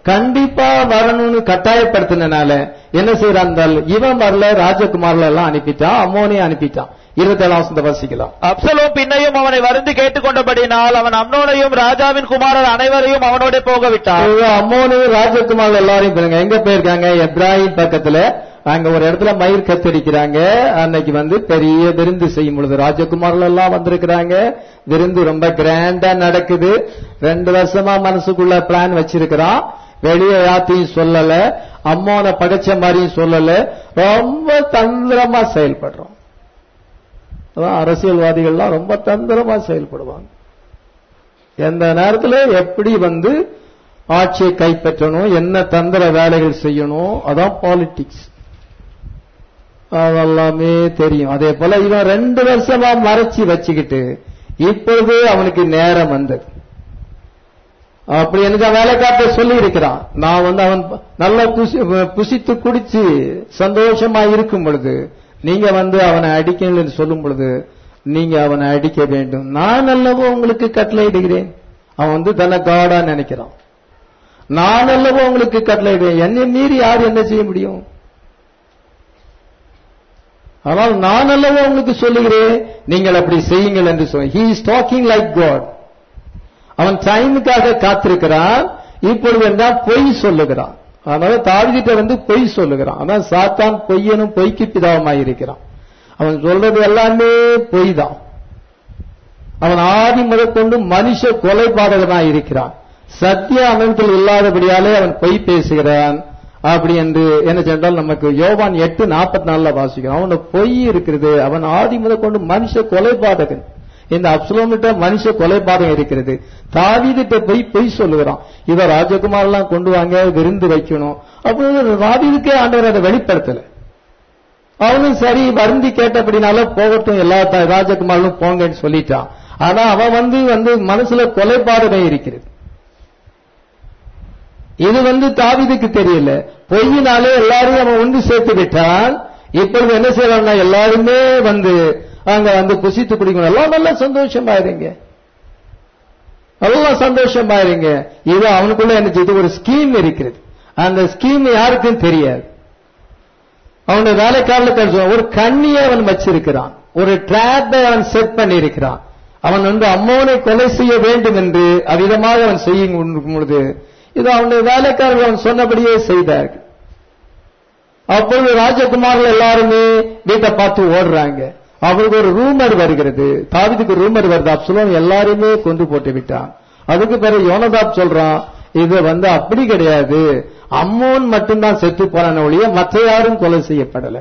கண்டிப்பா வரணும்னு கட்டாயப்படுத்தினால என்ன செய்யறான் என்றால் இவன் வரல ராஜகுமார்ல எல்லாம் அனுப்பிட்டான் அம்மோனே அனுப்பிட்டான் இருபத்தேழாம் வசனத்தை வாசிக்கலாம் அப்சலோம் பின்னையும் அவனை வருந்தி கேட்டுக்கொண்டபடினால் அவன் அம்னோனையும் ராஜாவின் குமாரர் அனைவரையும் அவனோட போக விட்டான் இவங்க அம்மோனு ராஜகுமார் எல்லாரையும் பாருங்க எங்க போயிருக்காங்க எப்ராஹிம் பக்கத்துல அங்க ஒரு இடத்துல மயிர் கத்தரிக்கிறாங்க அன்னைக்கு வந்து பெரிய விருந்து செய்யும் பொழுது ராஜகுமார்ல எல்லாம் வந்திருக்கிறாங்க விருந்து ரொம்ப கிராண்டா நடக்குது ரெண்டு வருஷமா மனசுக்குள்ள பிளான் வச்சிருக்கிறான் வெளியே யாத்தையும் சொல்லல அம்மோனை படைச்ச மாதிரியும் சொல்லல ரொம்ப தந்திரமா செயல்படுறோம் அதான் அரசியல்வாதிகள்லாம் ரொம்ப தந்திரமா செயல்படுவாங்க எந்த நேரத்துல எப்படி வந்து ஆட்சியை கைப்பற்றணும் என்ன தந்திர வேலைகள் செய்யணும் அதான் பாலிடிக்ஸ் அதெல்லாமே தெரியும் அதே போல இவன் ரெண்டு வருஷமா மறைச்சு வச்சுக்கிட்டு இப்பொழுது அவனுக்கு நேரம் வந்தது அப்படி எனக்கு வேலைக்காட்ட சொல்லி இருக்கிறான் நான் வந்து அவன் நல்லா புசி புசித்து குடிச்சு சந்தோஷமா இருக்கும் பொழுது நீங்க வந்து அவனை அடிக்கணும்னு சொல்லும் பொழுது நீங்க அவனை அடிக்க வேண்டும் நான் அல்லவோ உங்களுக்கு கட்டளையிடுகிறேன் அவன் வந்து தன்னை காடா நினைக்கிறான் நான் அல்லவோ உங்களுக்கு கட்டளையிடுவேன் என்னை மீறி யார் என்ன செய்ய முடியும் ஆனால் நான் அல்லவோ உங்களுக்கு சொல்லுகிறேன் நீங்கள் அப்படி செய்யுங்கள் என்று சொல்ல he is talking like God அவன் டைமுக்காக காத்திருக்கிறான் இப்பொழுது என்றால் பொய் சொல்லுகிறான் அதனால தாவிதிட்ட வந்து பொய் சொல்லுகிறான் அதான் சாத்தான் பொய்யனும் பொய்க்கு பிதாவுமாய் இருக்கிறான் அவன் சொல்றது எல்லாமே பொய் தான் அவன் ஆதி முதற்கொண்டு மனுஷ கொலைபாதகனாய் இருக்கிறான் சத்திய அமைப்பில் இல்லாதபடியாலே அவன் பொய் பேசுகிறான் அப்படி என்று என்ன சென்றால் நமக்கு யோவான் எட்டு நாற்பத்தி நாலுல வாசிக்கிறோம் அவனோட பொய் இருக்கிறது அவன் ஆதி முதற்கொண்டு மனுஷ கொலைபாதகன் இந்த அப்சலோமிட்ட மனுஷ கொலைபாதகம் இருக்கிறது தாவீதிட்ட போய் பொய் சொல்லுகிறான் இவ ராஜகுமார் எல்லாம் கொண்டு வாங்க விருந்து வைக்கணும் அப்போ தாவீதுக்கே ஆண்டவர் அதை வெளிப்படுத்தல அவனும் சரி வருந்தி கேட்டபடினால போகட்டும் எல்லா த- ராஜகுமாரனும் போங்கன்னு சொல்லிட்டான் ஆனா அவன் வந்து வந்து மனசுல கொலைபாதகம் இருக்கிறது இது வந்து தாவீதுக்கு தெரியல பொய்யினாலே எல்லாரையும் அவன் ஒன்று சேர்த்து விட்டான் இப்பொழுது என்ன செய்யறான்னா எல்லாருமே வந்து அங்க வந்து புசித்து குடிக்கணும் எல்லாம் நல்லா சந்தோஷமாயிருங்க எல்லாம் சந்தோஷமாயிருங்க இது அவனுக்குள்ள என்ன செய்யுது ஒரு ஸ்கீம் இருக்கிறது அந்த ஸ்கீம் யாருக்கும் தெரியாது அவனுடைய வேலைக்காரில் தெரிஞ்சு ஒரு கண்ணியை அவன் வச்சிருக்கிறான் ஒரு ட்ராப்பை அவன் செட் பண்ணி இருக்கிறான் அவன் வந்து அம்மோனை கொலை செய்ய வேண்டும் என்று அவ்விதமாக அவன் செய்யும் பொழுது இது அவனுடைய வேலைக்காரர்கள் அவன் சொன்னபடியே செய்தார்கள் அப்பொழுது ராஜகுமார்கள் எல்லாருமே வீட்டை பார்த்து ஓடுறாங்க அவருக்கு ஒரு ரூமர் வருகிறது தாவிதுக்கு ரூமர் வருது அப்சலோம் எல்லாருமே கொண்டு போட்டு விட்டான் அதுக்கு பிறகு யோனதாப் சொல்றான் இது வந்து அப்படி கிடையாது அம்மோன் மட்டும்தான் செத்து போனான ஒழிய மற்ற யாரும் கொலை செய்யப்படல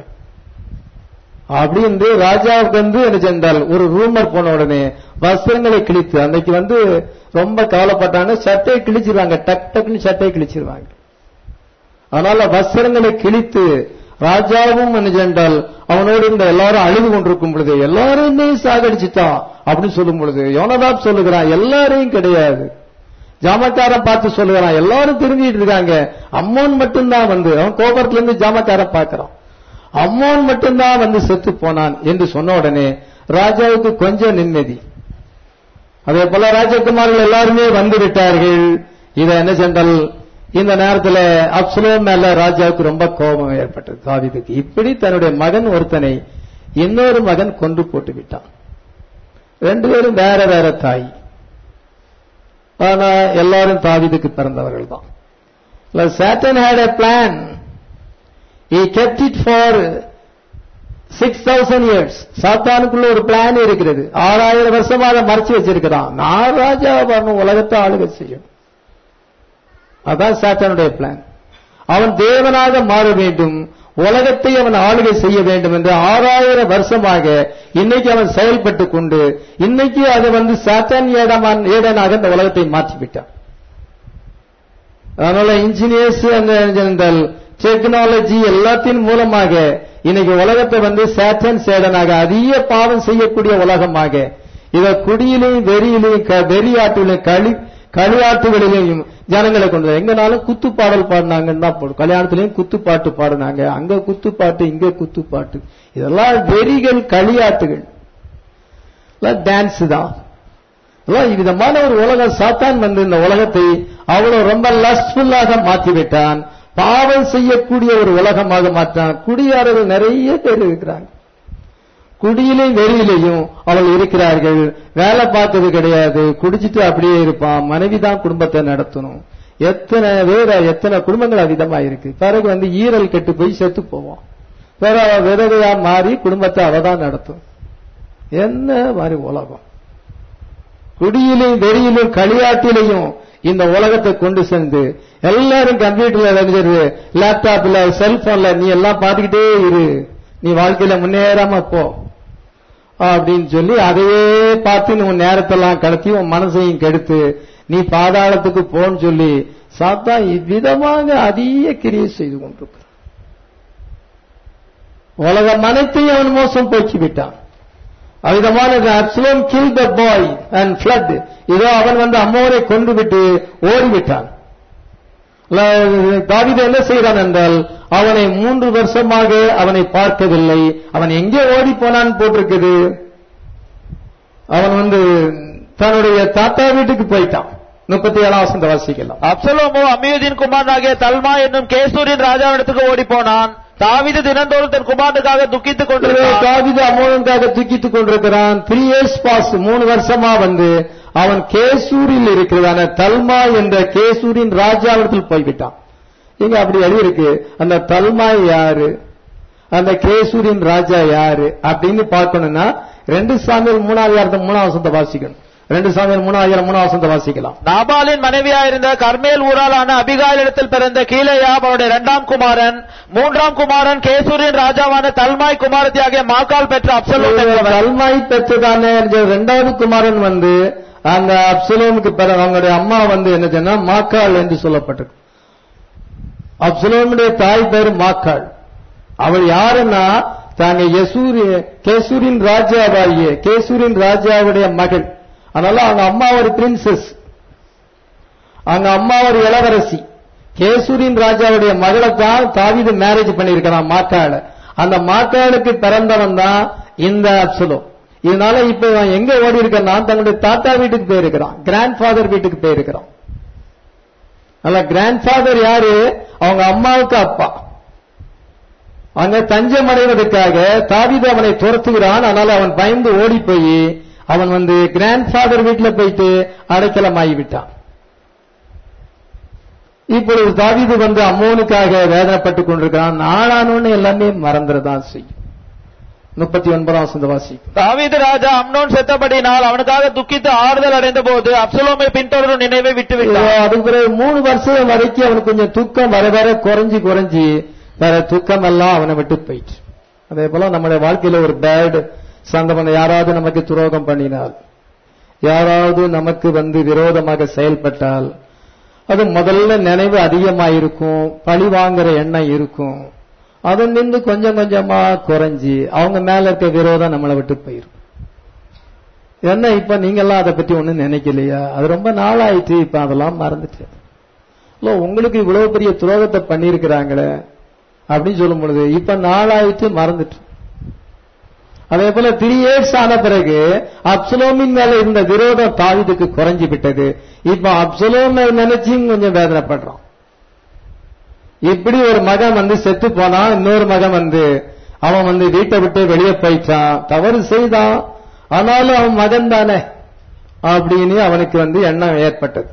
அப்படி என்று ராஜாவுக்கு வந்து என்ன சென்றால் ஒரு ரூமர் போன உடனே வஸ்திரங்களை கிழித்து அன்னைக்கு வந்து ரொம்ப கவலைப்பட்டாங்க சட்டையை கிழிச்சிருவாங்க டக் டக்குன்னு சட்டையை கிழிச்சிருவாங்க அதனால வஸ்திரங்களை கிழித்து ராஜாவும் என்ன சென்றால் அவனோடு இந்த எல்லாரும் அழுது கொண்டிருக்கும் பொழுது எல்லாருமே சாகடிச்சிட்டான் அப்படின்னு சொல்லும் பொழுது யோனதாப் சொல்லுகிறான் எல்லாரையும் கிடையாது ஜாமக்காரன் பார்த்து சொல்லுகிறான் எல்லாரும் திரும்பிட்டு இருக்காங்க அம்மோன் மட்டும்தான் வந்து அவன் கோபுரத்துல இருந்து ஜாமக்காரன் பார்க்கறான் அம்மோன் மட்டும்தான் வந்து செத்து போனான் என்று சொன்ன உடனே ராஜாவுக்கு கொஞ்சம் நிம்மதி அதே போல ராஜகுமார்கள் எல்லாருமே வந்து விட்டார்கள் இத என்ன சென்றால் இந்த நேரத்துல அப்சலோம் மேல ராஜாவுக்கு ரொம்ப கோபம் ஏற்பட்டது தாவீதுக்கு இப்படி தன்னுடைய மகன் ஒருத்தனை இன்னொரு மகன் கொண்டு போட்டு விட்டான் ரெண்டு பேரும் வேற வேற தாய் ஆனா எல்லாரும் தாவீதுக்கு பிறந்தவர்கள் தான் Satan had a plan he kept it for six thousand years சாத்தானுக்குள்ள ஒரு பிளான் இருக்கிறது ஆறாயிரம் வருஷமா அதை மறைச்சு வச்சிருக்கிறான் நான் ராஜா வரணும் உலகத்தை ஆளுகை செய்யும் அதான் சாத்தானுடைய பிளான் அவன் தேவனாக மாற வேண்டும் உலகத்தை அவன் ஆளுகை செய்ய வேண்டும் என்று ஆறாயிரம் வருஷமாக இன்னைக்கு அவன் செயல்பட்டு கொண்டு இன்னைக்கு அது வந்து சாத்தான் ஏடமான் ஏடனாக இந்த உலகத்தை மாற்றிவிட்டான் அதனால இன்ஜினியர்ஸ் அந்த டெக்னாலஜி எல்லாத்தின் மூலமாக இன்னைக்கு உலகத்தை வந்து சேட்டன் சேடனாக அதிக பாவம் செய்யக்கூடிய உலகமாக இத குடியிலையும் வெறியிலையும் க- வெறியாட்டிலையும் களி களியாட்டுகளிலையும் ஜனங்களை கொண்டு வந்தாங்க. எங்கனாலும் குத்து பாடல் பாடினாங்கன்னு தான் போடும் கல்யாணத்திலையும் குத்துப்பாட்டு பாடினாங்க அங்க குத்துப்பாட்டு இங்க குத்துப்பாட்டு இதெல்லாம் வெறிகள் களியாட்டுகள் டான்ஸ் தான் அதான் இவ்விதமான ஒரு உலகம் சாத்தான் வந்து இந்த உலகத்தை அவ்வளவு ரொம்ப லஸ்ஃபுல்லாக மாற்றிவிட்டான் பாவம் செய்யக்கூடிய ஒரு உலகமாக மாற்றான் குடியாரர்கள் நிறைய பேர் இருக்கிறாங்க குடியிலையும் வெறியிலையும் அவள் இருக்கிறார்கள் வேலை பார்த்தது கிடையாது குடிச்சிட்டு அப்படியே இருப்பான் மனைவி தான் குடும்பத்தை நடத்தணும் எத்தனை வேற எத்தனை குடும்பங்கள் அதிகமா இருக்கு பிறகு வந்து ஈரல் கெட்டு போய் செத்து போவோம் வேற அவ விதவையா மாறி குடும்பத்தை அவ தான் நடத்தும் என்ன மாதிரி உலகம் குடியிலும் வெறியிலும் களியாட்டிலையும் இந்த உலகத்தை கொண்டு சென்று எல்லாரும் கம்ப்யூட்டர்ல இறங்குறது லேப்டாப்ல செல்போன்ல நீ எல்லாம் பார்த்துக்கிட்டே இரு நீ வாழ்க்கையில முன்னேறாம போ அப்படின்னு சொல்லி அதையே பார்த்து நீ உன் நேரத்தெல்லாம் கடத்தி உன் மனசையும் கெடுத்து நீ பாதாளத்துக்கு போன்னு சொல்லி சாத்தா இவ்விதமாக அதிக கிரியை செய்து கொண்டிருக்கிறான் உலகம் அனைத்தையும் அவன் மோசம் போக்கி விட்டான் அவ்விதமான Absalom kill the boy and fled இதோ அவன் வந்து அம்மோரை கொண்டு விட்டு ஓடிவிட்டான் தாவித என்ன செய்தான் என்றால் அவனை மூன்று வருஷமாக அவனை பார்க்கவில்லை அவன் எங்கே ஓடி போனான்னு போட்டிருக்குது அவன் வந்து தன்னுடைய தாத்தா வீட்டுக்கு போயிட்டான் முப்பத்தி ஏழாம் வசந்த வாசிக்கலாம் அப்சலோமோ அம்மியுதின் குமாரனாகிய தல்மா என்னும் கேசூரின் ராஜாவிடத்துக்கு ஓடி போனான் தாவீது தினந்தோறும் தன் குமாரனுக்காக துக்கித்துக் கொண்டிருந்தான் தாவித அமோனுக்காக துக்கித்துக் கொண்டிருக்கிறான் த்ரீ இயர்ஸ் பாஸ் மூணு வருஷமா வந்து அவன் கேசூரில் இருக்கிறதான தல்மா என்ற கேசூரின் ராஜாவிடத்தில் போய்விட்டான் இங்க அப்படி எழுதியிருக்கு அந்த தல்மா யாரு அந்த கேசூரின் ராஜா யாரு அப்படின்னு பார்க்கணும்னா ரெண்டு சாமியல் மூணாவது மூணாவது வசந்த வாசிக்கணும் ரெண்டு சாமியல் மூணாயிரம் மூணாவது வசந்த வாசிக்கலாம் நாபாலின் மனைவியாயிருந்த கர்மேல் ஊராளான அபிகாயிடத்தில் பிறந்த கீழையாப் அவருடைய இரண்டாம் குமாரன் மூன்றாம் குமாரன் கேசூரின் ராஜாவான தல்மாய் குமாரத்தியாகிய மாக்கால் பெற்ற அப்சலோம் என்பவன். தல்மாய் பெற்றதான இரண்டாவது குமாரன் வந்து அந்த அப்சலோமுக்கு பிறகு அவங்களுடைய அம்மா வந்து என்ன சொன்னா மாக்காள் என்று சொல்லப்பட்டிருக்கு அப்சலோமுடைய தாய் பேரு மாக்காள் அவள் யாருன்னா தாங்க யசூரி கேசூரின் ராஜாவாகிய கேசூரின் ராஜாவுடைய மகள் அதனால அவங்க அம்மா ஒரு பிரின்சஸ் அவங்க அம்மா ஒரு இளவரசி கேசூரின் ராஜாவுடைய மகளை தான் தாவீது மேரேஜ் பண்ணியிருக்கிறான் மாக்காள அந்த மாக்காளுக்கு பிறந்தவன் தான் இந்த அப்சலோம் இதனால இப்ப இவன் எங்க ஓடி இருக்கான்னா தன்னுடைய தாத்தா வீட்டுக்கு போயிருக்கிறான் கிராண்ட் ஃபாதர் வீட்டுக்கு போயிருக்கிறான் அல்ல கிராண்ட் ஃபாதர் யாரு அவங்க அம்மாவுக்கு அப்பா அங்க தஞ்சம் அடைவதற்காக தாவீது அவனை துரத்துகிறான் ஆனால் அவன் பயந்து ஓடி போய் அவன் வந்து கிராண்ட் ஃபாதர் வீட்டுல போயிட்டு அடைக்கலமாகி விட்டான் இப்பொழுது தாவீது வந்து அம்மோனுக்காக வேதனைப்பட்டு கொண்டிருக்கிறான் நாளானோன்னு எல்லாமே மறந்துறதான் செய்யும் முப்பத்தி ஒன்பதாம் வசந்த வாசி தாவீது ராஜா அம்னோன் செத்தபடினால் அவனுக்காக துக்கித்து ஆறுதல் அடைந்த போது அப்சலோமை பின்தொடரும் நினைவை விட்டு விட்டான் அதுக்கு பிறகு மூணு வருஷம் வரைக்கும் அவனுக்கு கொஞ்சம் துக்கம் வர வர குறைஞ்சி குறைஞ்சி வேற துக்கம் எல்லாம் அவனை விட்டு போயிட்டு அதே போல நம்முடைய வாழ்க்கையில ஒரு பேட் சந்தமன் யாராவது நமக்கு துரோகம் பண்ணினால் யாராவது நமக்கு வந்து விரோதமாக செயல்பட்டால் அது முதல்ல நினைவு அதிகமாயிருக்கும் பழி வாங்குற எண்ணம் இருக்கும் அது நின்று கொஞ்சம் கொஞ்சமா குறைஞ்சி அவங்க மேல இருக்க விரோதம் நம்மளை விட்டு போயிரும் என்ன இப்ப நீங்கெல்லாம் அதை பத்தி ஒண்ணும் நினைக்கலையா அது ரொம்ப நாளாயிட்டு இப்ப அதெல்லாம் மறந்துட்டு இல்ல உங்களுக்கு இவ்வளவு பெரிய துரோகத்தை பண்ணியிருக்கிறாங்களே அப்படின்னு சொல்லும் பொழுது இப்ப நாளாயிட்டு மறந்துட்டு அதே போல த்ரீ இயர்ஸ் ஆன பிறகு அப்சலோமின் மேல இருந்த விரோதம் தாவிதுக்கு குறைஞ்சு விட்டது இப்ப அப்சலோமை நினைச்சும் கொஞ்சம் வேதனைப்படுறான் இப்படி ஒரு மகன் வந்து செத்து போனான் இன்னொரு மகன் வந்து அவன் வந்து வீட்டை விட்டு வெளியே போயிட்டான் தவறு செய்தான் ஆனாலும் அவன் மகன் தானே அப்படின்னு அவனுக்கு வந்து எண்ணம் ஏற்பட்டது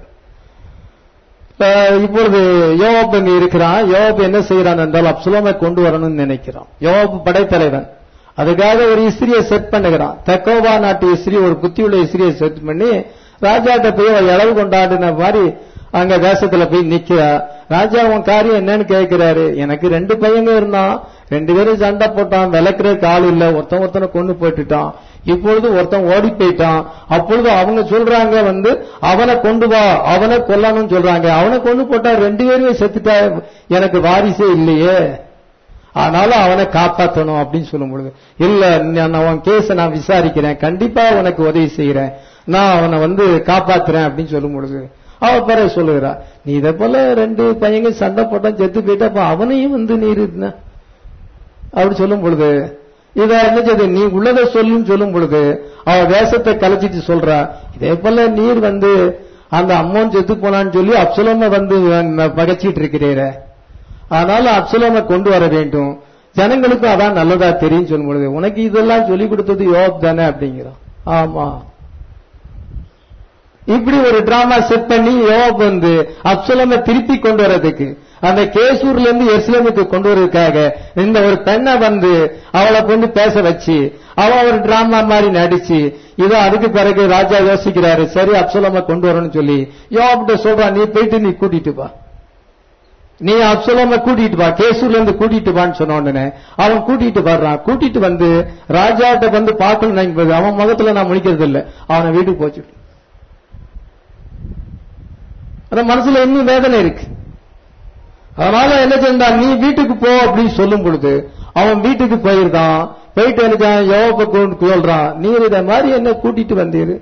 அஹ் இப்பொழுது யோவாப் இங்க இருக்கிறான் யோவாப் என்ன செய்யறான் என்றால் அப்சலோமை கொண்டு வரணும்னு நினைக்கிறான் யோவாப் படைத்தலைவன் அதுக்காக ஒரு இஸ்திரியை செட் பண்ணுகிறான் தெக்கோவா நாட்டு இஸ்திரி ஒரு புத்தியுள்ள இஸ்திரியை செட் பண்ணி ராஜாட்ட போய் அவ இளவு கொண்டாடின மாதிரி அங்க தேசத்துல போய் நிக்கிறா ராஜா உன் காரியம் என்னன்னு கேட்கிறாரு எனக்கு ரெண்டு பையங்க இருந்தான் ரெண்டு பேரும் சண்டை போட்டான் விளக்குறதுக்கு ஆள் இல்ல ஒருத்தன் ஒருத்தனை கொண்டு போட்டுட்டான் இப்பொழுது ஒருத்தன் ஓடி போயிட்டான் அப்பொழுது அவங்க சொல்றாங்க வந்து அவனை கொண்டு வா அவனை கொல்லணும்னு சொல்றாங்க அவனை கொண்டு போட்டா ரெண்டு பேருமே செத்துட்டா எனக்கு வாரிசே இல்லையே ஆனாலும் அவனை காப்பாற்றணும் அப்படின்னு சொல்லும் பொழுது இல்ல நான் அவன் கேஸ நான் விசாரிக்கிறேன் கண்டிப்பா உனக்கு உதவி செய்யறேன் நான் அவனை வந்து காப்பாத்துறேன் அப்படின்னு சொல்லும் பொழுது அவ பிறகு சொல்லுகிறா நீ இதை போல ரெண்டு பையங்க சண்டை போட்டான் செத்து போயிட்டா அப்ப அவனையும் வந்து நீ இருந்த அப்படி சொல்லும் பொழுது இத என்ன செய்து நீ உள்ளதை சொல்லுன்னு சொல்லும் பொழுது அவ வேஷத்தை கலைச்சிட்டு சொல்றா இதே போல நீர் வந்து அந்த அம்மோன் செத்து போனான்னு சொல்லி அப்சலோம வந்து பகைச்சிட்டு இருக்கிறீர அதனால அப்சலோம கொண்டு வர வேண்டும் ஜனங்களுக்கும் அதான் நல்லதா தெரியும் சொல்லும் பொழுது உனக்கு இதெல்லாம் சொல்லி கொடுத்தது யோப் தானே அப்படிங்கிறான் ஆமா இப்படி ஒரு டிராமா செட் பண்ணி யோப் வந்து அப்சலோம திருப்பி கொண்டு வர்றதுக்கு அந்த கேசூர்ல இருந்து எஸ்லேமுக்கு கொண்டு வரதுக்காக இந்த ஒரு பெண்ணை வந்து அவளை கொண்டு பேச வச்சு அவ ஒரு டிராமா மாதிரி நடிச்சு இதோ அதுக்கு பிறகு ராஜா யோசிக்கிறாரு சரி அப்சலோம கொண்டு வரணும்னு சொல்லி யோப்கிட்ட சொல்றான் நீ போயிட்டு நீ கூட்டிட்டு வா நீ அப்சலோம கூட்டிட்டு வா கேசூர்ல இருந்து கூட்டிட்டு வான்னு சொன்ன உடனே அவன் கூட்டிட்டு வர்றான் கூட்டிட்டு வந்து ராஜாட்ட வந்து பார்க்கணும் என்பது அவன் முகத்துல நான் முடிக்கிறது இல்ல அவனை வீட்டுக்கு போச்சு ஆனா மனசுல இன்னும் வேதனை இருக்கு அதனால என்ன செஞ்சான் நீ வீட்டுக்கு போ அப்படின்னு சொல்லும் பொழுது அவன் வீட்டுக்கு போயிருந்தான் போயிட்டு வந்துட்டான் யோகப்ப கொண்டு சொல்றான் நீர் இத மாதிரி என்ன கூட்டிட்டு வந்தீரு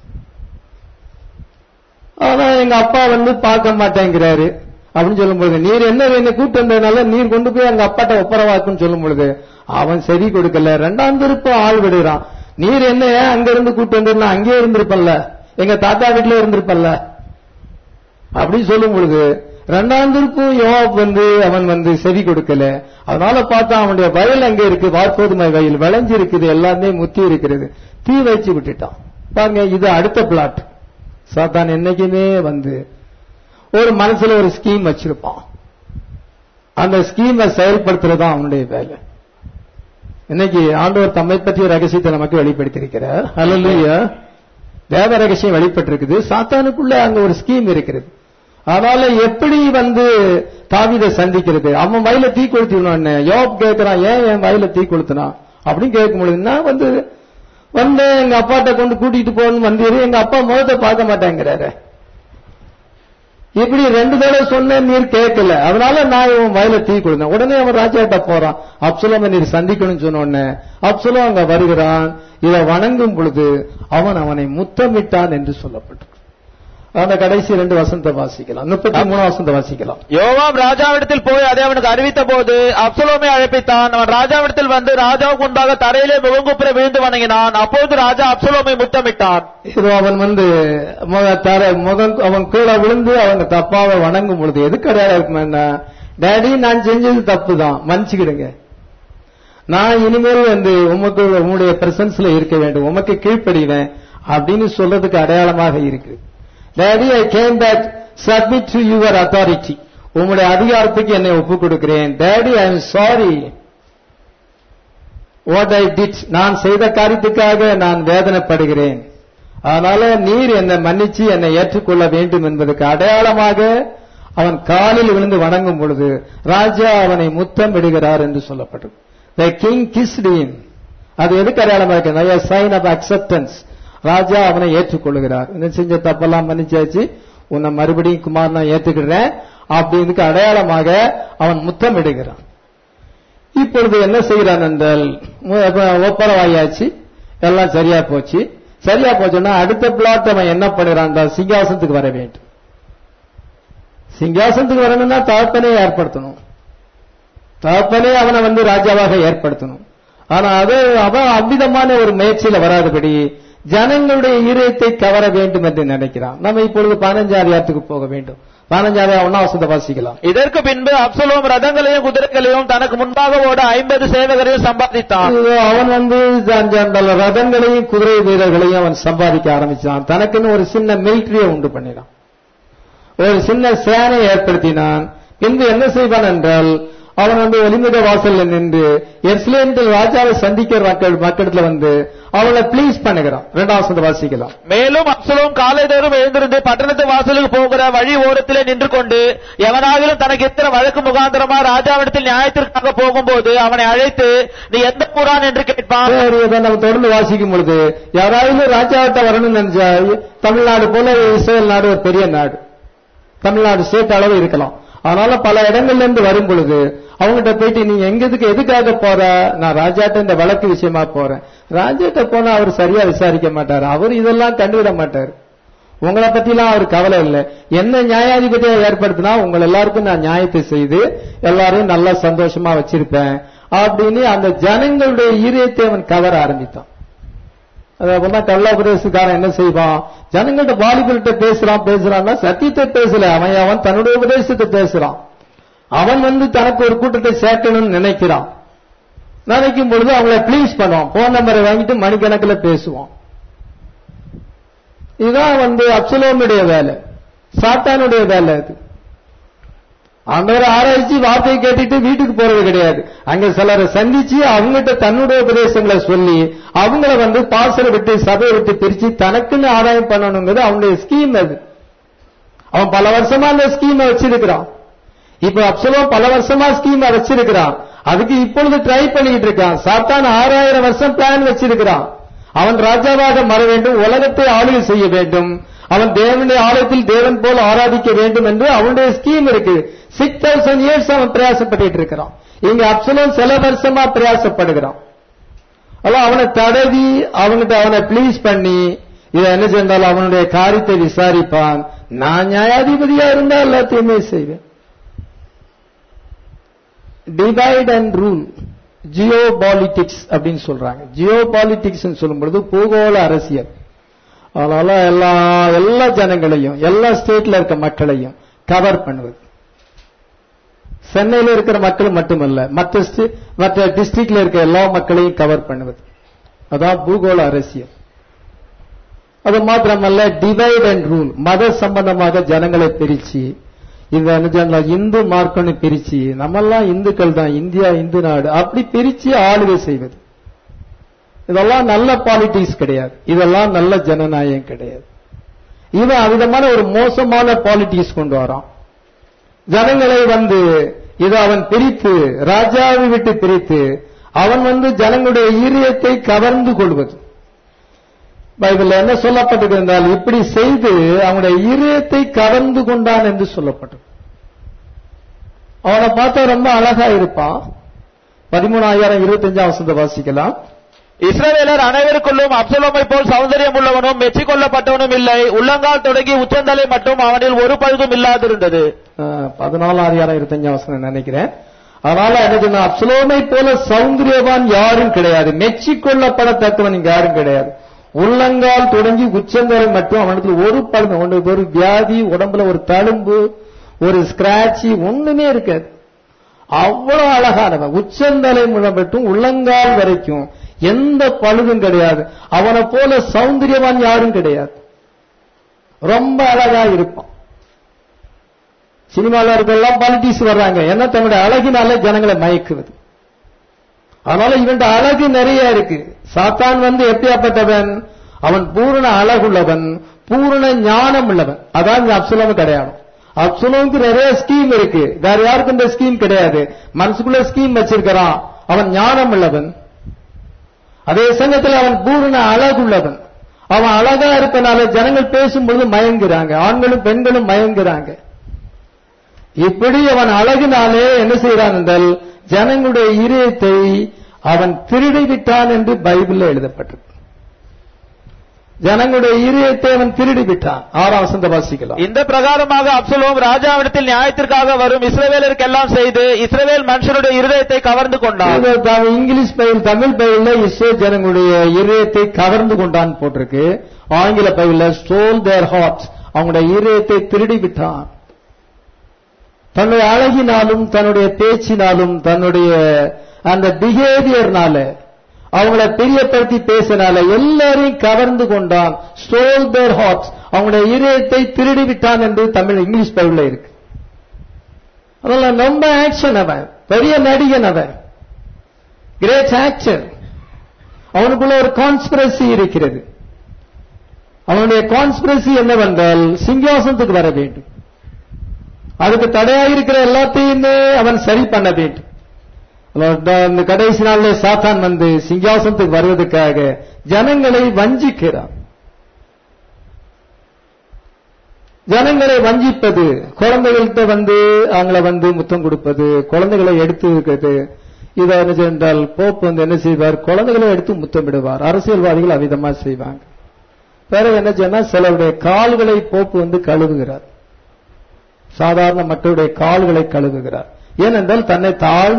ஆனா எங்க அப்பா வந்து பார்க்க மாட்டேங்கிறாரு அப்படின்னு சொல்லும் பொழுது நீர் என்ன என்ன கூட்டு வந்ததுனால நீர் கொண்டு போய் எங்க அப்பாட்ட ஒப்பரவாக்குன்னு சொல்லும் பொழுது அவன் சரி கொடுக்கல ரெண்டாம் திருப்பம் ஆள் விடுறான் நீர் என்ன ஏன் அங்க இருந்து கூட்டு வந்தா அங்கேயே இருந்திருப்பல்ல எங்க தாத்தா வீட்டுல இருந்திருப்பல்ல அப்படின்னு சொல்லும் பொழுது ரெண்டாம் திருப்பும் யோவாப் வந்து அவன் வந்து செவி கொடுக்கல அதனால பார்த்தா அவனுடைய வயல் அங்க இருக்கு வார்கோதுமை வயல் விளைஞ்சு இருக்குது எல்லாமே முத்தி இருக்கிறது தீ வச்சு விட்டுட்டான் பாருங்க இது அடுத்த பிளாட் சாத்தான் என்னைக்குமே வந்து ஒரு மனசுல ஒரு ஸ்கீம் வச்சிருப்பான் அந்த ஸ்கீமை செயல்படுத்துறதுதான் அவனுடைய வேலை இன்னைக்கு ஆண்டவர் தம்மை பற்றிய ரகசியத்தை நமக்கு வெளிப்படுத்தியிருக்கிறார் அல்ல வேத ரகசியம் வெளிப்பட்டிருக்குது சாத்தானுக்குள்ள அங்க ஒரு ஸ்கீம் இருக்கிறது அதனால எப்படி வந்து தாவிதை சந்திக்கிறது அவன் வயல தீ கொளுத்தினான் யோப் கேட்கிறான் ஏன் என் வயல தீ கொளுத்தினான் அப்படின்னு கேட்கும் பொழுது நான் வந்து வந்து எங்க அப்பாட்ட கொண்டு கூட்டிட்டு போகணும்னு வந்தீரு எங்க அப்பா முகத்தை பார்க்க மாட்டேங்கிறாரு இப்படி ரெண்டு தடவை சொன்னேன் நீர் கேட்கல அதனால நான் இவன் வயல தீ கொடுத்தேன் உடனே அவன் ராஜாட்ட போறான் அப்சலோம நீர் சந்திக்கணும்னு சொன்ன உடனே அப்சலோ அங்க வருகிறான் இதை வணங்கும் பொழுது அவன் அவனை முத்தமிட்டான் என்று சொல்லப்பட்டிருக்கு அந்த கடைசி ரெண்டு வசந்த வாசிக்கலாம் முப்பத்தி மூணு வசந்த வாசிக்கலாம் யோவாப் ராஜாவிடத்தில் போய் அதை அவனுக்கு அறிவித்த போது அப்சலோமை அழைப்பித்தான் அவன் ராஜாவிடத்தில் வந்து ராஜாவுக்கு முன்பாக தரையிலே முகங்குப்புற விழுந்து வணங்கினான் அப்பொழுது ராஜா அப்சலோமை முத்தமிட்டான் இதோ அவன் வந்து முக தர முகம் அவன் கீழே விழுந்து அவங்க தப்பாவை வணங்கும் பொழுது எதுக்கு அடையாளம் இருக்குமென்னா டேடி நான் செஞ்சது தப்பு தான் மன்னிச்சுக்கிடுங்க நான் இனிமேல் வந்து உமக்கு உங்களுடைய பிரசன்ஸ்ல இருக்க வேண்டும் உமக்கு கீழ்ப்படிவேன் அப்படின்னு சொல்றதுக்கு அடையாளமாக இருக்கு daddy I came back submit to your authority உங்களுடைய அதிகாரத்துக்கு என்னை ஒப்புக் கொடுக்கிறேன் daddy I am sorry what I did நான் செய்த காரியத்துக்காக நான் வேதனைப்படுகிறேன் அதனால நீர் என்னை மன்னிச்சு என்னை ஏற்றுக்கொள்ள வேண்டும் என்பதற்கு அடையாளமாக அவன் காலில் விழுந்து வணங்கும் பொழுது ராஜா அவனை முத்தம் விடுகிறார் என்று சொல்லப்பட்டது த கிங் கிஸ்டீன் அது எதுக்கு அடையாளமா இருக்கு சைன் ஆஃப் அக்செப்டன்ஸ் ராஜா அவனை ஏற்றுக்கொள்கிறார் இந்த செஞ்ச தப்பெல்லாம் மன்னிச்சாச்சு உன்னை மறுபடியும் குமார் நான் ஏத்துக்கிறேன் அப்படின்றதுக்கு அடையாளமாக அவன் முத்தம் விடுகிறான் இப்பொழுது என்ன செய்கிறான் என்றால் மு- அப்ப ஒப்பரவாயாச்சு எல்லாம் சரியா போச்சு சரியா போச்சுன்னா அடுத்த பிளாட் அவன் என்ன பண்ணுறான் என்றால் சிங்காசனத்துக்கு வர வேண்டும் சிங்காசனத்துக்கு வரணும்னா தகப்பனே ஏற்படுத்தணும் தகப்பனே அவனை வந்து ராஜாவாக ஏற்படுத்தணும் ஆனா அது அவன் அவ்விதமான ஒரு முயற்சியில வராதபடி ஜனங்களுடைய ஈரத்தை கவர வேண்டும் என்று நினைக்கிறான் நம்ம இப்பொழுது பதினஞ்சாரியாத்துக்கு போக வேண்டும் பதினஞ்சாரியா ஒன்னாவசத்தை வாசிக்கலாம் இதற்கு பின்பு அப்சலோம் ரதங்களையும் குதிரைகளையும் தனக்கு முன்பாக ஓட ஐம்பது சேவகரையும் சம்பாதித்தான் இது அவன் வந்து அந்த- அந்த ரதங்களையும் குதிரை வீரர்களையும் அவன் சம்பாதிக்க ஆரம்பிச்சான் தனக்குன்னு ஒரு சின்ன மிலிட்டரியை உண்டு பண்ணினான் ஒரு சின்ன சேனை ஏற்படுத்தினான் பின்பு என்ன செய்வான் என்றால் அவன் வந்து ஒலிமுக வாசல்ல நின்று எர்ஸ்லேண்டில் ராஜாவை சந்திக்கிற மக்கள் மக்களிடத்துல வந்து அவளை ப்ளீஸ் பண்ணுகிறான் இரண்டாம் வசனத்தை வாசிக்கலாம் மேலும் அப்சலோம் காலைதோறும் எழுந்திருந்து பட்டணத்து வாசலுக்கு போகிற வழி ஓரத்திலே நின்று கொண்டு எவனாகிலும் தனக்கு எத்தனை வழக்கு முகாந்திரமா ராஜாவிடத்தில் நியாயத்திற்காக போகும்போது அவனை அழைத்து நீ எந்த புறான் என்று கேட்பான் சரி, இதை நம்ம தொடர்ந்து வாசிக்கும் பொழுது யாராவது ராஜாவிட்ட வரணும்னு நினைச்சா தமிழ்நாடு போல இஸ்ரேல் நாடு ஒரு பெரிய நாடு தமிழ்நாடு ஸ்டேட் அளவு இருக்கலாம் அதனால பல இடங்கள்ல இருந்து வரும் பொழுது அவங்ககிட்ட போயிட்டு நீங்க எங்கதுக்கு எதுக்காக போற நான் ராஜாட்ட இந்த வழக்கு விஷயமா போறேன் ராஜாட்ட போனா அவர் சரியா விசாரிக்க மாட்டாரு அவர் இதெல்லாம் கண்டுவிட மாட்டாரு உங்களை பத்திலாம் அவர் கவலை இல்லை என்ன நியாயாதிபதியை ஏற்படுத்தினா உங்க எல்லாருக்கும் நான் நியாயத்தை செய்து எல்லாரையும் நல்லா சந்தோஷமா வச்சிருப்பேன் அப்படின்னு அந்த ஜனங்களுடைய ஈரியத்தை அவன் கவர ஆரம்பித்தான் அதான் கள்ள உபதேசக்காரன் என்ன செய்வான் ஜனங்கள்ட்ட வாலிபர்கிட்ட பேசுறான் பேசுறான்னா சத்தியத்தை பேசல அவன் அவன் தன்னுடைய உபதேசத்தை பேசுறான் அவன் வந்து தனக்கு ஒரு கூட்டத்தை சேர்க்கணும்னு நினைக்கிறான் நினைக்கும் பொழுது அவங்கள ப்ளீஸ் பண்ணுவான் போன் நம்பரை வாங்கிட்டு மணிக்கணக்கில் பேசுவான் இதுதான் வந்து அப்சலோனுடைய வேலை சாத்தானுடைய வேலை அது ஆண்டவர் ஆராய்ச்சி வார்த்தையை கேட்டுட்டு வீட்டுக்கு போறது கிடையாது அங்க சிலரை சந்திச்சு அவங்ககிட்ட தன்னுடைய உபதேசங்களை சொல்லி அவங்கள வந்து பாசலை விட்டு சபையை விட்டு பிரிச்சு தனக்குன்னு ஆதாயம் பண்ணணுங்கிறது அவனுடைய ஸ்கீம் அது அவன் பல வருஷமா அந்த ஸ்கீமை வச்சிருக்கிறான் இப்ப அப்சலோம் பல வருஷமா ஸ்கீம் வச்சிருக்கிறான் அதுக்கு இப்பொழுது ட்ரை பண்ணிட்டு இருக்கான் சாத்தான் ஆறாயிரம் வருஷம் பிளான் வச்சிருக்கிறான் அவன் ராஜாவாக மாற வேண்டும் உலகத்தை ஆளுகை செய்ய வேண்டும் அவன் தேவனுடைய ஆலயத்தில் தேவன் போல் ஆராதிக்க வேண்டும் என்று அவனுடைய ஸ்கீம் இருக்கு சிக்ஸ் தௌசண்ட் இயர்ஸ் அவன் பிரயாசப்பட்டு இருக்கிறான் இங்க அப்சலோம் சில வருஷமா பிரயாசப்படுகிறான் அதான் அவனை தடவி அவன்கிட்ட அவனை ப்ளீஸ் பண்ணி இதை என்ன சென்றால் அவனுடைய காரியத்தை விசாரிப்பான் நான் நியாயாதிபதியா இருந்தா எல்லாத்தையுமே செய்வேன் divide and rule geo politics அப்படின்னு சொல்றாங்க ஜியோ பாலிட்டிக்ஸ் சொல்லும் பொழுது பூகோள அரசியல் அதனால எல்லா எல்லா ஜனங்களையும் எல்லா ஸ்டேட்ல இருக்க மக்களையும் கவர் பண்ணுவது சென்னையில இருக்கிற மக்கள் மட்டுமல்ல மற்ற sti- மற்ற டிஸ்ட்ரிக்ட்ல இருக்க எல்லா மக்களையும் கவர் பண்ணுவது அதான் பூகோள அரசியல் அது மாத்திரமல்ல டிவைட் அண்ட் ரூல் மத சம்பந்தமாக ஜனங்களை பிரிச்சு இந்த என்ன செய்யலாம், இந்து மார்க்கம்னு பிரிச்சு நம்மெல்லாம் இந்துக்கள் தான் இந்தியா இந்து நாடு அப்படி பிரிச்சு ஆளுகை செய்வது இதெல்லாம் நல்ல பாலிட்டிக்ஸ் கிடையாது இதெல்லாம் நல்ல ஜனநாயகம் கிடையாது இவன் அவ்விதமான ஒரு மோசமான பாலிட்டிக்ஸ் கொண்டு வரான் ஜனங்களை வந்து இதை அவன் பிரித்து ராஜாவை விட்டு பிரித்து அவன் வந்து ஜனங்களுடைய ஈரியத்தை கவர்ந்து கொள்வது பைபிள்ல என்ன சொல்லப்பட்டிருந்தால் இப்படி செய்து அவனுடைய ஈரியத்தை கவர்ந்து கொண்டான் என்று சொல்லப்பட்டது அவனை பார்த்தா ரொம்ப அழகா இருப்பான் பதிமூணாயிரம் இருபத்தஞ்சாம் வசந்த வாசிக்கலாம் இஸ்ரவேலர் அனைவருக்குள்ளும் அப்சலோமை போல் சௌந்தரியம் உள்ளவனும் மெச்சிக்கொள்ளப்பட்டவனும் இல்லை உள்ளங்கால் தொடங்கி உச்சந்தலை மட்டும் அவனில் ஒரு பழுதும் இல்லாதிருந்தது பதினாலாயிரம் இருபத்தஞ்சாம் வசனம் நினைக்கிறேன் அதனால என்ன சொன்ன அப்சலோமை போல சௌந்தரியவான் யாரும் கிடையாது மெச்சிக்கொள்ளப்படத்தக்கவன் இங்க யாரும் கிடையாது உள்ளங்கால் தொடங்கி உச்சந்தலை மட்டும் அவனுக்கு ஒரு பழுது அவனுக்கு ஒரு வியாதி உடம்புல ஒரு தழும்பு ஒரு ஸ்கிராட்சி ஒண்ணுமே இருக்காது அவ்வளவு அழகானவன் உச்சந்தலை முழம் மட்டும் உள்ளங்கால் வரைக்கும் எந்த பழுதும் கிடையாது அவனை போல சௌந்தரியவான் யாரும் கிடையாது ரொம்ப அழகா இருப்பான் சினிமால இருக்கலாம் பாலிட்டிக்ஸ் வர்றாங்க ஏன்னா தன்னுடைய அழகினால ஜனங்களை மயக்குவது அதனால இவன் அழகு நிறைய இருக்கு சாத்தான் வந்து எப்படியாப்பட்டவன் அவன் பூரண அழகுள்ளவன் பூரண ஞானம் உள்ளவன் அதான் இந்த அப்சுலம் கிடையாது அப்சுலமுக்கு நிறைய ஸ்கீம் இருக்கு வேற யாருக்கும் இந்த ஸ்கீம் கிடையாது மனசுக்குள்ள ஸ்கீம் வச்சிருக்கிறான் அவன் ஞானம் உள்ளவன் அதே சமயத்தில் அவன் பூரண அழகுள்ளவன் அவன் அழகா இருப்பனால ஜனங்கள் பேசும்பொழுது மயங்குறாங்க ஆண்களும் பெண்களும் மயங்குறாங்க இப்படி அவன் அழகினாலே என்ன செய்கிறான் என்றால் ஜனங்களுடைய இதயத்தை அவன் திருடி விட்டான் என்று பைபிள்ல எழுதப்பட்டிருக்கு ஜனங்களுடைய இதயத்தை அவன் திருடி விட்டான் ஆறாம் வசந்த வாசிக்கலாம் இந்த பிரகாரமாக அப்சலோம் ராஜாவிடத்தில் நியாயத்திற்காக வரும் இஸ்ரவேலருக்கெல்லாம் செய்து இஸ்ரவேல் மனுஷருடைய இருதயத்தை கவர்ந்து கொண்டான் இது த- இங்கிலீஷ் பயில் தமிழ் பயில இஸ்ரோ ஜனங்களுடைய இதயத்தை கவர்ந்து கொண்டான் போட்டிருக்கு ஆங்கில பயில ஸ்டோல் தேர் ஹார்ட்ஸ் அவங்களுடைய இதயத்தை திருடி விட்டான் தன்னுடைய அழகினாலும் தன்னுடைய பேச்சினாலும் தன்னுடைய அந்த பிஹேவியர்னால அவங்கள பிரியப்படுத்தி பேசினால எல்லாரையும் கவர்ந்து கொண்டான் ஸ்டோல் தேர் ஹார்ட்ஸ் அவங்களுடைய இதயத்தை திருடி விட்டான் என்று தமிழ் இங்கிலீஷ் பைபிள்ல இருக்கு அதெல்லாம் ரொம்ப ஆக்ஷன் அவன் பெரிய நடிகன் அவன் கிரேட் ஆக்டர் அவனுக்குள்ள ஒரு கான்ஸ்பிரசி இருக்கிறது அவனுடைய கான்ஸ்பிரசி என்னவென்றால் சிங்காசனத்துக்கு வர வேண்டும் அதுக்கு தடையாயிருக்கிற எல்லாத்தையுமே அவன் சரி பண்ண வேண்டும் அதாவது இந்த கடைசி நாள்ல சாத்தான் வந்து சிங்காசனத்துக்கு வருவதற்காக ஜனங்களை வஞ்சிக்கிறான் ஜனங்களை வஞ்சிப்பது குழந்தைகள்கிட்ட வந்து அவங்கள வந்து முத்தம் கொடுப்பது குழந்தைகளை எடுத்து இருக்கிறது இதை என்ன சென்றால் போப் வந்து என்ன செய்வார் குழந்தைகளை எடுத்து முத்தமிடுவார் அரசியல்வாதிகள் அவ்விதமா செய்வாங்க பிறகு என்ன செய்யணும் சிலருடைய கால்களை போப்பு வந்து கழுவுகிறார் சாதாரண மக்களுடைய கால்களை கழுவுகிறார் ஏனென்றால் தன்னை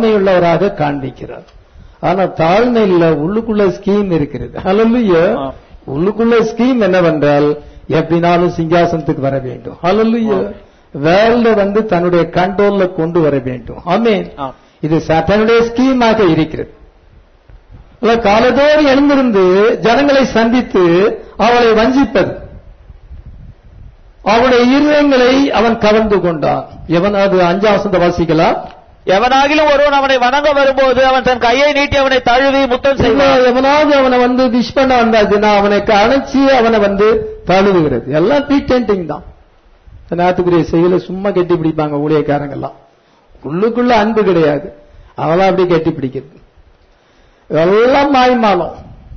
தாழ்மையுள்ளவராக காண்பிக்கிறார் ஆனா தாழ்மையில் உள்ளுக்குள்ள ஸ்கீம் இருக்கிறது அல்ல உள்ளுக்குள்ள ஸ்கீம் என்னவென்றால் எப்படினாலும் சிங்காசனத்துக்கு வர வேண்டும் ஹalleluya வேர்ல்ட வந்து தன்னுடைய கண்ட்ரோல்ல கொண்டு வர வேண்டும் ஆமென் ஆம். இது சாத்தானுடைய ஸ்கீமாக இருக்கிறது அல்ல, காலத்தோடு எழுந்திருந்து ஜனங்களை சந்தித்து அவளை வஞ்சிப்பது அவனுடைய இருதயங்களை அவன் கவர்ந்து கொண்டான் எவனாவது அஞ்சாம் வசந்த வாசிக்கலாம் எவனாகிலும் ஒருவன் அவனை வணங்க வரும்போது அவன் தன் கையை நீட்டி அவனை தழுவி முத்தம் செய்வான் எவனாவது அவனை வந்து விஷ் பண்ண வந்தாச்சுன்னா அவனை அணைச்சி அவனை வந்து தழுவுகிறது எல்லாம் ப்ரீடென்டிங் தான் நாத்துக்குரிய செயல சும்மா கட்டி பிடிப்பாங்க ஊழியக்காரங்க எல்லாம் உள்ளுக்குள்ள அன்பு கிடையாது அவெல்லாம் அப்படி கட்டி பிடிக்கிறது எல்லாம் மாய்மாலம்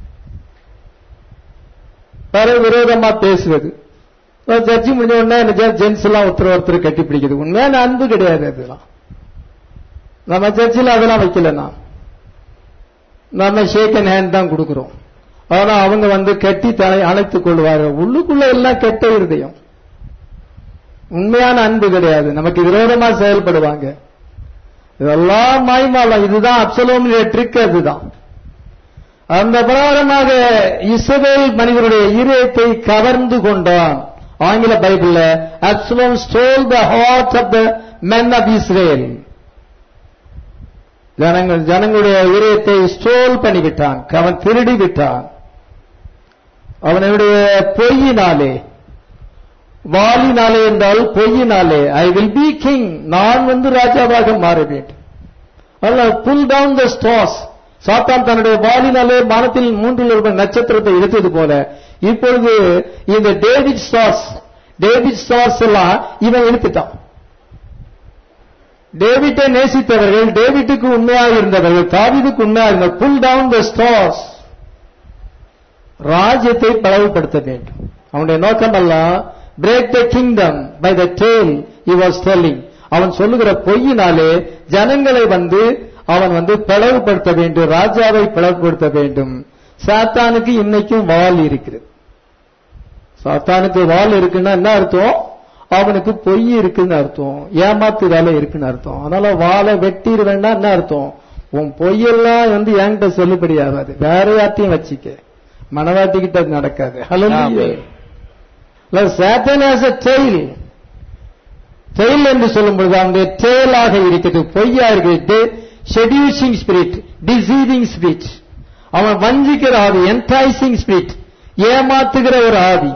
வேற விரோதமா பேசுவது சர்ச்சை முடிஞ்ச உடனே ஜென்ஸ் எல்லாம் ஒருத்தர் ஒருத்தர் கட்டி பிடிக்கிறது உண்மையான அன்பு கிடையாது அதெல்லாம் நம்ம சர்ச்சில் அதெல்லாம் வைக்கல நான் நம்ம ஷேக் அண்ட் ஹேண்ட் தான் கொடுக்கிறோம் ஆனா அவங்க வந்து கட்டி தலை அணைத்துக் கொள்வார்கள் உள்ளுக்குள்ள எல்லாம் கெட்ட இருதயம் உண்மையான அன்பு கிடையாது நமக்கு விரோதமா செயல்படுவாங்க இதெல்லாம் மாய்மாலம் இதுதான் அப்சலோமுடைய ட்ரிக் அதுதான் அந்த பிரகாரமாக இஸ்ரவேல் மனிதனுடைய இருதயத்தை கவர்ந்து கொண்டான் ஆங்கில பைபிள்ல Absalom stole the heart of the men of Israel ஜனங்கள் ஜனங்களுடைய இதயத்தை ஸ்டோல் பண்ணிவிட்டான் அவன் திருடி விட்டான் அவனுடைய பொய்யினாலே வாலினாலே என்றால் பொய்யினாலே ஐ வில் பி கிங் நான் வந்து ராஜாவாக மாற வேண்டும் அல்ல புல் டவுன் த ஸ்டார்ஸ் சாத்தான் தன்னுடைய வாலினாலே வானத்தில் மூன்றில் ஒரு நட்சத்திரத்தை எடுத்தது போல இப்பொழுது இந்த டேவிட் ஸ்டார்ஸ் டேவிட் ஸ்டார்ஸ் எல்லாம் இவன் எடுத்துட்டான் டேவிட்டை நேசித்தவர்கள் டேவிட்டுக்கு உண்மையாக இருந்தவர்கள் தாவிதுக்கு உண்மையாக இருந்த புல் டவுன் த ஸ்டார்ஸ் ராஜ்யத்தை பலவுபடுத்த வேண்டும் அவனுடைய நோக்கம் எல்லாம் break the kingdom by the tale he was telling அவன் சொல்லுகிற பொய்யினாலே ஜனங்களை வந்து அவன் வந்து பிளவுபடுத்த வேண்டும் ராஜாவை பிளவுபடுத்த வேண்டும் சாத்தானுக்கு இன்னைக்கும் வால் இருக்கிறது சாத்தானுக்கு வால் இருக்குன்னா என்ன அர்த்தம் அவனுக்கு பொய் இருக்குன்னு அர்த்தம் ஏமாத்து வேலை இருக்குன்னு அர்த்தம் அதனால வாழை வெட்டிடுவேன்னா என்ன அர்த்தம் உன் பொய்யெல்லாம் வந்து என்கிட்ட செல்லுபடி ஆகாது வேற யார்ட்டையும் வச்சிக்க மனவாட்டி கிட்ட அது நடக்காது hello Satan has a tail tail என்று சொல்லும்போது அவனுடைய டெய்லாக இருக்கிறது பொய்யா இருக்கிறது ஷெடியூசிங் ஸ்பிரிட் டிசீவிங் ஸ்பிரிட் அவன் வஞ்சிக்கிற ஆவி என்டைசிங் ஸ்பிரிட் ஏமாத்துகிற ஒரு ஆவி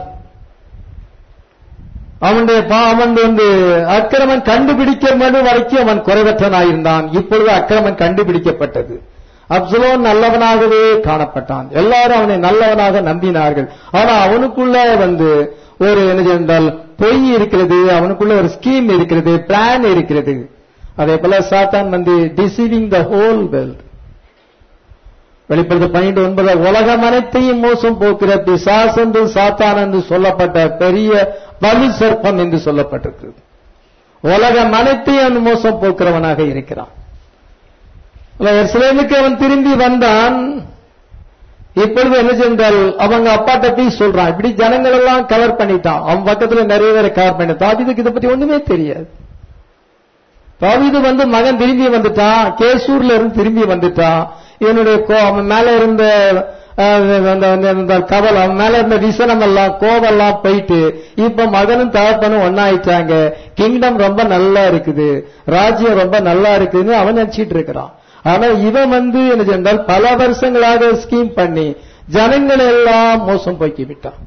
அவனுடைய பா- அவன் வந்து அக்கிரமன் கண்டுபிடிக்கப்படும் வரைக்கும் அவன் குறைவற்றனாயிருந்தான் இப்பொழுது அக்கிரமன் கண்டுபிடிக்கப்பட்டது அப்சலோன் நல்லவனாகவே காணப்பட்டான் எல்லாரும் அவனை நல்லவனாக நம்பினார்கள் ஆனா அவனுக்குள்ள வந்து ஒரு என்ன என்றால் பொய் இருக்கிறது அவனுக்குள்ள ஒரு ஸ்கீம் இருக்கிறது பிளான் இருக்கிறது அதே போல சாத்தான் வந்து டிசீவிங் த ஹோல் வேர்ல்ட் வெளிப்படுத்த பன்னிரண்டு ஒன்பது உலகம் அனைத்தையும் மோசம் போக்கிற பிசாஸ் என்று சாத்தான் என்று சொல்லப்பட்ட பெரிய பலி சர்ப்பம் என்று சொல்லப்பட்டிருக்கிறது உலகம் அனைத்தையும் அவன் மோசம் போக்குறவனாக இருக்கிறான் எருசலேமுக்கு அவன் திரும்பி வந்தான் இப்பொழுது என்ன சென்றால் அவங்க அப்பாட்ட போய் சொல்றான் இப்படி ஜனங்கள் எல்லாம் கவர் பண்ணிட்டான் அவன் பக்கத்துல நிறைய பேரை கவர் பண்ணிட்டான் தாவீதுக்கு இதை பத்தி ஒண்ணுமே தெரியாது தாவீது வந்து மகன் திரும்பி வந்துட்டான் கேசூர்ல இருந்து திரும்பி வந்துட்டான் இவனுடைய கோ- அவன் மேல இருந்த அஹ், அந்த அந்த- அந்த கவல் அவன் மேல இருந்த விசனம் எல்லாம் கோவெல்லாம் போயிட்டு இப்ப மகனும் தகப்பனும் ஒன்னாயிட்டாங்க கிங்டம் ரொம்ப நல்லா இருக்குது ராஜ்யம் ரொம்ப நல்லா இருக்குதுன்னு அவன் நினைச்சிட்டு இருக்கிறான் ஆனா இவன் வந்து என்ன சென்றால் பல வருஷங்களாக ஸ்கீம் பண்ணி ஜனங்களை எல்லாம் மோசம் போக்கி விட்டான்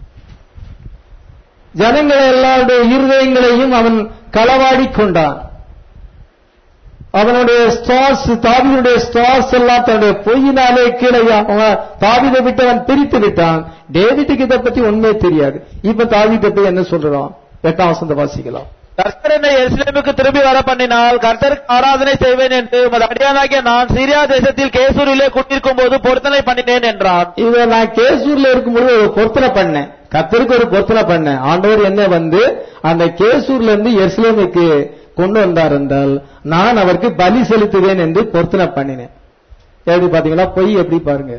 ஜனங்கள் எல்லாருடைய இருதயங்களையும் அவன் களவாடி கொண்டான் அவனுடைய ஸ்டார்ஸ் தாவியுடைய ஸ்டார்ஸ் எல்லாம் தன்னுடைய பொய்யினாலே கீழே அவன் தாவிதை விட்டு அவன் பிரித்து விட்டான் டேவிட்டுக்கு இதை பத்தி உண்மையே தெரியாது இப்ப தாவிதை போய் என்ன சொல்றான் எட்டாம் வசந்த வாசிக்கலாம் கர்த்தர் என்னை எருசலேமுக்கு திரும்பி வர பண்ணினால் கர்த்தருக்கு ஆராதனை செய்வேன் என்று உமது அடியானாகிய நான் சிரியா தேசத்தில் கேசூரிலே கூட்டிருக்கும் போது பொருத்தனை பண்ணினேன் என்றான் இத நான் கேசூர்ல இருக்கும்போது ஒரு பொருத்தனை பண்ணேன் கத்தருக்கு ஒரு பொருத்தனை பண்ணேன் ஆண்டவர் என்ன வந்து அந்த கேசூர்ல இருந்து எருசலேமுக்கு கொண்டு வந்தார் என்றால் நான் அவருக்கு பலி செலுத்துவேன் என்று பொருத்தனை பண்ணினேன் எப்படி பாத்தீங்களா பொய் எப்படி பாருங்க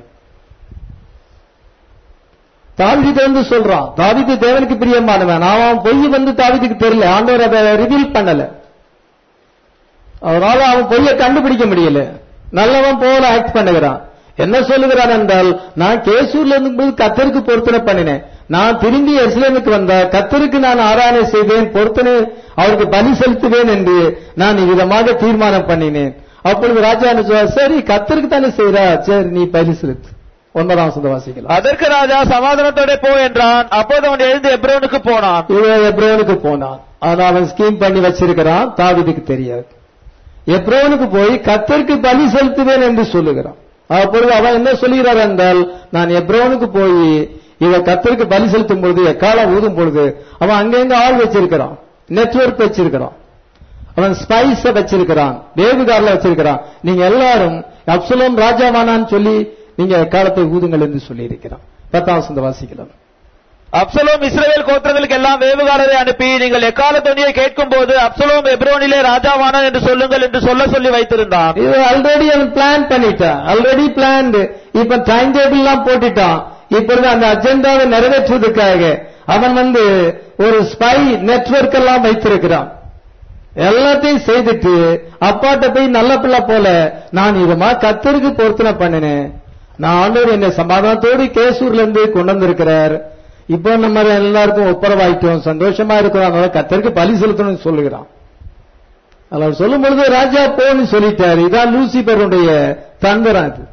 தாவிது வந்து சொல்றான் தாவிது தேவனுக்கு பிரியமானவன் அவன் பொய் வந்து தாவிதுக்கு தெரியல ஆண்டவர் அதை ரிவீல் பண்ணல அதனால அவன் பொய்யை கண்டுபிடிக்க முடியல நல்லவன் போல ஆக்ட் பண்ணுகிறான் என்ன சொல்லுகிறான் என்றால் நான் கேசூர்ல இருக்கும்போது கத்தருக்கு பொருத்தனை பண்ணினேன் நான் திரும்பி எருசலேமுக்கு வந்த கத்தருக்கு நான் ஆராதனை செய்வேன் பொருத்தனை அவருக்கு பலி செலுத்துவேன் என்று நான் விதமாக தீர்மானம் பண்ணினேன் அப்பொழுது ராஜா என்ன சொல்றார், சரி கத்தருக்கு தானே செய்றா சரி நீ பலி செலுத்து ஒன்பதாம் வசனத்தை வாசிக்கலாம் அதற்கு ராஜா சமாதானத்தோட போ என்றான் அப்போது அவன் எழுந்து எப்ரோனுக்கு போனான் இவன் எப்ரோனுக்கு போனான் ஆனா அவன் ஸ்கீம் பண்ணி வச்சிருக்கிறான் தாவீதுக்கு தெரியாது எப்ரோனுக்கு போய் கத்தருக்கு பலி செலுத்துவேன் என்று சொல்லுகிறான் அப்பொழுது அவன் என்ன சொல்லுகிறார் என்றால் நான் எப்ரோனுக்கு போய் இவன் கத்தருக்கு பலி செலுத்தும் பொழுது எக்காலம் ஊதும் பொழுது அவன் அங்கங்க ஆள் வச்சிருக்கிறான் நெட்வொர்க் வச்சிருக்கிறான் அவன் ஸ்பைஸ வச்சிருக்கிறான் வேவுகாரில் வச்சிருக்கிறான் நீங்க எல்லாரும் அப்சலோம் ராஜாவானான்னு சொல்லி நீங்க எக்காலத்தை ஊதுங்கள் என்று சொல்லி இருக்கிறான் பத்தாம் வசந்த வாசிக்கலாம் அப்சலோம் இஸ்ரவேல் கோத்திரங்களுக்கு எல்லாம் வேவுகாரரை அனுப்பி நீங்கள் எக்கால துணியை கேட்கும் போது அப்சலோம் எப்ரோனிலே ராஜாவானான் என்று சொல்லுங்கள் என்று சொல்ல சொல்லி வைத்திருந்தான் இது ஆல்ரெடி அவன் பிளான் பண்ணிட்டான் ஆல்ரெடி பிளான்டு இப்ப டைம் டேபிள் எல்லாம் போட்டுட்டான் இப்பொழுது அந்த அஜெண்டாவை நிறைவேற்றுவதற்காக அவன் வந்து ஒரு ஸ்பை நெட்வொர்க் எல்லாம் வைத்திருக்கிறான் எல்லாத்தையும் செய்துட்டு அப்பாட்ட போய் நல்ல பிள்ளை போல நான் இதுமா கத்தருக்கு பொருத்தனை பண்ணினேன் நான் ஆண்டவர் என்னை சமாதானத்தோடு கேசூர்ல இருந்து கொண்டு வந்திருக்கிறார் இப்போ நம்ம எல்லாருக்கும் ஒப்புரவாயிட்டோம் சந்தோஷமா இருக்கிறோம் அதனால கத்தருக்கு பலி செலுத்தணும்னு சொல்லுகிறான் அவர் சொல்லும் பொழுது ராஜா போன்னு சொல்லிட்டாரு இதான் லூசிபருடைய தந்திரம் அது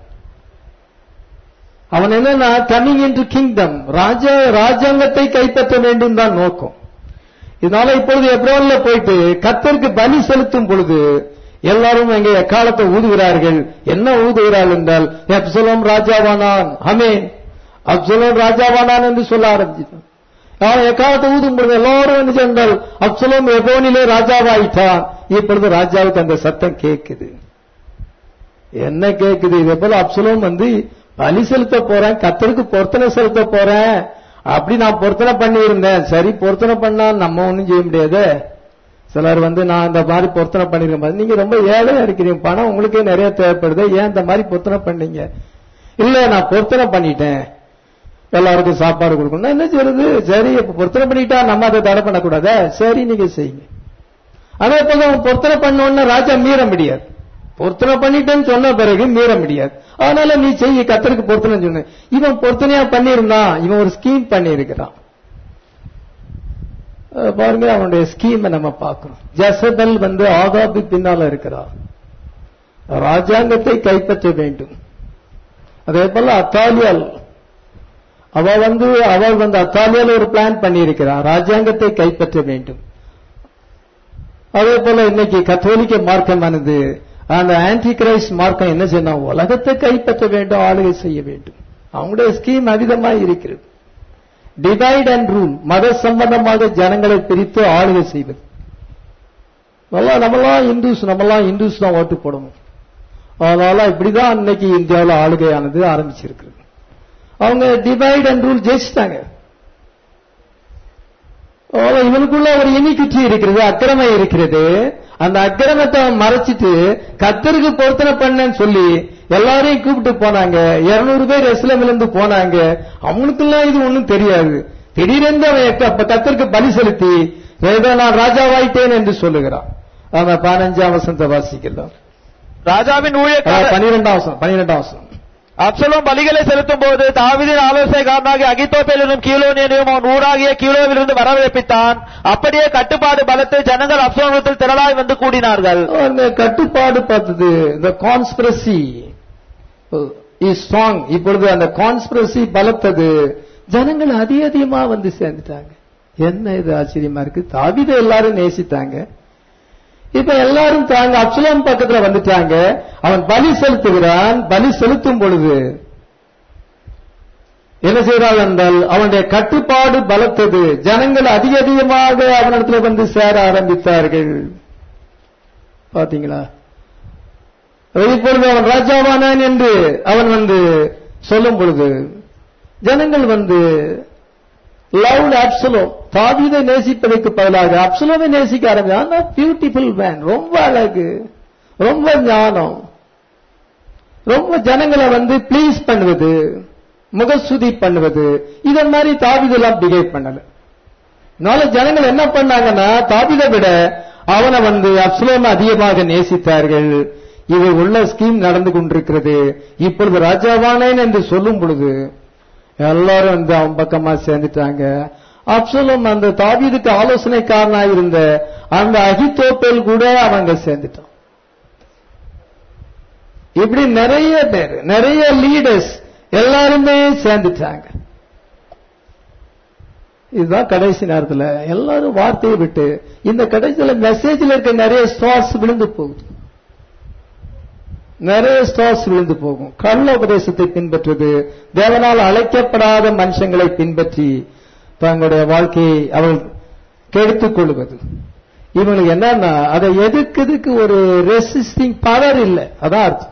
அவன் என்னன்னா கமிங் இன்டு கிங்டம் ராஜா ராஜாங்கத்தை கைப்பற்ற வேண்டும் தான் நோக்கம் இதனால இப்பொழுது எப்ரோன்ல போயிட்டு கத்தருக்கு பலி செலுத்தும் பொழுது எல்லாரும் எங்க எக்காலத்தை ஊதுகிறார்கள் என்ன ஊதுகிறார்கள் என்றால் அப்சலோம் ராஜாவானான் அமேன் அப்சலோம் ராஜாவானான் என்று சொல்ல ஆரம்பிச்சிட்டான் அவன் எக்காலத்தை ஊதும் பொழுது எல்லாரும் என்ன சென்றால் அப்சலோம் எபோனிலே ராஜாவாயிட்டான் இப்பொழுது ராஜாவுக்கு அந்த சத்தம் கேட்குது என்ன கேக்குது இதே போல அப்சலோம் வந்து பலி செலுத்த போறேன் கத்தருக்கு பொருத்தனை செலுத்த போறேன் அப்படி நான் பொருத்தனை பண்ணி இருந்தேன் சரி பொருத்தனை பண்ணா நம்ம ஒண்ணும் செய்ய முடியாது சிலர் வந்து நான் இந்த மாதிரி பொருத்தனை பண்ணிருக்கேன் நீங்க ரொம்ப ஏழையா இருக்கிறீங்க பணம் உங்களுக்கே நிறைய தேவைப்படுது ஏன் இந்த மாதிரி பொருத்தனை பண்ணீங்க இல்ல நான் பொருத்தனை பண்ணிட்டேன் எல்லாருக்கும் சாப்பாடு கொடுக்கணும் என்ன செய்யறது சரி இப்ப பொருத்தனை பண்ணிட்டா நம்ம அதை தடை பண்ணக்கூடாதா சரி நீங்க செய்யுங்க அதே போல அவன் பொருத்தனை பண்ணோன்னு ராஜா மீற முடியாது பொருத்தனை பண்ணிட்டேன்னு சொன்ன பிறகு மீற முடியாது அதனால நீ செய்ய கத்தருக்கு பொருத்தனை சொன்ன இவன் பொருத்தனையா பண்ணியிருந்தான் இவன் ஒரு ஸ்கீம் பண்ணி இருக்கிறான் பாருங்க அவனுடைய ஸ்கீமை நம்ம பார்க்கிறோம் ஜசபல் வந்து ஆகாபு பின்னால இருக்கிறார் ராஜாங்கத்தை கைப்பற்ற வேண்டும் அதே போல அத்தாலியால் அவ வந்து அவள் வந்து அத்தாலியால் ஒரு பிளான் பண்ணி இருக்கிறார் ராஜாங்கத்தை கைப்பற்ற வேண்டும் அதே போல இன்னைக்கு கத்தோலிக்க மார்க்கமானது அந்த ஆன்டி கிரைஸ்ட் மார்க்கம் என்ன செய்யணும் உலகத்தை கைப்பற்ற வேண்டும் ஆளுகை செய்ய வேண்டும் அவங்களுடைய ஸ்கீம் அவிதமாய் இருக்கிறது டிவைட் அண்ட் ரூல் மத சம்பந்தமாக ஜனங்களை பிரித்து ஆளுகை செய்வது நல்லா நம்மளாம் இந்துஸ் நம்மளாம் இந்துஸ் தான் ஓட்டு போடணும் அதனால இப்படிதான் இன்னைக்கு இந்தியாவில் ஆளுகையானது ஆரம்பிச்சிருக்கிறது அவங்க டிவைட் அண்ட் ரூல் ஜெயிச்சிட்டாங்க இவனுக்குள்ள ஒரு இனிக்குச்சி இருக்கிறது அக்கிரமை இருக்கிறது அந்த அக்கிரமத்தை அவன் மறைச்சிட்டு கத்தருக்கு பொருத்தனை பண்ணேன்னு சொல்லி எல்லாரையும் கூப்பிட்டு போனாங்க இருநூறு பேர் இஸ்லாமில இருந்து போனாங்க அவனுக்கெல்லாம் இது ஒண்ணும் தெரியாது திடீரென்று அவன் அப்ப கத்தருக்கு பலி செலுத்தி ஏதோ நான் ராஜாவாயிட்டேன் என்று சொல்லுகிறான் அவன் பதினஞ்சாம் வசந்த வாசிக்கலாம் ராஜாவின் ஊழியக்காரர் பனிரெண்டாம் வசனம் பனிரெண்டாம் வசனம் அப்சலோம் பலிகளை செலுத்தும் போது தாவிதின் ஆலோசனைக்காரனாகிய அகித்தோப்பேலும் கீழோனியனையும் அவன் ஊராகிய கீழோவிலிருந்து வரவேற்பித்தான் அப்படியே கட்டுப்பாடு பலத்து ஜனங்கள் அப்சலோமத்தில் திரளாய் வந்து கூடினார்கள் அந்த கட்டுப்பாடு பார்த்தது இந்த கான்ஸ்பிரசி இஸ் ஸ்ட்ராங் இப்பொழுது அந்த கான்ஸ்பிரசி பலத்தது ஜனங்கள் அதிக அதிகமா வந்து சேர்ந்துட்டாங்க என்ன இது ஆச்சரியமா இருக்கு தாவித எல்லாரும் நேசித்தாங்க இப்ப எல்லாரும் தாங்க அப்சலோம் பக்கத்துல வந்துட்டாங்க அவன் பலி செலுத்துகிறான் பலி செலுத்தும் பொழுது என்ன செய்கிறாள் என்றால் அவனுடைய கட்டுப்பாடு பலத்தது ஜனங்கள் அதிக அதிகமாக அவனிடத்துல வந்து சேர ஆரம்பித்தார்கள் பாத்தீங்களா இப்பொழுது அவன் ராஜாவானான் என்று அவன் வந்து சொல்லும் பொழுது ஜனங்கள் வந்து லவ் அப்சலோம் தாவீதை நேசிப்பதற்கு பதிலாக அப்சலோமை நேசிக்க ஆரம்பிச்சான் பியூட்டிஃபுல் மேன் ரொம்ப அழகு ரொம்ப ஞானம் ரொம்ப ஜனங்களை வந்து ப்ளீஸ் பண்ணுவது முகஸ்துதி பண்ணுவது இதன் மாதிரி தாவிதெல்லாம் பிஹேவ் பண்ணல அதனால ஜனங்கள் என்ன பண்ணாங்கன்னா தாவிதை விட அவனை வந்து அப்சலோம் அதிகமாக நேசித்தார்கள் இது உள்ள ஸ்கீம் நடந்து கொண்டிருக்கிறது இப்பொழுது ராஜாவானேன் என்று சொல்லும் பொழுது எல்லாரும் வந்து அவன் பக்கமா சேர்ந்துட்டாங்க அப்சலோம் அந்த தாவீதுக்கு ஆலோசனைக்காரனாக இருந்த அந்த அகித்தோப்பேல் கூட அவங்க சேர்ந்துட்டான் இப்படி நிறைய பேர் நிறைய லீடர்ஸ் எல்லாருமே சேர்ந்துட்டாங்க இதுதான் கடைசி நேரத்துல எல்லாரும் வார்த்தையை விட்டு இந்த கடைசியில மெசேஜ்ல இருக்க நிறைய ஸ்டார்ஸ் விழுந்து போகுது நிறைய ஸ்டார்ஸ் விழுந்து போகும் கள்ள உபதேசத்தை பின்பற்றுவது தேவனால் அழைக்கப்படாத மனுஷங்களை பின்பற்றி தங்களுடைய வாழ்க்கையை அவள் கெடுத்துக் கொள்வது இவங்களுக்கு என்னன்னா அதை எதிர்க்கிறதுக்கு ஒரு ரெசிஸ்டிங் பவர் இல்லை அதான் அர்த்தம்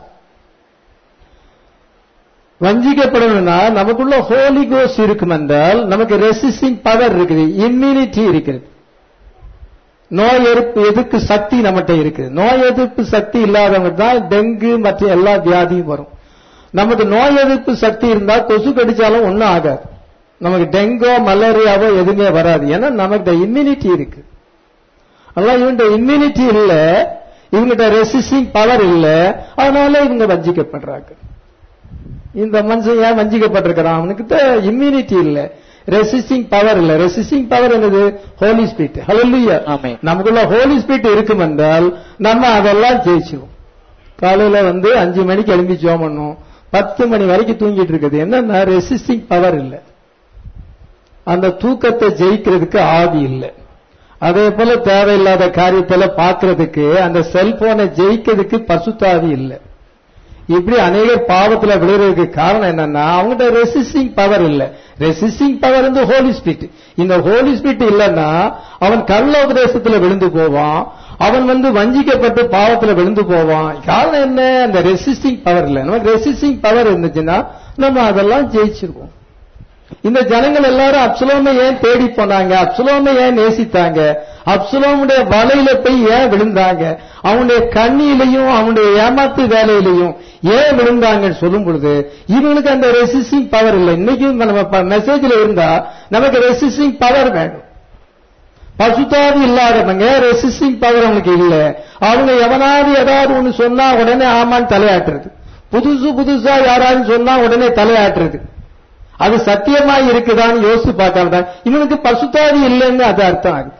வஞ்சிக்கப்படணும்னா நமக்குள்ள ஹோலி கோஸ் இருக்கும் என்றால் நமக்கு ரெசிஸ்டிங் பவர் இருக்குது இம்யூனிட்டி இருக்கிறது நோய் எதிர்ப்பு எதிர்ப்பு சக்தி நம்மகிட்ட இருக்குது நோய் எதிர்ப்பு சக்தி இல்லாதவங்க தான் டெங்கு மற்ற எல்லா வியாதியும் வரும் நமக்கு நோய் எதிர்ப்பு சக்தி இருந்தா கொசு கடிச்சாலும் ஒன்றும் ஆகாது நமக்கு டெங்கோ மலேரியாவோ எதுவுமே வராது ஏன்னா நமக்கு இம்யூனிட்டி இருக்கு அதெல்லாம் இவங்க இம்யூனிட்டி இல்ல இவங்கிட்ட ரெசிஸ்டிங் பவர் இல்ல அதனால இவங்க வஞ்சிக்கப்படுறாங்க இந்த மனுஷன் ஏன் வஞ்சிக்கப்பட்டிருக்கிறான் அவனுக்கிட்ட இம்யூனிட்டி இல்ல ரெசிஸ்டிங் பவர் இல்ல ரெசிஸ்டிங் பவர் என்னது ஹோலி ஸ்பிரிட் ஹalleluya ஆமென். நமக்குள்ள ஹோலி ஸ்பிரிட் இருக்கும் என்றால் நம்ம அதெல்லாம் ஜெயிச்சிருவோம் காலையில வந்து அஞ்சு மணிக்கு எழும்பி ஜோம் பண்ணும் பத்து மணி வரைக்கும் தூங்கிட்டு இருக்குது என்னன்னா ரெசிஸ்டிங் பவர் இல்ல அந்த தூக்கத்தை ஜெயிக்கிறதுக்கு ஆவி இல்லை அதே போல தேவையில்லாத காரியத்துல பாக்குறதுக்கு அந்த செல்போனை ஜெயிக்கிறதுக்கு பசுத்தாவி இல்லை இப்படி அநேக பாவத்துல விழுறதுக்கு காரணம் என்னன்னா அவங்ககிட்ட ரெசிஸ்டிங் பவர் இல்ல ரெசிஸ்டிங் பவர் வந்து ஹோலி ஸ்பிரிட் இந்த ஹோலி ஸ்பிரிட் இல்லைன்னா அவன் கள்ள உபதேசத்துல விழுந்து போவான் அவன் வந்து வஞ்சிக்கப்பட்டு பாவத்துல விழுந்து போவான் காரணம் என்ன அந்த ரெசிஸ்டிங் பவர் இல்ல நமக்கு ரெசிஸ்டிங் பவர் இருந்துச்சுன்னா நம்ம அதெல்லாம் ஜெயிச்சிருவோம் இந்த ஜனங்கள் எல்லாரும் அப்சுலோமை ஏன் தேடி போனாங்க அப்சுலோமை ஏன் நேசித்தாங்க அப்சுலோமுடைய வலையில போய் ஏன் விழுந்தாங்க அவனுடைய கண்ணியிலையும் அவனுடைய ஏமாத்து வேலையிலையும் ஏன் விழுந்தாங்கன்னு சொல்லும் பொழுது இவங்களுக்கு அந்த ரெசிஸ்டிங் பவர் இல்லை இன்னைக்கும் நம்ம மெசேஜ்ல இருந்தா நமக்கு ரெசிஸ்டிங் பவர் வேணும் பசுத்தாவி இல்லாதவங்க ரெசிஸ்டிங் பவர் அவங்களுக்கு இல்ல அவங்க எவனாவது ஏதாவது ஒண்ணு சொன்னா உடனே ஆமான்னு தலையாட்டுறது புதுசு புதுசா யாராவது சொன்னா உடனே தலையாட்டுறது அது சத்தியமாய் இருக்குதான்னு யோசிச்சு பார்க்காம தான் இவனுக்கு பசுத்தாவி இல்லைன்னு அது அர்த்தம் ஆகுது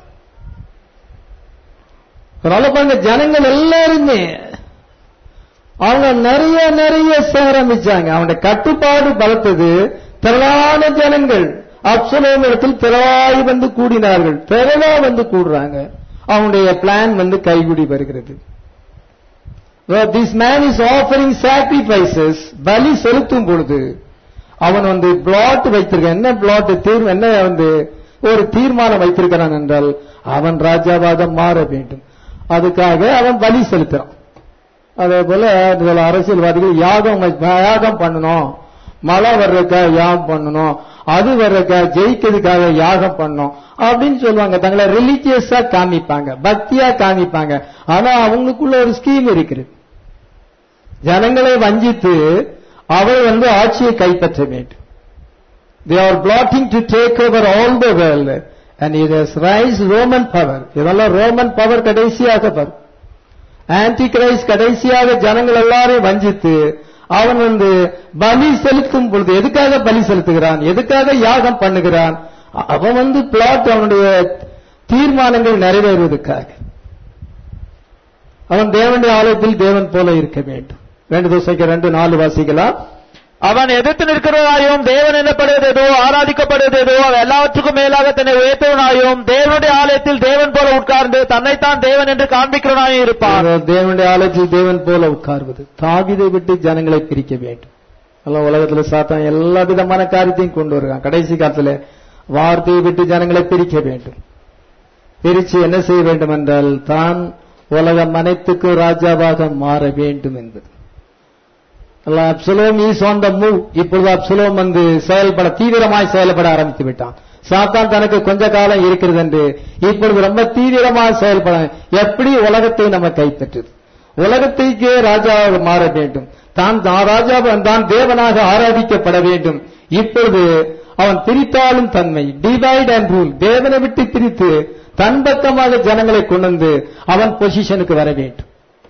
அதனால பாருங்க ஜனங்கள் எல்லாருமே அவங்க நிறைய நிறைய சேரமிச்சாங்க அவனுடைய கட்டுப்பாடு பலத்தது திரளான ஜனங்கள் அப்சலோம் இடத்தில் திரளாய் வந்து கூடினார்கள் திரளா வந்து கூடுறாங்க அவனுடைய பிளான் வந்து கைகூடி வருகிறது this man is offering sacrifices பலி செலுத்தும் பொழுது அவன் வந்து பிளாட் வைத்திருக்கான் என்ன பிளாட் தீர்வு என்ன வந்து ஒரு தீர்மானம் வைத்திருக்கிறான் என்றால் அவன் ராஜாவாக மாற வேண்டும் அதுக்காக அவன் பலி செலுத்துறான் அதே போல இதுல அரசியல்வாதிகள் யாகம் வ- யாகம் பண்ணணும் மழை வர்றதுக்காக யாகம் பண்ணணும் அது வர்றதுக்காக ஜெயிக்கிறதுக்காக யாகம் பண்ணணும் அப்படின்னு சொல்லுவாங்க தங்களை ரிலீஜியஸா காமிப்பாங்க பக்தியா காமிப்பாங்க ஆனா அவங்களுக்குள்ள ஒரு ஸ்கீம் இருக்கிறது ஜனங்களை வஞ்சித்து அவள் வந்து ஆட்சியை கைப்பற்ற வேண்டும் they are plotting to take over all the world and it has rise roman power இதெல்லாம் ரோமன் பவர் கடைசியாக வரும் ஆன்டி கிரைஸ்ட் கடைசியாக ஜனங்கள் எல்லாரையும் வஞ்சித்து அவன் வந்து பலி செலுத்தும் பொழுது எதுக்காக பலி செலுத்துகிறான் எதுக்காக யாகம் பண்ணுகிறான் அவன் வந்து பிளாட் அவனுடைய தீர்மானங்கள் நிறைவேறுவதற்காக அவன் தேவனுடைய ஆலயத்தில் தேவன் போல இருக்க வேண்டும் ரெண்டு தோசைக்கு ரெண்டு நாலு வாசிக்கலாம் அவன் எதிர்த்து நிற்கிறவனாயும் தேவன் எனப்படுவதேதோ ஆராதிக்கப்படுவதேதோ அவன் எல்லாவற்றுக்கும் மேலாக தன்னை உயர்த்தவனாயும் தேவனுடைய ஆலயத்தில் தேவன் போல உட்கார்ந்து தன்னைத்தான் தேவன் என்று காண்பிக்கிறவனாயும் இருப்பான் அவர் தேவனுடைய ஆலயத்தில் தேவன் போல உட்கார்வது தாவிதை விட்டு ஜனங்களை பிரிக்க வேண்டும் எல்லாம் உலகத்துல சாத்தான் எல்லா விதமான காரியத்தையும் கொண்டு வருகிறான் கடைசி காலத்துல வார்த்தையை விட்டு ஜனங்களை பிரிக்க வேண்டும் பிரிச்சு என்ன செய்ய வேண்டும் என்றால் தான் உலகம் அனைத்துக்கும் ராஜாவாக மாற வேண்டும் என்பது Absalom is on the move இப்பொழுது அப்சலோம் வந்து செயல்பட தீவிரமாய் செயல்பட ஆரம்பித்து விட்டான் சாத்தான் தனக்கு கொஞ்ச காலம் இருக்கிறது என்று இப்பொழுது ரொம்ப தீவிரமாக செயல்பட எப்படி உலகத்தை நம்ம கைப்பற்றுது உலகத்தைக்கே ராஜாவாக மாற வேண்டும் தான் தான் ராஜாவாக தான் தேவனாக ஆராதிக்கப்பட வேண்டும் இப்பொழுது அவன் பிரித்தாளும் தன்மை டிவைட் அண்ட் ரூல் தேவனை விட்டு பிரித்து தன் பக்கமாக ஜனங்களை கொண்டு வந்து அவன் பொசிஷனுக்கு வர வேண்டும்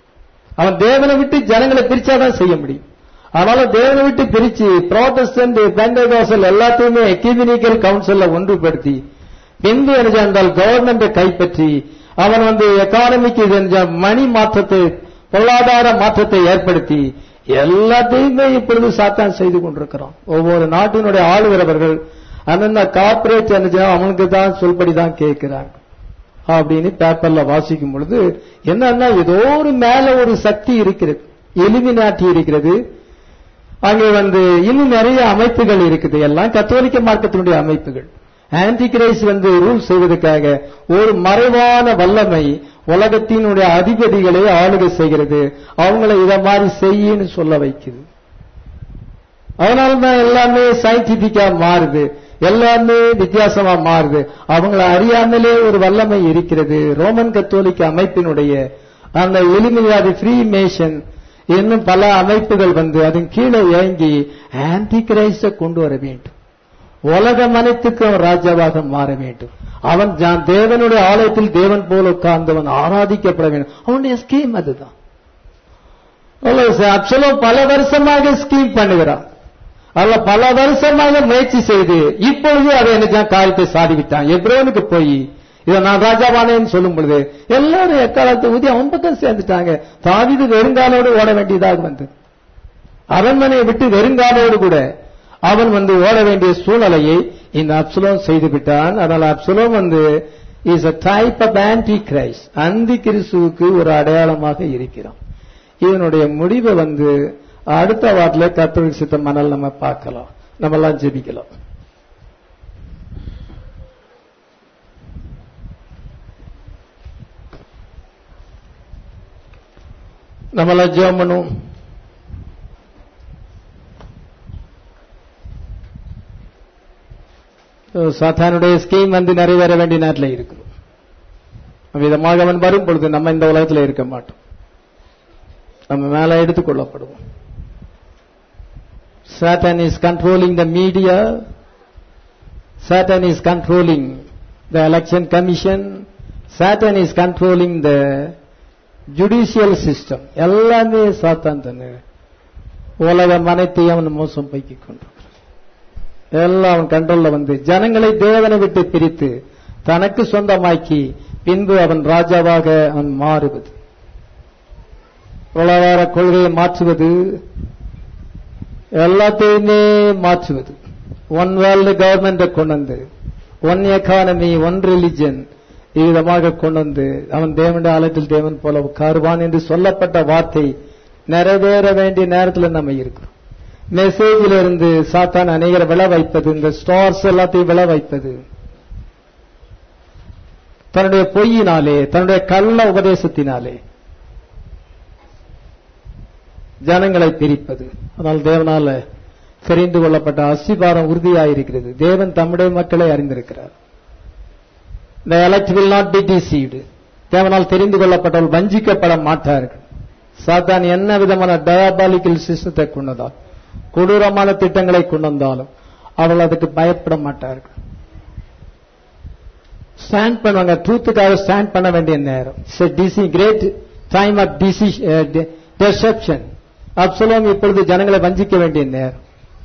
அவன் தேவனை விட்டு ஜனங்களை பிரிச்சாதான் செய்ய முடியும் அதனால தேவனை விட்டு பிரிச்சு புரோட்டஸ்டன்ட் பெண்டகாசல் எல்லாத்தையுமே எக்கிமினிக்கல் கவுன்சில்ல ஒன்றுபடுத்தி பின்பு என்ன என்றால் கவர்மெண்டை கைப்பற்றி அவன் வந்து எக்கானமிக்கு மணி மாற்றத்தை பொருளாதார மாற்றத்தை ஏற்படுத்தி எல்லாத்தையுமே இப்பொழுது சாத்தான் செய்து கொண்டிருக்கிறான் ஒவ்வொரு நாட்டினுடைய ஆளுகிறவர்கள் அந்தந்த கார்பரேட் என்ன அவனுக்கு தான் சொல்படி தான் கேட்கிறாங்க அப்படின்னு பேப்பர்ல வாசிக்கும் பொழுது என்னன்னா ஏதோ ஒரு மேல ஒரு சக்தி இருக்கிறது எலிமினாட்டி இருக்கிறது அங்கே வந்து இன்னும் நிறைய அமைப்புகள் இருக்குது எல்லாம் கத்தோலிக்க மார்க்கத்தினுடைய அமைப்புகள் ஆன்டி கிரைஸ் வந்து ரூல் செய்வதற்காக ஒரு மறைவான வல்லமை உலகத்தினுடைய அதிபதிகளை ஆளுகை செய்கிறது அவங்கள இத மாதிரி செய்யின்னு சொல்ல வைக்குது அதனாலதான் எல்லாமே சயின்டிபிக்கா மாறுது எல்லாமே வித்தியாசமா மாறுது அவங்கள அறியாமலே ஒரு வல்லமை இருக்கிறது ரோமன் கத்தோலிக்க அமைப்பினுடைய அந்த எளிமையாதி ஃப்ரீ மேஷன் இன்னும் பல அமைப்புகள் வந்து அதன் கீழே இறங்கி ஆன்டி கிரைஸ்ட கொண்டு வர வேண்டும் உலகம் அனைத்துக்கும் ராஜாவாக மாற வேண்டும் அவன் ஜா- தேவனுடைய ஆலயத்தில் தேவன் போல உட்கார்ந்தவன் ஆராதிக்கப்பட வேண்டும் அவனுடைய ஸ்கீம் அதுதான் அப்சலோம் பல வருஷமாக ஸ்கீம் பண்ணுகிறான் அல்ல பல வருஷமாக முயற்சி செய்து இப்பொழுது அதை எனக்கு காரியத்தை சாதிவிட்டான் எப்ரோனுக்கு போய் இதை நான் ராஜாவானேன்னு சொல்லும் பொழுது எல்லாரும் எக்காலத்தை ஊதி அவன் பக்கம் சேர்ந்துட்டாங்க தாவிது வெறுங்காலோடு ஓட வேண்டியதாக வந்தது அரண்மனையை விட்டு வெறுங்காலோடு கூட அவன் வந்து ஓட வேண்டிய சூழ்நிலையை இந்த அப்சலோம் செய்து விட்டான் அதனால அப்சலோம் வந்து is a type of anti Christ அந்தி கிறிஸ்துவுக்கு ஒரு அடையாளமாக இருக்கிறான் இதனுடைய முடிவை வந்து அடுத்த வாரத்தில் கத்தோலிக் சித்த மணல் நம்ம பார்க்கலாம் நம்ம எல்லாம் ஜெபிக்கலாம் நம்மளாம் ஜெபம் பண்ணுவோம் சாத்தானுடைய ஸ்கீம் வந்து நிறைவேற வேண்டிய நேரத்தில் இருக்கிறோம் விதமாக அவன் வரும் பொழுது நம்ம இந்த உலகத்தில் இருக்க மாட்டோம் நம்ம மேல எடுத்துக் கொள்ளப்படுவோம் Satan is controlling the media. Satan is controlling the election commission. Satan is controlling the judicial system. எல்லாமே சாத்தான் தானே உலகம் அனைத்தையும் அவன் மோசம் பைக்கிக் கொண்டிருக்கிறான் எல்லாம் அவன் கண்ட்ரோல்ல வந்து ஜனங்களை தேவனை விட்டு பிரித்து தனக்கு சொந்தமாக்கி பின்பு அவன் ராஜாவாக அவன் மாறுவது பொருளாதார கொள்கையை மாற்றுவது எல்லாத்தையுமே மாற்றுவது ஒன் வேர்ல்டு கவர்மெண்ட்டை கொண்டு வந்து ஒன் எக்கானமி ஒன் ரிலிஜன் விதமாக கொண்டு வந்து அவன் தேவனுடைய ஆலயத்தில் தேவன் போல உட்காருவான் என்று சொல்லப்பட்ட வார்த்தை நிறைவேற வேண்டிய நேரத்தில் நம்ம இருக்கிறோம் மெசேஜில் இருந்து சாத்தான் அநேகரை விளை வைப்பது இந்த ஸ்டார்ஸ் எல்லாத்தையும் விளை வைப்பது தன்னுடைய பொய்யினாலே தன்னுடைய கள்ள உபதேசத்தினாலே ஜனங்களை பிரிப்பது ஆனால் தேவனால தெரிந்து கொள்ளப்பட்ட அஸ்திபாரம் உறுதியாயிருக்கிறது தேவன் தம்முடைய மக்களை அறிந்திருக்கிறார் the elect will not be deceived தேவனால் தெரிந்து கொள்ளப்பட்டவர்கள் வஞ்சிக்கப்பட மாட்டார்கள் சாத்தான் என்ன விதமான டயாபாலிக்கல் சிஸ்டத்தை கொண்டதால் கொடூரமான திட்டங்களை கொண்டு வந்தாலும் அவர்கள் அதுக்கு பயப்பட மாட்டார்கள் ஸ்டாண்ட் பண்ணுவாங்க ட்ரூத்துக்காக ஸ்டாண்ட் பண்ண வேண்டிய நேரம் டிசி கிரேட் டைம் ஆஃப் டிசி டெசப்ஷன் அப்சலோம் இப்பொழுது ஜனங்களை வஞ்சிக்க வேண்டிய நேரம்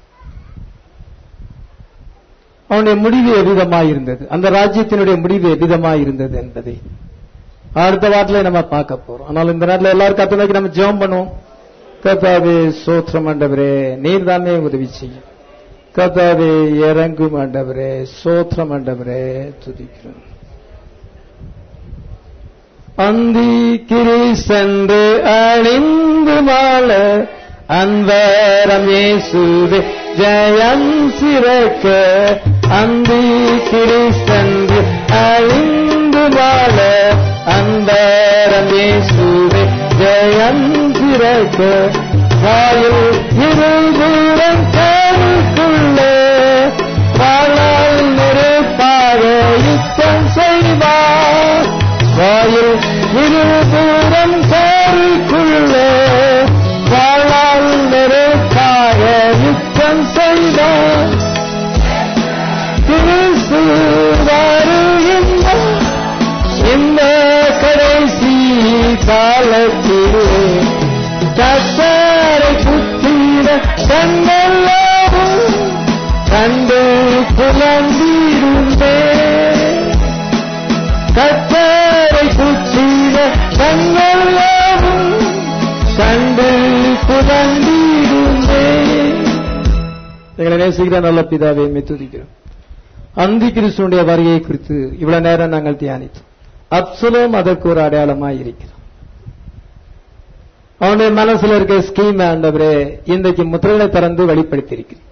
அவனுடைய முடிவு எவ்விதமாய் இருந்தது அந்த ராஜ்யத்தினுடைய முடிவு எவ்விதமாய் இருந்தது என்பதை அடுத்த வாரத்தில் நம்ம பார்க்க போறோம் ஆனால் இந்த நேரத்தில் எல்லாரும் கத்தனைக்கு நம்ம ஜெபம் பண்ணுவோம் கத்தாவே சோத்திரம் ஆண்டவரே நீர் தானே உதவி செய்யும் கத்தாவே இறங்கும் ஆண்டவரே சோத்திரம் ஆண்டவரே துதிக்கிறோம் அந்தி கிரி சென்று அழிந்து மாள அன்பரம் இயேசுவே ஜெயம் சிறக்க அந்தி கிரி சென்று அழிந்து மாள அன்பரம் இயேசுவே ஜெயம் சிறக்க வாயில் இருபுறம் கருக்குள்ளே பாலால் நெருப்பாக யுத்தம் செய்வார் வாயில் இருபுறம் கருக்குள்ளே பாலால் நெருப்பாக யுத்தம் செய்வார் கிறிஸ்து வருகின்றார் இந்த கடைசி காலத்திலே எங்களை நேசிக்கிற நல்ல பிதாவை எம்மை துதிக்கிறோம் அந்தி கிறிஸ்துடைய வருகையை குறித்து இவ்வளவு நேரம் நாங்கள் தியானித்தோம் அப்சலோம் அதற்கு ஒரு அடையாளமாய் இருக்கிறோம் அவனுடைய மனசுல இருக்க ஸ்கீம் ஆண்டவரே இன்றைக்கு முத்திரைகளை திறந்து வெளிப்படுத்தியிருக்கிறேன்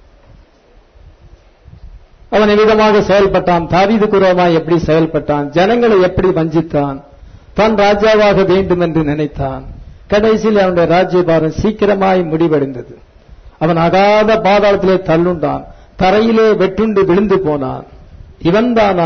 அவன் விதமாக செயல்பட்டான் தாவீது குரோமாய் எப்படி செயல்பட்டான் ஜனங்களை எப்படி வஞ்சித்தான் தான் ராஜாவாக வேண்டும் என்று நினைத்தான் கடைசியில் அவனுடைய ராஜ்யபாரம் சீக்கிரமாய் முடிவடைந்தது அவன் அகாத பாதாளத்திலே தள்ளுண்டான் தரையிலே வெட்டுண்டு விழுந்து போனான் இவன்தானா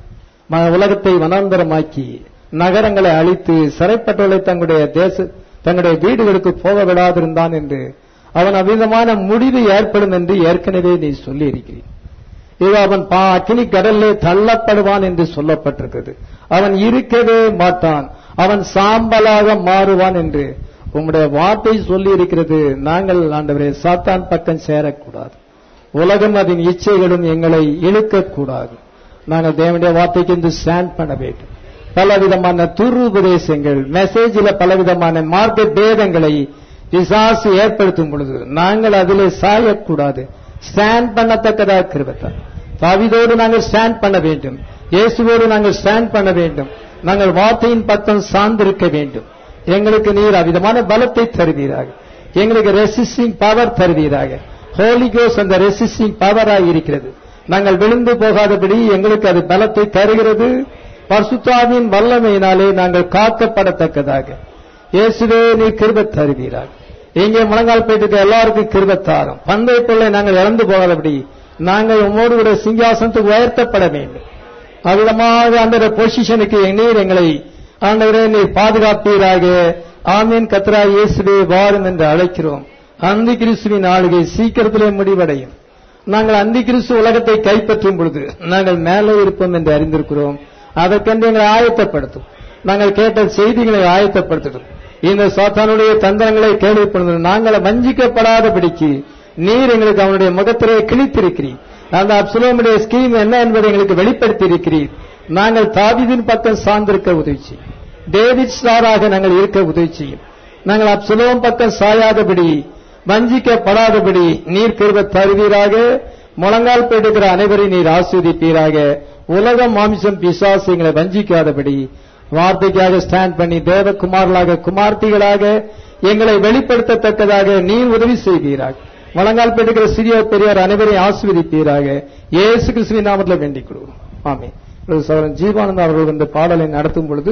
ம- உலகத்தை வனாந்தரமாக்கி நகரங்களை அழித்து சிறைப்பட்டவர்களை தங்களுடைய தேச தங்களுடைய வீடுகளுக்கு போக விடாதிருந்தான் என்று அவன் அவ்விதமான முடிவு ஏற்படும் என்று ஏற்கனவே நீ சொல்லி இருக்கிறீர் இது அவன் பா அக்கினி கடல்லே தள்ளப்படுவான் என்று சொல்லப்பட்டிருக்கிறது அவன் இருக்கவே மாட்டான் அவன் சாம்பலாக மாறுவான் என்று உம்முடைய வார்த்தை சொல்லி இருக்கிறது நாங்கள் ஆண்டவரே சாத்தான் பக்கம் சேரக்கூடாது உலகம் அதன் இச்சைகளும் எங்களை இழுக்கக்கூடாது நாங்கள் தேவனுடைய வார்த்தைக்கு என்று ஸ்டாண்ட் பண்ண வேண்டும் பலவிதமான துரு உபதேசங்கள் மெசேஜில் பலவிதமான மார்க்க பேதங்களை பிசாசு ஏற்படுத்தும் பொழுது நாங்கள் அதிலே சாயக்கூடாது ஸ்டாண்ட் பண்ணத்தக்கதா கிருபத்தார் தாவிதோடு நாங்கள் ஸ்டாண்ட் பண்ண வேண்டும் இயேசுவோடு நாங்கள் ஸ்டாண்ட் பண்ண வேண்டும் நாங்கள் வார்த்தையின் பக்கம் சார்ந்திருக்க வேண்டும் எங்களுக்கு நீர் அவ்விதமான பலத்தை தருவீராக எங்களுக்கு ரெசிஸ்டிங் பவர் தருவீராக ஹோலி கோஸ் அந்த ரெசிஸ்டிங் பவராய் இருக்கிறது நாங்கள் விழுந்து போகாதபடி எங்களுக்கு அது பலத்தை தருகிறது பரிசுத்தாவின் வல்லமையினாலே நாங்கள் காக்கப்படத்தக்கதாக இயேசுவே நீ கிருப தருவீராக இங்கே முழங்கால் போயிட்டு எல்லாருக்கும் கிருபத்தாரும் பந்தை பொருளை நாங்கள் இழந்து போகாதபடி நாங்கள் உம்மோடு கூட சிங்காசனத்துக்கு உயர்த்தப்பட வேண்டும் அவ்விதமாக அந்த பொசிஷனுக்கு நீர் எங்களை ஆண்டவரே நீர் பாதுகாப்பீராக ஆமீன் கத்ரா இயேசுவே வாரும் என்று அழைக்கிறோம் அந்தி கிறிஸ்துவின் ஆளுகை சீக்கிரத்திலே முடிவடையும் நாங்கள் அந்தி கிறிஸ்து உலகத்தை கைப்பற்றும் பொழுது நாங்கள் மேலே இருப்போம் என்று அறிந்திருக்கிறோம் அதற்கென்று எங்களை ஆயத்தப்படுத்தும் நாங்கள் கேட்ட செய்திகளை ஆயத்தப்படுத்துகிறோம் இந்த சாத்தானுடைய தந்திரங்களை கேள்விப்படுவது நாங்கள் வஞ்சிக்கப்படாதபடிக்கு நீர் எங்களுக்கு அவனுடைய முகத்திலே கிழித்திருக்கிறீர் அந்த அப்சுலோமுடைய ஸ்கீம் என்ன என்பதை எங்களுக்கு வெளிப்படுத்தி இருக்கிறீர் நாங்கள் தாவிதின் பக்கம் சார்ந்திருக்க உதவி செய்யும் டேவிட் ஸ்டாராக நாங்கள் இருக்க உதவி செய்யும் நாங்கள் அப்சுலோம் பக்கம் சாயாதபடி வஞ்சிக்கப்படாதபடி நீர் கிருப தருவீராக முழங்கால் போயிடுகிற அனைவரையும் நீர் ஆஸ்வதிப்பீராக உலக மாமிசம் பிசாசு எங்களை வஞ்சிக்காதபடி வார்த்தைக்காக ஸ்டாண்ட் பண்ணி தேவகுமார்களாக குமார்த்திகளாக எங்களை வெளிப்படுத்தத்தக்கதாக நீர் உதவி செய்வீராக முழங்கால் போயிடுகிற சிறியோர் பெரியோர் அனைவரையும் ஆஸ்வதிப்பீராக இயேசு கிறிஸ்துவின் நாமத்தில் வேண்டிக் கொள்வோம் ஆமே சோழன் ஜீவானந்த அவர்கள் இந்த பாடலை நடத்தும் பொழுது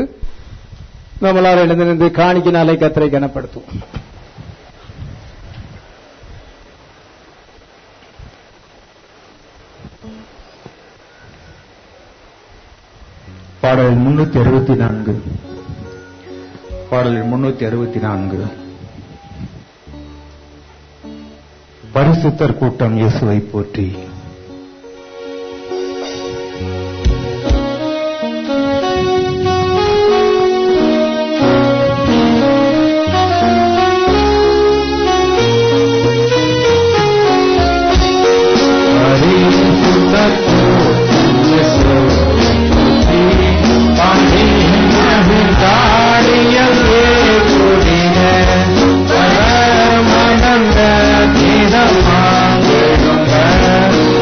நம்மளால் எழுந்து நின்று காணிக்கினாலே கத்தரை கனப்படுத்துவோம் பாடல் முன்னூத்தி அறுபத்தி நான்கு பாடல் முன்னூத்தி அறுபத்தி நான்கு பரிசுத்தர் கூட்டம் இயேசுவை போற்றி பரிசுத்தர் கூட்டம் இயேசுவை பரமனந்த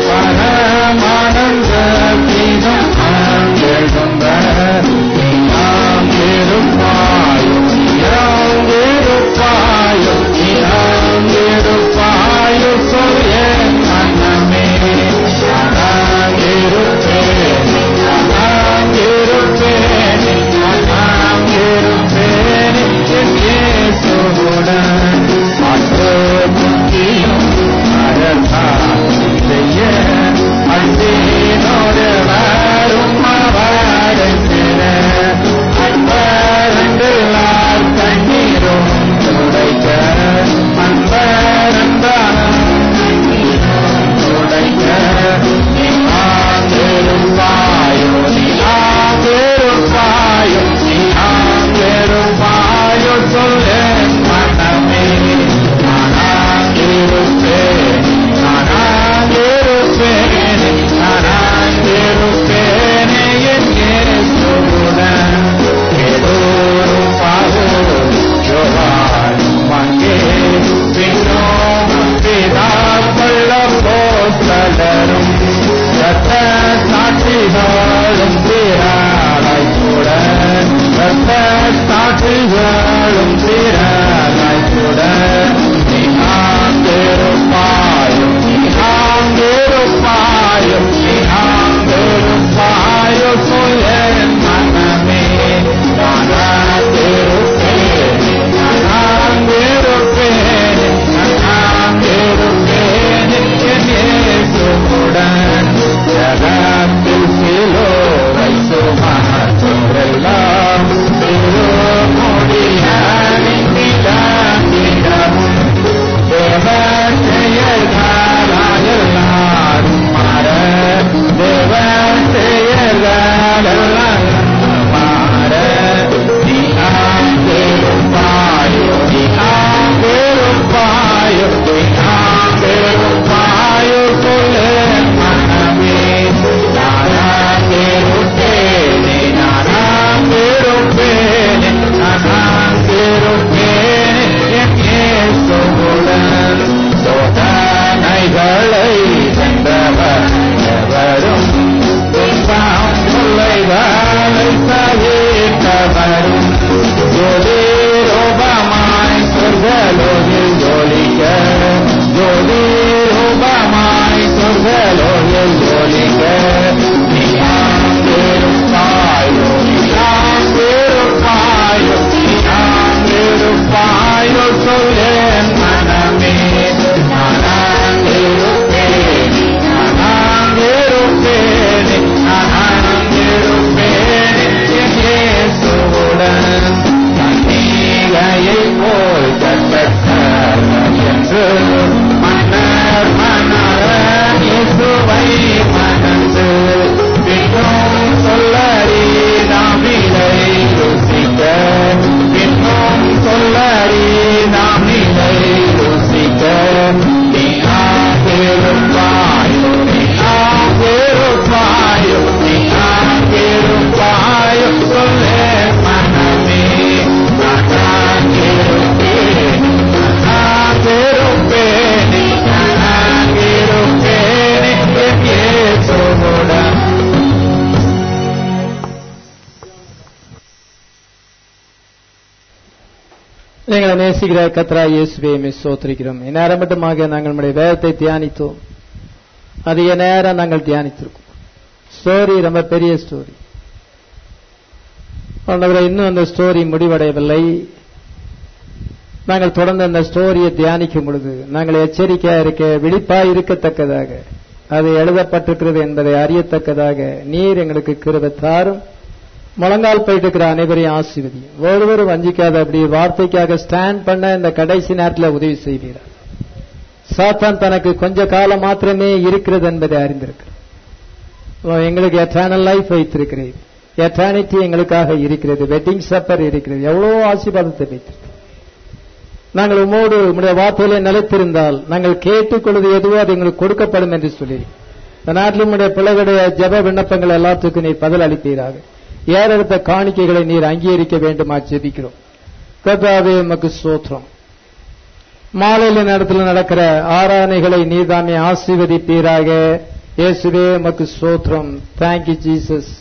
பலரும் ரத்த சாட்சிகளும் திரளாய் கூட ரத்த சாட்சிகளும் திரளாய் கூட நீ ஆங்கிருப்பாயும் நீ ஆங்கிருப்பாயும் நீ ஆங்கிருப்பாயும் சொல்ல மனமே நான் ஆங்கிருப்பேன் நான் ஆங்கிருப்பேன் நான் ஆங்கிருப்பேன் என் இயேசுவுடன் ஜகத்தில் சிலுவை சுமந்தோரெல்லாம் திருமுடியானின் விளங்கிடவும் தேவ செயல்களாயெல்லாரும் மாற தேவ செயல்களெல்லாம் மாற நீ ஆங்கிருப்பாயோ நீ ஆங்கிருப்பாயோ நீ ஆங்கிருப்பாயோ சொல்லு மனமே நான் ஆங்கிருப்பேனே நான் ஆங்கிருப்பேனே நான் ஆங்கிருப்பேனே என் இயேசுவுடன் சோதனைகளை வென்றவர் எவரும் துன்பம் தொல்லைகளை சகித்தவரும் ஜோதி ரூபமாய் சொர்க்கலோகில் ஜோலிக்க ஜோதி ரூபமாய் சொர்க்கலோகில் ஜோலிக்க நீ ஆங்கிருப்பாயோ நீ ஆங்கிருப்பாயோ நீ ஆங்கிருப்பாயோ சொல்லேன் மனமே நான் ஆங்கிருப்பேனே நான் ஆங்கிருப்பேனே நான் ஆங்கிருப்பேனே என் இயேசுவுடன் கன்னிகையை போல் கட்டத்தர் என்று மன்னர் மன்னர் இயேசுவை மணந்து பின்னும் சொல்லறி நாம் நிலை ருசிக்க பின்னும் சொல்லறி நாம் நிலை ருசிக்க நீ ஆகிருப்பாயோ நீ ஆகிருப்பாயோ நீ ஆகிருப்பாயோ சொல்லே மனமே நான் ஆகிருப்பேன் நான் ஆகிருப்பேனே நான் ஆகிருப்பேனே என் இயேசுவுடன் எங்களை நேசிக்கிற கத்ரா இயேசுவே மே சோத்திரிக்கிறோம் இந்நேரம் மட்டுமாக நாங்கள் நம்முடைய வேதத்தை தியானித்தோம் அதிக நேரம் நாங்கள் தியானித்திருக்கோம் ஸ்டோரி ரொம்ப பெரிய ஸ்டோரி ஆண்டவரே இன்னும் அந்த ஸ்டோரி முடிவடையவில்லை நாங்கள் தொடர்ந்து அந்த ஸ்டோரியை தியானிக்கும் பொழுது நாங்கள் எச்சரிக்கையா இருக்க விழிப்பாய் இருக்கத்தக்கதாக அது எழுதப்பட்டிருக்கிறது என்பதை அறியத்தக்கதாக நீர் எங்களுக்கு கிருபை தாரும் முழங்கால் போயிட்டு இருக்கிற அனைவரையும் ஆசீர்வதியும் ஒருவரும் வஞ்சிக்காத அப்படி வார்த்தைக்காக ஸ்டாண்ட் பண்ண இந்த கடைசி நேரத்தில் உதவி செய்வீர்கள் சாத்தான் தனக்கு கொஞ்ச காலம் மாத்திரமே இருக்கிறது என்பதை அறிந்திருக்கிறார் ஓ, எங்களுக்கு எட்டர்னல் லைஃப் வைத்திருக்கிறேன் எட்டர்னிட்டி எங்களுக்காக இருக்கிறது வெட்டிங் சப்பர் இருக்கிறது எவ்வளவு ஆசீர்வாதத்தை வைத்திருக்கிறோம் நாங்கள் உமோடு உம்முடைய வார்த்தையிலே நிலைத்திருந்தால் நாங்கள் கேட்டுக்கொள்வது எதுவோ அது எங்களுக்கு கொடுக்கப்படும் என்று சொல்லி இந்த நாட்டில் உம்முடைய பிள்ளைகளுடைய ஜெப விண்ணப்பங்கள் எல்லாத்துக்கும் நீர் பதில் அளிப்பீராக ஏறெடுத்த காணிக்கைகளை நீர் அங்கீகரிக்க வேண்டுமா ஜெபிக்கிறோம் கர்த்தாவே உமக்கு ஸ்தோத்திரம் மாலையில நேரத்தில் நடக்கிற ஆராதனைகளை நீர்தாமே ஆசீர்வதிப்பீராக இயேசுவே உமக்கு ஸ்தோத்திரம் தேங்க்யூ ஜீசஸ்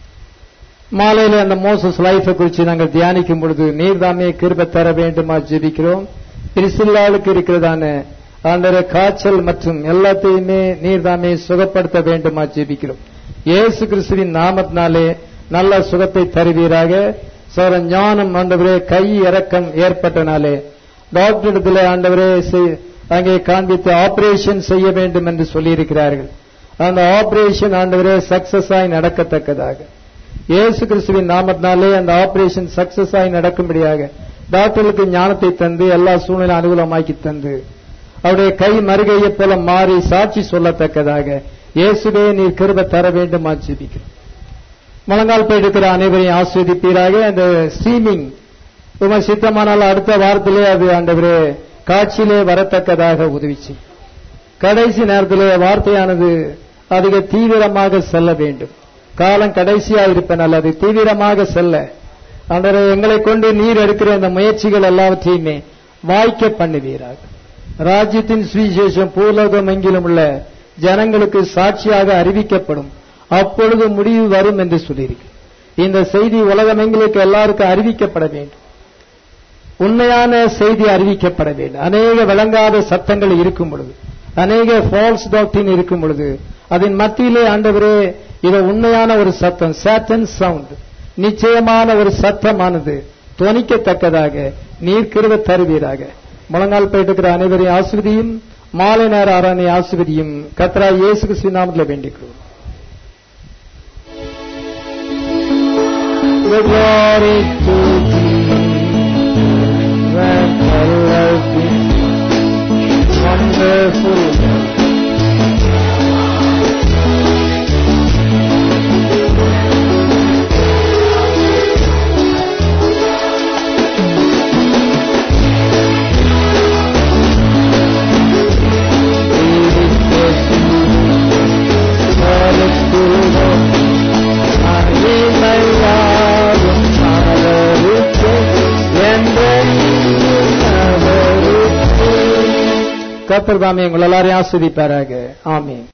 மாலையில அந்த மோசஸ் லைஃபை குறித்து நாங்கள் தியானிக்கும் பொழுது நீர்தாமே கிருபை தர வேண்டுமா ஜெபிக்கிறோம் பிரிசில்லாளுக்கு இருக்கிறதான ஆண்டவரே காய்ச்சல் மற்றும் எல்லாத்தையுமே நீர்தாமே சுகப்படுத்த வேண்டுமா ஜெபிக்கிறோம் இயேசு கிறிஸ்துவின் நாமத்தினாலே நல்ல சுகத்தை தருவீராக சோர ஞானம் ஆண்டவரே கை இறக்கம் ஏற்பட்டனாலே டாக்டர் இடத்துல ஆண்டவரே செய்- அங்கே காண்பித்து ஆபரேஷன் செய்ய வேண்டும் என்று சொல்லியிருக்கிறார்கள் அந்த ஆபரேஷன் ஆண்டவரே சக்சஸ் ஆய் நடக்கத்தக்கதாக இயேசு கிறிஸ்துவின் நாமத்தினாலே அந்த ஆபரேஷன் சக்சஸ் ஆகி நடக்கும்படியாக டாக்டர்களுக்கு ஞானத்தை தந்து எல்லா சூழ்நிலை அனுகூலமாக்கி தந்து அவருடைய கை மறுகையைப் போல மாறி சாட்சி சொல்லத்தக்கதாக இயேசுவே நீர் கிருபை தர வேண்டும் ஆட்சேபிக்கிறோம் முழங்கால் போயிருக்கிற அனைவரையும் ஆஸ்வதிப்பீராக அந்த ஸ்ட்ரீமிங் உம சித்தமானால் அடுத்த வாரத்திலே அது ஆண்டவரே காட்சியிலே வரத்தக்கதாக உதவி செய்யும் கடைசி நேரத்திலே வார்த்தையானது அதிக தீவிரமாக செல்ல வேண்டும் காலம் கடைசியா இருப்பனால் அது தீவிரமாக செல்ல ஆண்டவரே எங்களை கொண்டு நீர் எடுக்கிற இந்த முயற்சிகள் எல்லாவற்றையுமே வாய்க்க பண்ணுவீராக ராஜ்யத்தின் சுவிசேஷம் பூலோகம் எங்கிலும் உள்ள ஜனங்களுக்கு சாட்சியாக அறிவிக்கப்படும் அப்பொழுது முடிவு வரும் என்று சொல்லியிருக்கு இந்த செய்தி உலகமெங்களுக்கு எல்லாருக்கும் அறிவிக்கப்பட வேண்டும் உண்மையான செய்தி அறிவிக்கப்பட வேண்டும் அநேக விளங்காத சத்தங்கள் இருக்கும் பொழுது அநேக ஃபால்ஸ் டாக்டின் இருக்கும் பொழுது அதன் மத்தியிலே ஆண்டவரே இது உண்மையான ஒரு சத்தம் சேட்டன் சவுண்ட் நிச்சயமான ஒரு சத்தமானது துவனிக்கத்தக்கதாக நீர் கிருப தருவீராக முழங்கால் போயிட்டு அனைவரையும் ஆசிர்வதியும் மாலை நேர ஆராணை ஆசிர்வதியும் கத்ரா இயேசு கிறிஸ்து நாமத்தில் வேண்டிக்கிறோம் The glory to thee, when the loving, wonderful God. கத்தர் தாமே உங்கள் எல்லாரையும் ஆஸ்வதிப்பாராக ஆமீன்